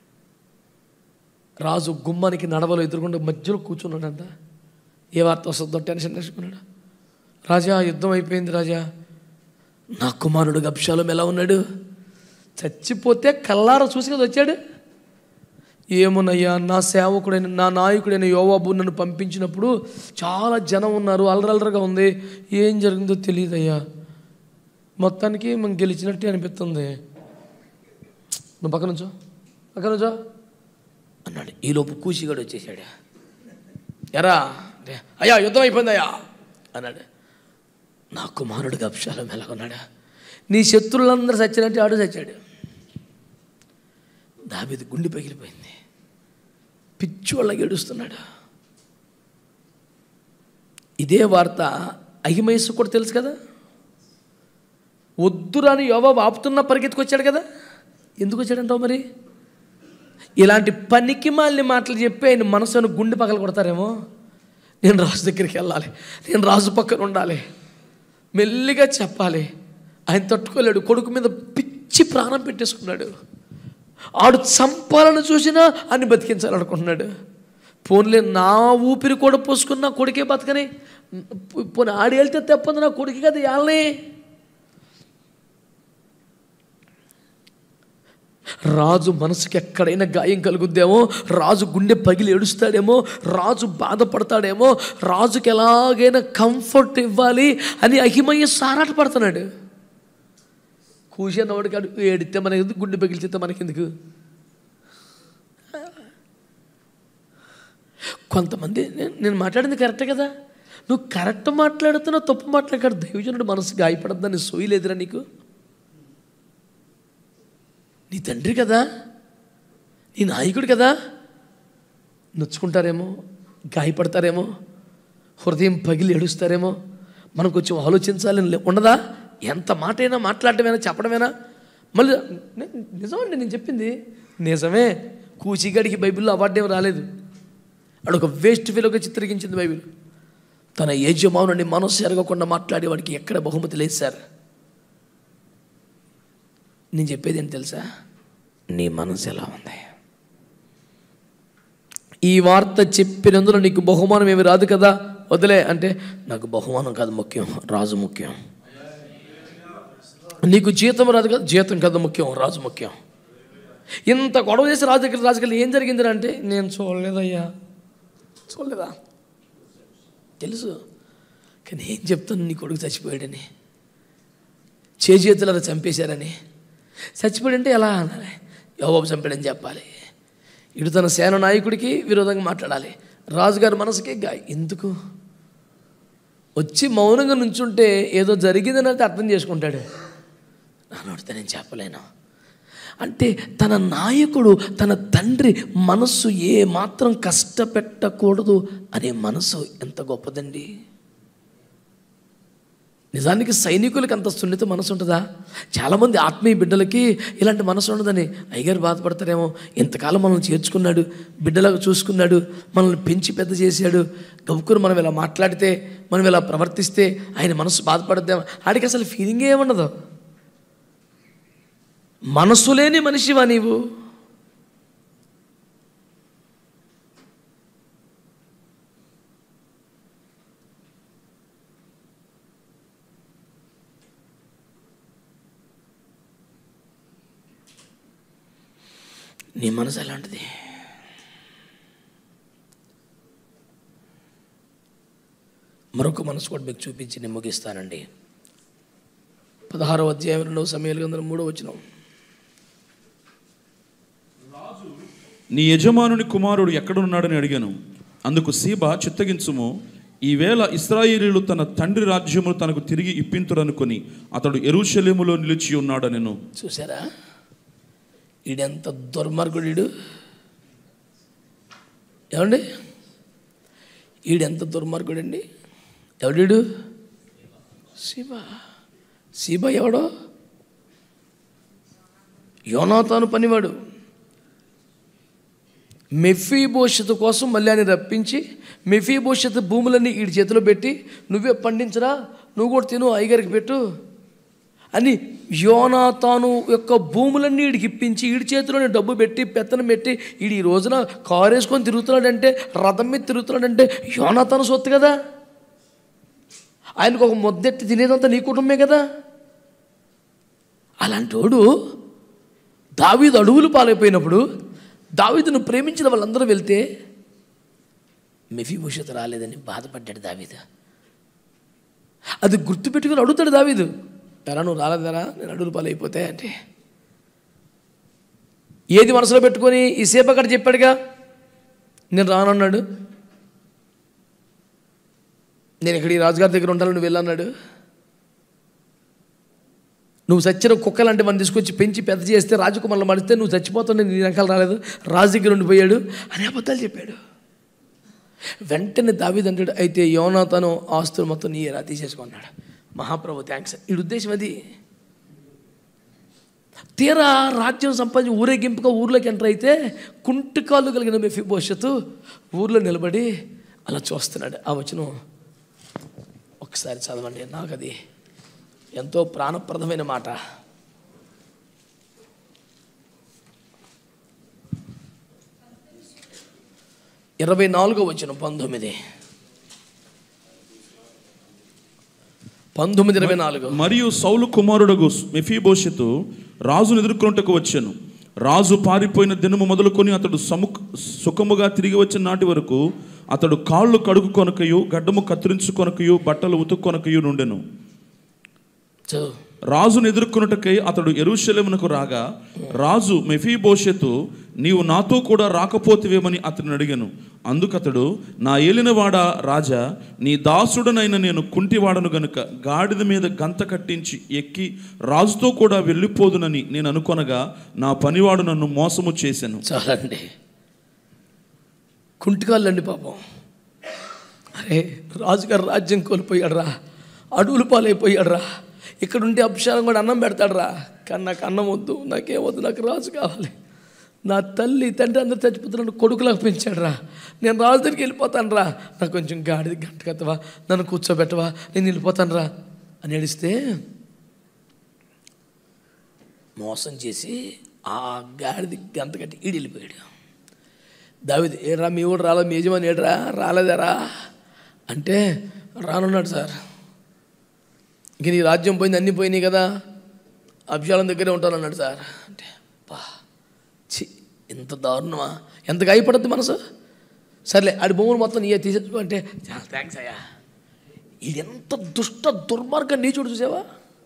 రాజు గుమ్మానికి నడవలో ఎదురుకుండా మధ్యలో కూర్చున్నాడంట ఏ వార్త వస్తుందో టెన్షన్ తెచ్చుకున్నాడు రాజా యుద్ధం అయిపోయింది రాజా నా కుమారుడు గబ్షాలం ఎలా ఉన్నాడు చచ్చిపోతే కల్లార చూసి కదా వచ్చాడు ఏమునయ్యా నా సేవకుడైన నా నాయకుడైన యోవాబు నన్ను పంపించినప్పుడు చాలా జనం ఉన్నారు అల్లరల్లరగా ఉంది ఏం జరిగిందో తెలియదయ్యా మొత్తానికి మనం గెలిచినట్టే అనిపిస్తుంది నువ్వు పక్క నుంచో పక్క నుంచో అన్నాడు ఈలోపు కూసిగాడు వచ్చేసాడు ఎరా అంటే, అయ్యా యుద్ధం అయిపోయిందయ్యా అన్నాడు నా కుమారుడికి అప్షాలం ఎలాగొన్నాడా నీ శత్రువులందరూ చచ్చినట్టు ఆడు చచ్చాడు దాబీది గుండె పగిలిపోయింది పిచ్చోళ్ళకి ఏడుస్తున్నాడు ఇదే వార్త అహిమయస్సు కూడా తెలుసు కదా వద్దురాని యోబాబు ఆపుతున్న పరిగెత్తుకొచ్చాడు కదా ఎందుకు వచ్చాడంటావు మరి ఇలాంటి పనికి మాలిన మాటలు చెప్పి ఆయన మనసును గుండె పగల కొడతారేమో నేను రాజు దగ్గరికి వెళ్ళాలి నేను రాజు పక్కన ఉండాలి మెల్లిగా చెప్పాలి ఆయన తట్టుకోలేడు కొడుకు మీద పిచ్చి ప్రాణం పెట్టేసుకున్నాడు ఆడు చంపాలని చూసినా అన్ని బతికించాలనుకుంటున్నాడు పోన్లే నా ఊపిరి కూడా పోసుకున్న కొడుకే బతకని పోనీ ఆడి వెళ్తే తెప్పంది నా కొడుకు కదా వాళ్ళని రాజు మనసుకి ఎక్కడైనా గాయం కలుగుద్దేమో రాజు గుండె పగిలి ఏడుస్తాడేమో రాజు బాధపడతాడేమో రాజుకి ఎలాగైనా కంఫర్ట్ ఇవ్వాలి అని అహిమయ్య సారాట పడుతున్నాడు కూసిన వాడికి అడు ఏడితే మనకి ఎందుకు గుండె పగిలితే మనకెందుకు కొంతమంది నేను నేను మాట్లాడింది కరెక్టే కదా నువ్వు కరెక్ట్ మాట్లాడుతున్నావు తప్పు మాట్లాడకాడు దైవజనుడు మనసు గాయపడద్దని సోయలేదురా నీకు నీ తండ్రి కదా నీ నాయకుడు కదా నొచ్చుకుంటారేమో గాయపడతారేమో హృదయం పగిలి ఏడుస్తారేమో మనం కొంచెం ఆలోచించాలని లే- ఉండదా ఎంత మాట అయినా మాట్లాడటమేనా చెప్పడమేనా మళ్ళీ ని- నిజమండి నేను చెప్పింది నిజమే కూచిగడికి బైబిల్లో అవార్డు ఏమి రాలేదు అడొక వేస్ట్ ఫీల్గా చిత్రీకరించింది బైబిల్ తన యజమానుని మనస్సు ఎరగకుండా మాట్లాడేవాడికి ఎక్కడ బహుమతి లేదు సార్ నేను చెప్పేది ఏంటి తెలుసా నీ మనసు ఎలా ఉంది ఈ వార్త చెప్పినందున నీకు బహుమానం ఏమి రాదు కదా వదిలే అంటే నాకు బహుమానం కాదు ముఖ్యం రాజు ముఖ్యం నీకు జీతం రాదు కదా జీతం కదా ముఖ్యం రాజు ముఖ్యం ఇంత గొడవ చేసి రాజు దగ్గర రాజుకెళ్ళి ఏం జరిగింది అంటే నేను చూడలేదయ్యా చూడలేదా తెలుసు కానీ ఏం చెప్తాను నీ కొడుకు చచ్చిపోయాడని చేతులను చంపేశారని చచ్చిపోయాడంటే ఎలా అనాలి యోబాబు చంపాడని చెప్పాలి ఇటు తన సేన నాయకుడికి విరోధంగా మాట్లాడాలి రాజుగారి మనసుకి గా ఎందుకు వచ్చి మౌనంగా నుంచుంటే ఏదో జరిగిందని అయితే అర్థం చేసుకుంటాడు నాన్నోడితే నేను చెప్పలేను అంటే తన నాయకుడు తన తండ్రి మనస్సు ఏ మాత్రం కష్టపెట్టకూడదు అనే మనసు ఎంత గొప్పదండి నిజానికి సైనికులకి అంత సున్నిత మనసు ఉంటుందా చాలామంది ఆత్మీయ బిడ్డలకి ఇలాంటి మనసు ఉండదని అయ్యగారు బాధపడతారేమో ఇంతకాలం మనల్ని చేర్చుకున్నాడు బిడ్డలాగా చూసుకున్నాడు మనల్ని పెంచి పెద్ద చేశాడు గబుక్కురు మనం ఇలా మాట్లాడితే మనం ఇలా ప్రవర్తిస్తే ఆయన మనసు బాధపడద్దాం ఆడికి అసలు ఫీలింగ్ ఏముండదు మనసు లేని మనిషివా నీవు నీ మనసు ఎలాంటిది మరొక మనసు కూడా మీకు చూపించి నేను ముగిస్తానండి పదహారో అధ్యాయం రెండవ సమయాలు గందరం మూడో వచ్చినాం నీ యజమానుని కుమారుడు ఎక్కడున్నాడని అడిగాను అందుకు సీబా చిత్తగించుము ఈవేళ ఇస్రాయేలీలు తన తండ్రి రాజ్యమును తనకు తిరిగి ఇప్పింతురనుకొని అతడు ఎరుషలేములో నిలిచి ఉన్నాడనెను చూసారా ఈడెంత దుర్మార్గుడు ఏమండి ఈడెంత దుర్మార్గుడండి ఎవడీడు శివ శివ ఎవడో యోనాతాను పనివాడు మెఫీ భవిష్యత్తు కోసం మళ్ళీ ఆయన రప్పించి మెఫీ భవిష్యత్తు భూములన్నీ ఈడి చేతిలో పెట్టి నువ్వే పండించరా నువ్వు కూడా తిను అయ్యగారికి పెట్టు అని యోనాతాను యొక్క భూములన్నీ ఈడికి ఇప్పించి ఈడి చేతిలోనే డబ్బు పెట్టి పెత్తనం పెట్టి ఈడు ఈ రోజున కారు వేసుకొని తిరుగుతున్నాడంటే రథం మీద తిరుగుతున్నాడంటే యోనాతాను సొత్తు కదా ఆయనకు ఒక ముద్దెట్టి తినేదంతా నీ కుటుంబమే కదా అలాంటోడు దావీదు అడుగులు పాలైపోయినప్పుడు దావీదును ప్రేమించిన వాళ్ళందరూ వెళ్తే మెఫీ భవిష్యత్తు రాలేదని బాధపడ్డాడు దావీదు అది గుర్తుపెట్టుకుని అడుగుతాడు దావీదు ఎరా నువ్వు రాలేదరా నేను అడుగులు పాలైపోతే అంటే ఏది మనసులో పెట్టుకొని ఈ సేపు అక్కడ చెప్పాడుగా నేను రానన్నాడు నేను ఇక్కడ ఈ రాజుగారి దగ్గర ఉంటాను నువ్వు వెళ్ళన్నాడు నువ్వు చచ్చిన కుక్క లాంటి మనం తీసుకొచ్చి పెంచి పెద్ద చేస్తే రాజకుమారులు మడిస్తే నువ్వు చచ్చిపోతావు నీ వెనకాల రాలేదు రాజు దగ్గర ఉండిపోయాడు అని అబద్ధాలు చెప్పాడు వెంటనే దావిదంటాడు అయితే యోనాతను ఆస్తులు మొత్తం నీ ఎలా తీసేసుకున్నాడు మహాప్రభు థ్యాంక్స్ ఈ ఉద్దేశం అది తీరా రాజ్యం సంపాదించి ఊరేగింపుగా ఊర్లోకి ఎంటర్ అయితే కుంటికాళ్ళు కలిగిన మెఫీ భవిష్యత్తు ఊర్లో నిలబడి అలా చూస్తున్నాడు ఆ వచనం ఒకసారి చదవండి నాకు అది ఎంతో ప్రాణప్రదమైన మాట ఇరవై నాలుగో వచ్చిన పంతొమ్మిది పంతొమ్మిది ఇరవై నాలుగు మరియు సౌలు కుమారుడగు మెఫీబోషెతు రాజును ఎదుర్కొంటకు వచ్చాను రాజు పారిపోయిన దినము మొదలుకొని అతడు సము సుఖముగా తిరిగి వచ్చిన నాటి వరకు అతడు కాళ్ళు కడుగు కొనకయు గడ్డము కత్తిరించుకొనకయు బట్టలు ఉతుక్కొనకయు నుండెను చదువు రాజును ఎదుర్కొనుటకై అతడు ఎరుషలేమునకు రాగా రాజు మెఫీబోషెతు నీవు నాతో కూడా రాకపోతివేమని అతను అడిగాను అందుకతడు నా ఏలినవాడ రాజా నీ దాసుడనైన నేను కుంటివాడను గనుక గాడిద మీద గంత కట్టించి ఎక్కి రాజుతో కూడా వెళ్ళిపోదునని నేను అనుకొనగా నా పనివాడు నన్ను మోసము చేశాను చాలండి కుంటికాళ్ళండి పాపం అరే రాజుగారు రాజ్యం కోల్పోయాడురా అడవులు పాలైపోయాడురా ఇక్కడ ఉంటే అభిషేకం కూడా అన్నం పెడతాడురా కానీ నాకు అన్నం వద్దు నాకేం వద్దు నాకు రాజు కావాలి నా తల్లి తండ్రి అందరు చచ్చిపోతున్నాను కొడుకులకు పెంచాడురా నేను రాజు దగ్గరికి వెళ్ళిపోతాను రా నాకు కొంచెం గాడిది గంట కత్తవా నన్ను కూర్చోబెట్టవా నేను వెళ్ళిపోతాను రా అని ఏడిస్తే మోసం చేసి ఆ గాడిది గంట కట్టి ఈడు వెళ్ళిపోయాడు దావిది ఏడ్రా మీ ఊడు రాలే మీ యజమాని ఏడ్రా రాలేదారా అంటే రానున్నాడు సార్ ఇంక నీ రాజ్యం పోయింది అన్నీ పోయినాయి కదా అభిషాలం దగ్గరే ఉంటానన్నాడు సార్ అంటే బా చి ఇంత దారుణమా ఎంత గాయపడద్దు మనసు సర్లే ఆడి భూములు మొత్తం నీయే తీసేసుకో అంటే చాలా థ్యాంక్స్ అయ్యా ఇది ఎంత దుష్ట దుర్మార్గం నీ చూడు చూసావా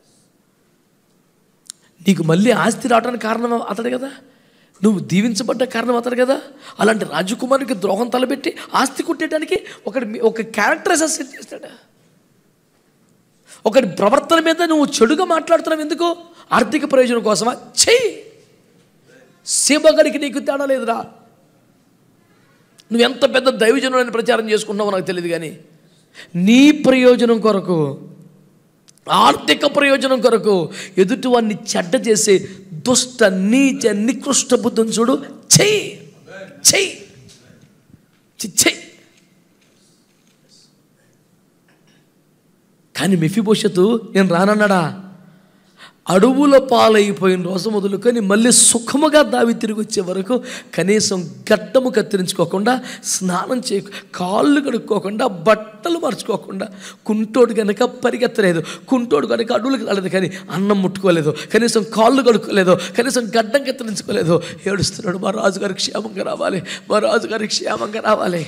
నీకు మళ్ళీ ఆస్తి రావడానికి కారణం అతడు కదా నువ్వు దీవించబడ్డ కారణం అతడు కదా అలాంటి రాజకుమారునికి ద్రోహం తలబెట్టి ఆస్తి కుట్టేయడానికి ఒకటి ఒక క్యారెక్టర్ అసెసిట్ చేస్తాడు ఒకటి ప్రవర్తన మీద నువ్వు చెడుగా మాట్లాడుతున్నావు ఎందుకు ఆర్థిక ప్రయోజనం కోసమా చెయ్యి శివగడికి నీకు తేడా లేదురా నువ్వు ఎంత పెద్ద దైవజనులని ప్రచారం చేసుకుంటున్నావో నాకు తెలియదు కానీ నీ ప్రయోజనం కొరకు ఆర్థిక ప్రయోజనం కొరకు ఎదుటివాన్ని చెడ్డ చేసే దుష్ట నీచ నికృష్ట బుద్ధం చూడు చెయ్యి చెయ్యి చి- చెయ్యి కానీ మెఫిభవిష్యత్తు నేను రానన్నాడా అడవుల పాలైపోయిన రోజు మొదలుకొని మళ్ళీ సుఖముగా దావి తిరిగి వచ్చే వరకు కనీసం గడ్డము కత్తిరించుకోకుండా స్నానం చేయ కాళ్ళు కడుక్కోకుండా బట్టలు మర్చుకోకుండా కుంటోడు కనుక పరిగెత్తలేదు కుంటోడు కనుక అడవులకు రాలేదు కానీ అన్నం ముట్టుకోలేదు కనీసం కాళ్ళు కడుక్కోలేదు కనీసం గడ్డం కత్తిరించుకోలేదు ఏడుస్తున్నాడు మా రాజుగారి క్షేమంగా రావాలి మా రాజుగారి క్షేమంగా రావాలి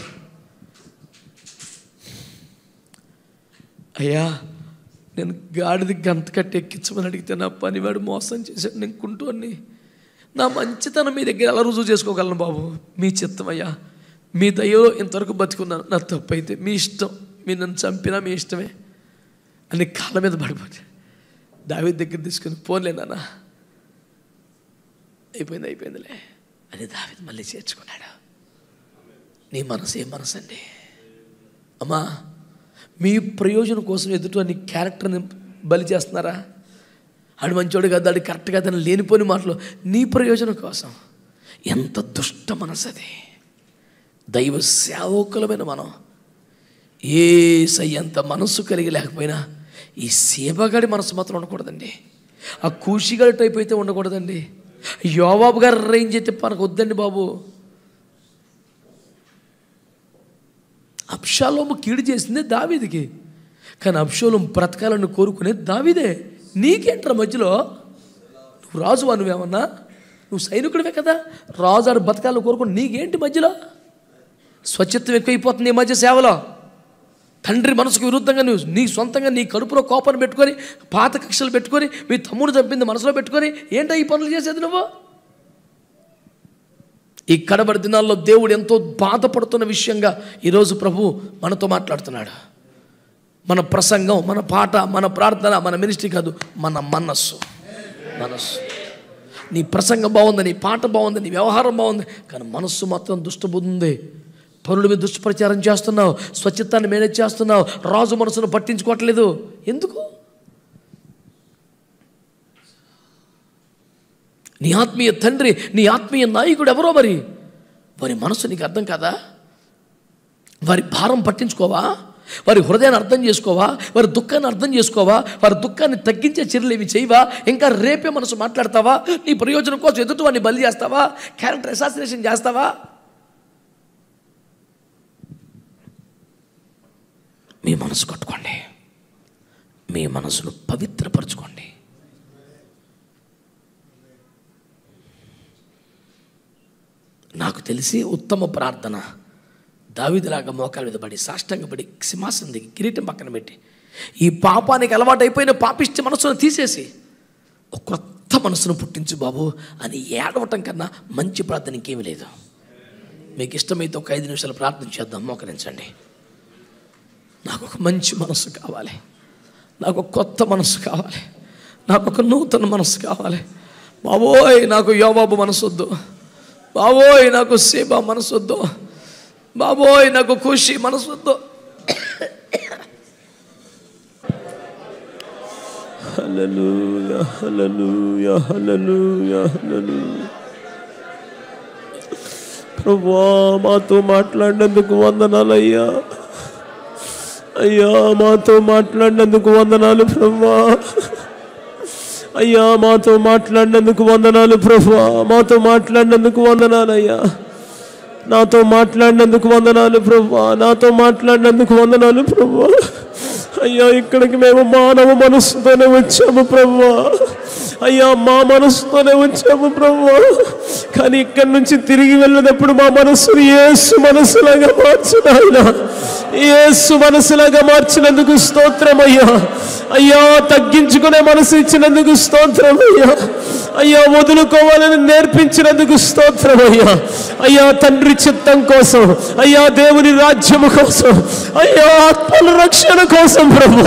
అయ్యా నేను గాడిది గంత కట్టి ఎక్కించమని అడిగితే నా పనివాడు మోసం చేశాడు నేను కుంటూని నా మంచితనం మీ దగ్గర ఎలా రుజువు చేసుకోగలను బాబు మీ చిత్తం అయ్యా మీ దయలో ఇంతవరకు బతుకున్నాను నా తప్పు అయితే మీ ఇష్టం మీరు నన్ను చంపినా మీ ఇష్టమే అని కాళ్ళ మీద పడిపోయాడు దావి దగ్గర తీసుకుని పోన్లే నాన్న అయిపోయింది అయిపోయిందిలే అని దావి మళ్ళీ చేర్చుకున్నాడు నీ మనసు ఏ మనసు అండి అమ్మా మీ ప్రయోజనం కోసం ఎదుటి నీ క్యారెక్టర్ని బలి చేస్తున్నారా ఆడు మంచోడు కదా ఆడు కరెక్ట్ కదా అని లేనిపోని మాటలు నీ ప్రయోజనం కోసం ఎంత దుష్ట మనసు అది దైవ సేవకులమైన మనం ఏ సయ్యంత మనస్సు కలిగి లేకపోయినా ఈ సేవగాడి మనసు మాత్రం ఉండకూడదండి ఆ కూషిగాడి టైప్ అయితే ఉండకూడదండి యోబాబు గారు రేంజ్ అయితే మనకు వద్దండి బాబు అప్షాలోము కీడు చేసిందే దావీదికి కానీ అప్షాలోం బ్రతకాలని కోరుకునేది దావీదే నీకేంట్రా మధ్యలో నువ్వు రాజువా నువ్వేమన్నా నువ్వు సైనికుడివే కదా రాజు ఆడు బతకాలని కోరుకుని నీకేంటి మధ్యలో స్వచ్ఛత్వం ఎక్కువైపోతుంది ఈ మధ్య సేవలో తండ్రి మనసుకు విరుద్ధంగా నువ్వు నీ సొంతంగా నీ కడుపులో కోపాన్ని పెట్టుకొని పాత కక్షలు పెట్టుకొని మీ తమ్ముడు చంపింది మనసులో పెట్టుకొని ఏంటో ఈ పనులు చేసేది నువ్వు ఈ కడబడి దినాల్లో దేవుడు ఎంతో బాధపడుతున్న విషయంగా ఈరోజు ప్రభు మనతో మాట్లాడుతున్నాడు మన ప్రసంగం మన పాట మన ప్రార్థన మన మినిస్ట్రీ కాదు మన మనస్సు మనస్సు నీ ప్రసంగం బాగుంది నీ పాట బాగుంది నీ వ్యవహారం బాగుంది కానీ మనస్సు మాత్రం దుష్టబుద్ధి ఉంది పనుల మీద దుష్ప్రచారం చేస్తున్నావు స్వచ్ఛతాన్ని మేనేజ్ చేస్తున్నావు రాజు మనసును పట్టించుకోవట్లేదు ఎందుకు నీ ఆత్మీయ తండ్రి నీ ఆత్మీయ నాయకుడు ఎవరో మరి వారి మనసు నీకు అర్థం కాదా వారి భారం పట్టించుకోవా వారి హృదయాన్ని అర్థం చేసుకోవా వారి దుఃఖాన్ని అర్థం చేసుకోవా వారి దుఃఖాన్ని తగ్గించే చర్యలు ఏమి చేయవా ఇంకా రేపే మనసు మాట్లాడతావా నీ ప్రయోజనం కోసం ఎదుటి వాడిని బలి చేస్తావా క్యారెక్టర్ అసాసినేషన్ చేస్తావా మీ మనసు కట్టుకోండి మీ మనసును పవిత్రపరచుకోండి నాకు తెలిసి ఉత్తమ ప్రార్థన దావిదిలాగా మోకాల మీద పడి సాష్టంగపడి సింహాసనం దిగి కిరీటం పక్కన పెట్టి ఈ పాపానికి అలవాటైపోయిన పాపిష్టి మనసును తీసేసి ఒక కొత్త మనసును పుట్టించు బాబు అని ఏడవటం కన్నా మంచి ప్రార్థన ఇంకేమీ లేదు మీకు ఇష్టమైతే ఒక ఐదు నిమిషాలు ప్రార్థన చేద్దాం మోకరించండి నాకు ఒక మంచి మనసు కావాలి నాకు ఒక కొత్త మనసు కావాలి నాకు ఒక నూతన మనసు కావాలి బాబోయ్ నాకు యోబాబు మనసు వద్దు బాబోయ్ నాకు సేబా మనసు వద్దు బాబోయ్ నాకు ఖుషి మనసు వద్దు హల్లెలూయా హల్లెలూయా హల్లెలూయా హల్లెలూయా ప్రభా మాతో మాట్లాడినందుకు వందనాలయ్యా అయ్యా మాతో మాట్లాడినందుకు వందనాలు ప్రభా అయ్యా మాతో మాట్లాడినందుకు వందనాలు ప్రభా మాతో మాట్లాడినందుకు వందనాలయ్యా నాతో మాట్లాడినందుకు వందనాలు ప్రభా నాతో మాట్లాడినందుకు వందనాలు ప్రభా అయ్యా ఇక్కడికి మేము మానవ మనసుతోనే వచ్చాము ప్రభా అయ్యా మా మనసుతోనే వచ్చాము ప్రభా కానీ ఇక్కడి నుంచి తిరిగి వెళ్ళినప్పుడు మా మనసుని ఏసు మనసులాగా మార్చిన ఆయన ఏసు మనసులాగా మార్చినందుకు స్తోత్రం అయ్యా అయ్యా తగ్గించుకునే మనసు ఇచ్చినందుకు స్తోత్రం అయ్యా అయ్యా వదులుకోవాలని నేర్పించినందుకు స్తోత్రం అయ్యా అయ్యా తండ్రి చిత్తం కోసం అయ్యా దేవుని రాజ్యము కోసం అయ్యా ఆత్మల రక్షణ కోసం ప్రభు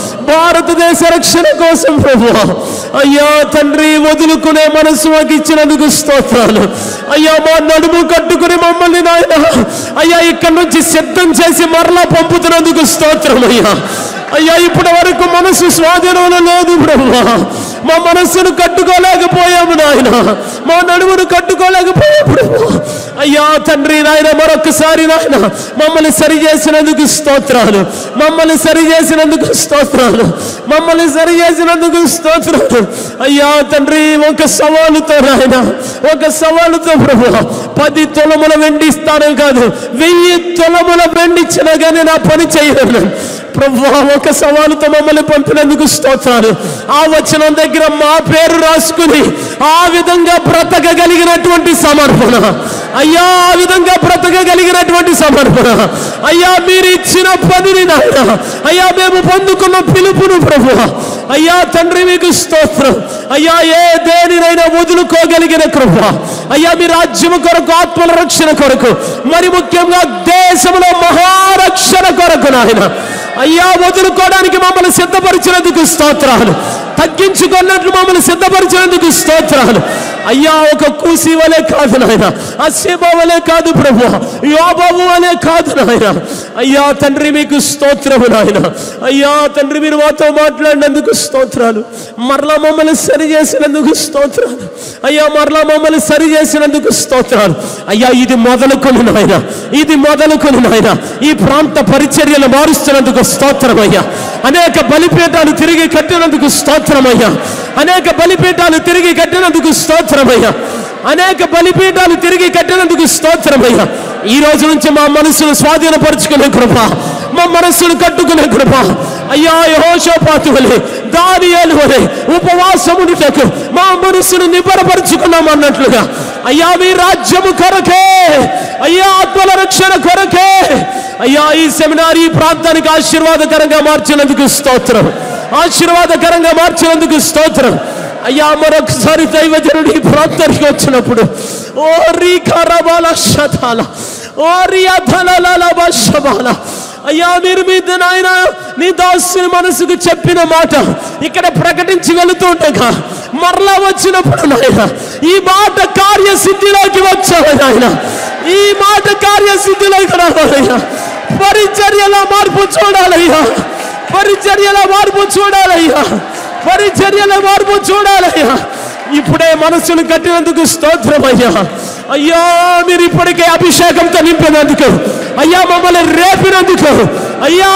భారతదేశ రక్షణ కోసం ప్రభు అయ్యా తండ్రి వదులుకునే మనసు మాకు ఇచ్చినందుకు స్తోత్రాలు అయ్యా మా నడుము కట్టుకుని మమ్మల్ని నాయన అయ్యా ఇక్కడి నుంచి సిద్ధం చేసి మరలా పంపుతున్నందుకు స్తోత్రం అయ్యా అయ్యా ఇప్పటి వరకు మనసు స్వాధీనంలో లేదు బ్రహ్మ మా మనస్సును కట్టుకోలేకపోయాము నాయన మా నడుమును కట్టుకోలేకపోయాము బ్రహ్మ అయ్యా తండ్రి నాయన మరొకసారి నాయన మమ్మల్ని సరి చేసినందుకు స్తోత్రాలు మమ్మల్ని సరి చేసినందుకు స్తోత్రాలు మమ్మల్ని సరి చేసినందుకు స్తోత్రాలు అయ్యా తండ్రి ఒక సవాలుతో నాయన ఒక సవాలుతో ప్రభు పది తొలముల వెండి ఇస్తాను కాదు వెయ్యి తొలముల వెండి ఇచ్చినా కానీ నా పని చేయను ప్రభు ఒక సవాలుతో మమ్మల్ని పంపినందుకు స్తోత్రాలు ఆ వచనం దగ్గర మా పేరు రాసుకుని ఆ విధంగా బ్రతకగలిగినటువంటి సమర్పణ అయ్యా ఆ విధంగా బ్రతకగలిగినటువంటి సమర్పణ అయ్యా మీరు ఇచ్చిన పనిని నాయన అయ్యా మేము పొందుకున్న పిలుపును ప్రభు అయ్యా తండ్రి మీకు స్తోత్రం అయ్యా ఏ దేనినైనా వదులుకోగలిగిన కృప అయ్యా మీ రాజ్యము కొరకు ఆత్మల రక్షణ కొరకు మరి ముఖ్యంగా దేశంలో మహారక్షణ కొరకు నాయన అయ్యా వదులుకోవడానికి మమ్మల్ని సిద్ధపరిచినందుకు స్తోత్రాలు తగ్గించుకున్నట్లు మమ్మల్ని సిద్ధపరిచినందుకు స్తోత్రాలు అయ్యా ఒక కూసి వలె కాదు నాయన అసేబ వలె కాదు ప్రభు యోబాబు వలె కాదు నాయన అయ్యా తండ్రి మీకు స్తోత్రము నాయన అయ్యా తండ్రి మీరు మాతో మాట్లాడినందుకు స్తోత్రాలు మరలా మమ్మల్ని సరి చేసినందుకు స్తోత్రాలు అయ్యా మరలా మమ్మల్ని సరి చేసినందుకు స్తోత్రాలు అయ్యా ఇది మొదలుకొని నాయన ఇది మొదలుకొని నాయన ఈ ప్రాంత పరిచర్యలు మారుస్తున్నందుకు స్తోత్రమయ్యా అనేక బలిపీఠాలు తిరిగి కట్టినందుకు స్తోత్రమయ్యా అనేక బలిపీఠాలు తిరిగి కట్టినందుకు స్తోత్రమయ్యా అనేక బలిపీఠాలు తిరిగి కట్టినందుకు స్తోత్రమయ్యా ఈ రోజు నుంచి మా మనసును స్వాధీనపరుచుకునే కృప మా మనస్సును కట్టుకునే కృప అయ్యా యహోషోపాతు వలె దానియేలు వలె ఉపవాసమునిటకు మా మనస్సును నిబరపరుచుకున్నాం అన్నట్లుగా అయ్యా మీ రాజ్యము కొరకే అయ్యా ఆత్మల రక్షణ కొరకే అయ్యా ఈ సెమినార్ ఈ ప్రాంతానికి ఆశీర్వాదకరంగా మార్చినందుకు స్తోత్రం ఆశీర్వాదకరంగా మార్చినందుకు స్తోత్రం అయ్యా మరొకసారి దైవజనుడు ఈ ప్రాంతానికి వచ్చినప్పుడు ఓ రీకారబాల శతాల ఓ రియధనల శబాల అయ్యా మీరు మీ నాయన నీ దాసుని మనసుకు చెప్పిన మాట ఇక్కడ ప్రకటించి వెళుతూ ఉండగా మరలా వచ్చినప్పుడు నాయన ఈ మాట కార్యసిద్ధిలోకి వచ్చావు నాయన ఈ మాట కార్యసిద్ధిలోకి రావాలయ్యా పరిచర్యల మార్పు చూడాలయ్యా పరిచర్యల మార్పు చూడాలయ్యా పరిచర్యల మార్పు చూడాలయ్యా ఇప్పుడే మనసును కట్టినందుకు స్తోత్రమయ్యా అయ్యా మీరు ఇప్పటికే అభిషేకంతో నింపినందుకు అయ్యా మమ్మల్ని రేపినందుకు అయ్యా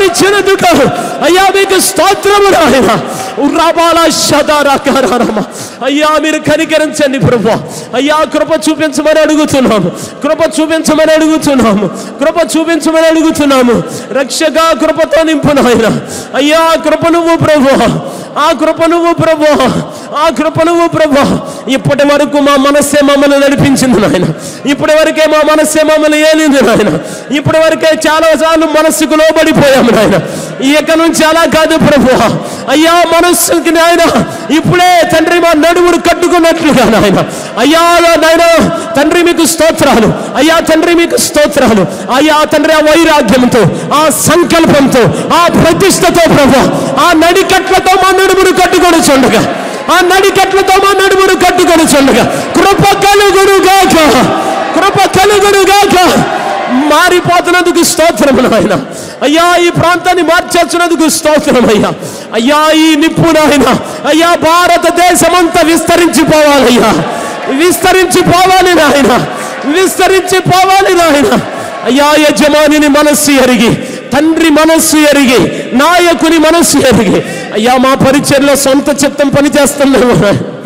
కృపనిచ్చినందుకు అయ్యా మీకు స్తోత్రము నాయన ఉర్రాబాల శదారాకారమ అయ్యా మీరు కనికరించండి ప్రభు అయ్యా కృప చూపించమని అడుగుతున్నాము కృప చూపించమని అడుగుతున్నాము కృప చూపించమని అడుగుతున్నాము రక్షక కృపతో నింపు నాయన అయ్యా కృప నువ్వు ప్రభు ఆ కృప నువ్వు ప్రభు ఆ కృప నువ్వు ప్రభు ఇప్పటి వరకు మా మనస్సే మమ్మల్ని నడిపించింది నాయన ఇప్పటి వరకే మా మనస్సే మమ్మల్ని ఏలింది నాయన ఇప్పటి వరకే చాలా సార్లు మనస్సుకు లోబడిపోయాము నాయన ఇక నుంచి అలా కాదు ప్రభు అయ్యా మనస్సుకి నాయన ఇప్పుడే తండ్రి మా నడుమును కట్టుకున్నట్లుగా నాయన అయ్యా నాయన తండ్రి మీకు స్తోత్రాలు అయ్యా తండ్రి మీకు స్తోత్రాలు అయ్యా తండ్రి ఆ వైరాగ్యంతో ఆ సంకల్పంతో ఆ ప్రతిష్టతో ప్రభు ఆ నడికట్లతో మా నడుమును కట్టుకొని చూడగా ఆ నడికట్లతో మా నడుమును కట్టుకొని చూడగా కృప కలుగుడు గాక కృప కలుగుడు గాక మారిపోతున్నందుకు స్తోత్రం నాయన అయ్యా ఈ ప్రాంతాన్ని మార్చేస్తున్నందుకు స్తోత్రం అయ్యా అయ్యా ఈ నిప్పు నాయన అయ్యా భారతదేశమంతా విస్తరించిపోవాలయ్యా విస్తరించిపోవాలి నాయన విస్తరించిపోవాలి నాయన అయ్యా యజమానిని మనస్సు ఎరిగి తండ్రి మనస్సు ఎరిగి నాయకుని మనస్సు ఎరిగి అయ్యా మా పరిచయలో సొంత చిత్తం పని చేస్తున్నాము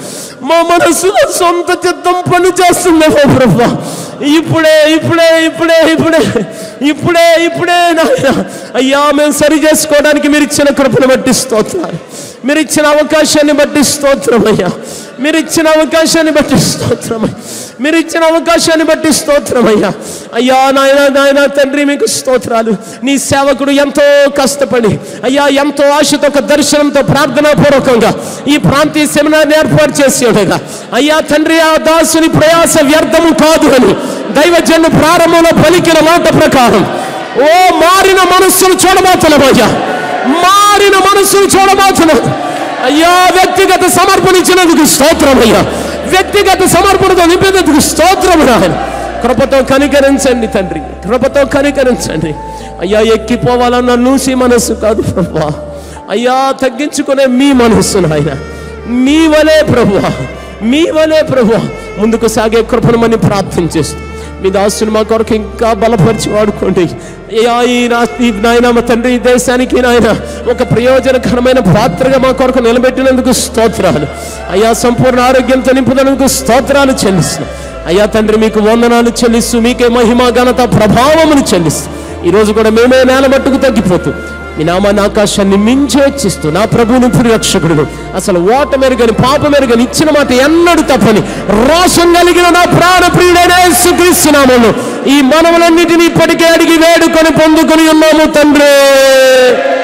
మా మనస్సులో సొంత చిత్తం పని చేస్తుందేమో ప్రభా ఇప్పుడే ఇప్పుడే ఇప్పుడే ఇప్పుడే ఇప్పుడే ఇప్పుడే నాయన అయ్యా మేము సరి చేసుకోవడానికి మీరు ఇచ్చిన కృపను బట్టి స్తోత్రాలు మీరు ఇచ్చిన అవకాశాన్ని బట్టి స్తోత్రం అయ్యా మీరు ఇచ్చిన అవకాశాన్ని బట్టి స్తోత్రం మీరు ఇచ్చిన అవకాశాన్ని బట్టి స్తోత్రం అయ్యా అయ్యా నాయన నాయన తండ్రి మీకు స్తోత్రాలు నీ సేవకుడు ఎంతో కష్టపడి అయ్యా ఎంతో ఆశతో ఒక దర్శనంతో ప్రార్థనాపూర్వకంగా ఈ ప్రాంతీయ సెమినార్ని ఏర్పాటు చేసి ఉండగా అయ్యా తండ్రి ఆ దాసుని ప్రయాస వ్యర్థము కాదు అని దైవజన్ను ప్రారంభంలో పలికిన మాట ప్రకారం ఓ మారిన మనస్సును చూడబోతున్నామయ్యా మారిన మనస్సును చూడబోతున్నాం అయ్యా వ్యక్తిగత సమర్పణ ఇచ్చినందుకు స్తోత్రం అయ్యా వ్యక్తిగత సమర్పణతో నింపినందుకు స్తోత్రం నాయన కృపతో కనికరించండి తండ్రి కృపతో కనికరించండి అయ్యా ఎక్కిపోవాలన్న నూసి మనస్సు కాదు ప్రభా అయ్యా తగ్గించుకునే మీ మనస్సు నాయన మీ వలే ప్రభు మీ వలే ప్రభు ముందుకు సాగే కృపను మని ప్రార్థన చేస్తూ మీ దాసుని మా కొరకు ఇంకా బలపరిచి వాడుకోండి అయ్యా ఈ నా ఈ నాయన మా తండ్రి ఈ దేశానికి నాయన ఒక ప్రయోజనకరమైన పాత్రగా మా కొరకు నిలబెట్టినందుకు స్తోత్రాలు అయ్యా సంపూర్ణ ఆరోగ్యంతో నింపుదనందుకు స్తోత్రాలు చెల్లిస్తూ అయ్యా తండ్రి మీకు వందనాలు చెల్లిస్తూ మీకే మహిమ ఘనత ప్రభావమును చెల్లిస్తూ ఈ రోజు కూడా మేమే నేల మట్టుకు తగ్గిపోతూ మీ నామాన్ని ఆకాశాన్ని మించి హెచ్చిస్తూ నా ప్రభువును రక్షకుడు అసలు ఓట మెరుగని పాప మెరుగని ఇచ్చిన మాట ఎన్నడు తప్పని రోషం కలిగిన నా ప్రాణ ప్రియుడైన యేసుక్రీస్తు నామములో ఈ మనములన్నిటిని ఇప్పటికే అడిగి వేడుకొని పొందుకొని ఉన్నాము తండ్రి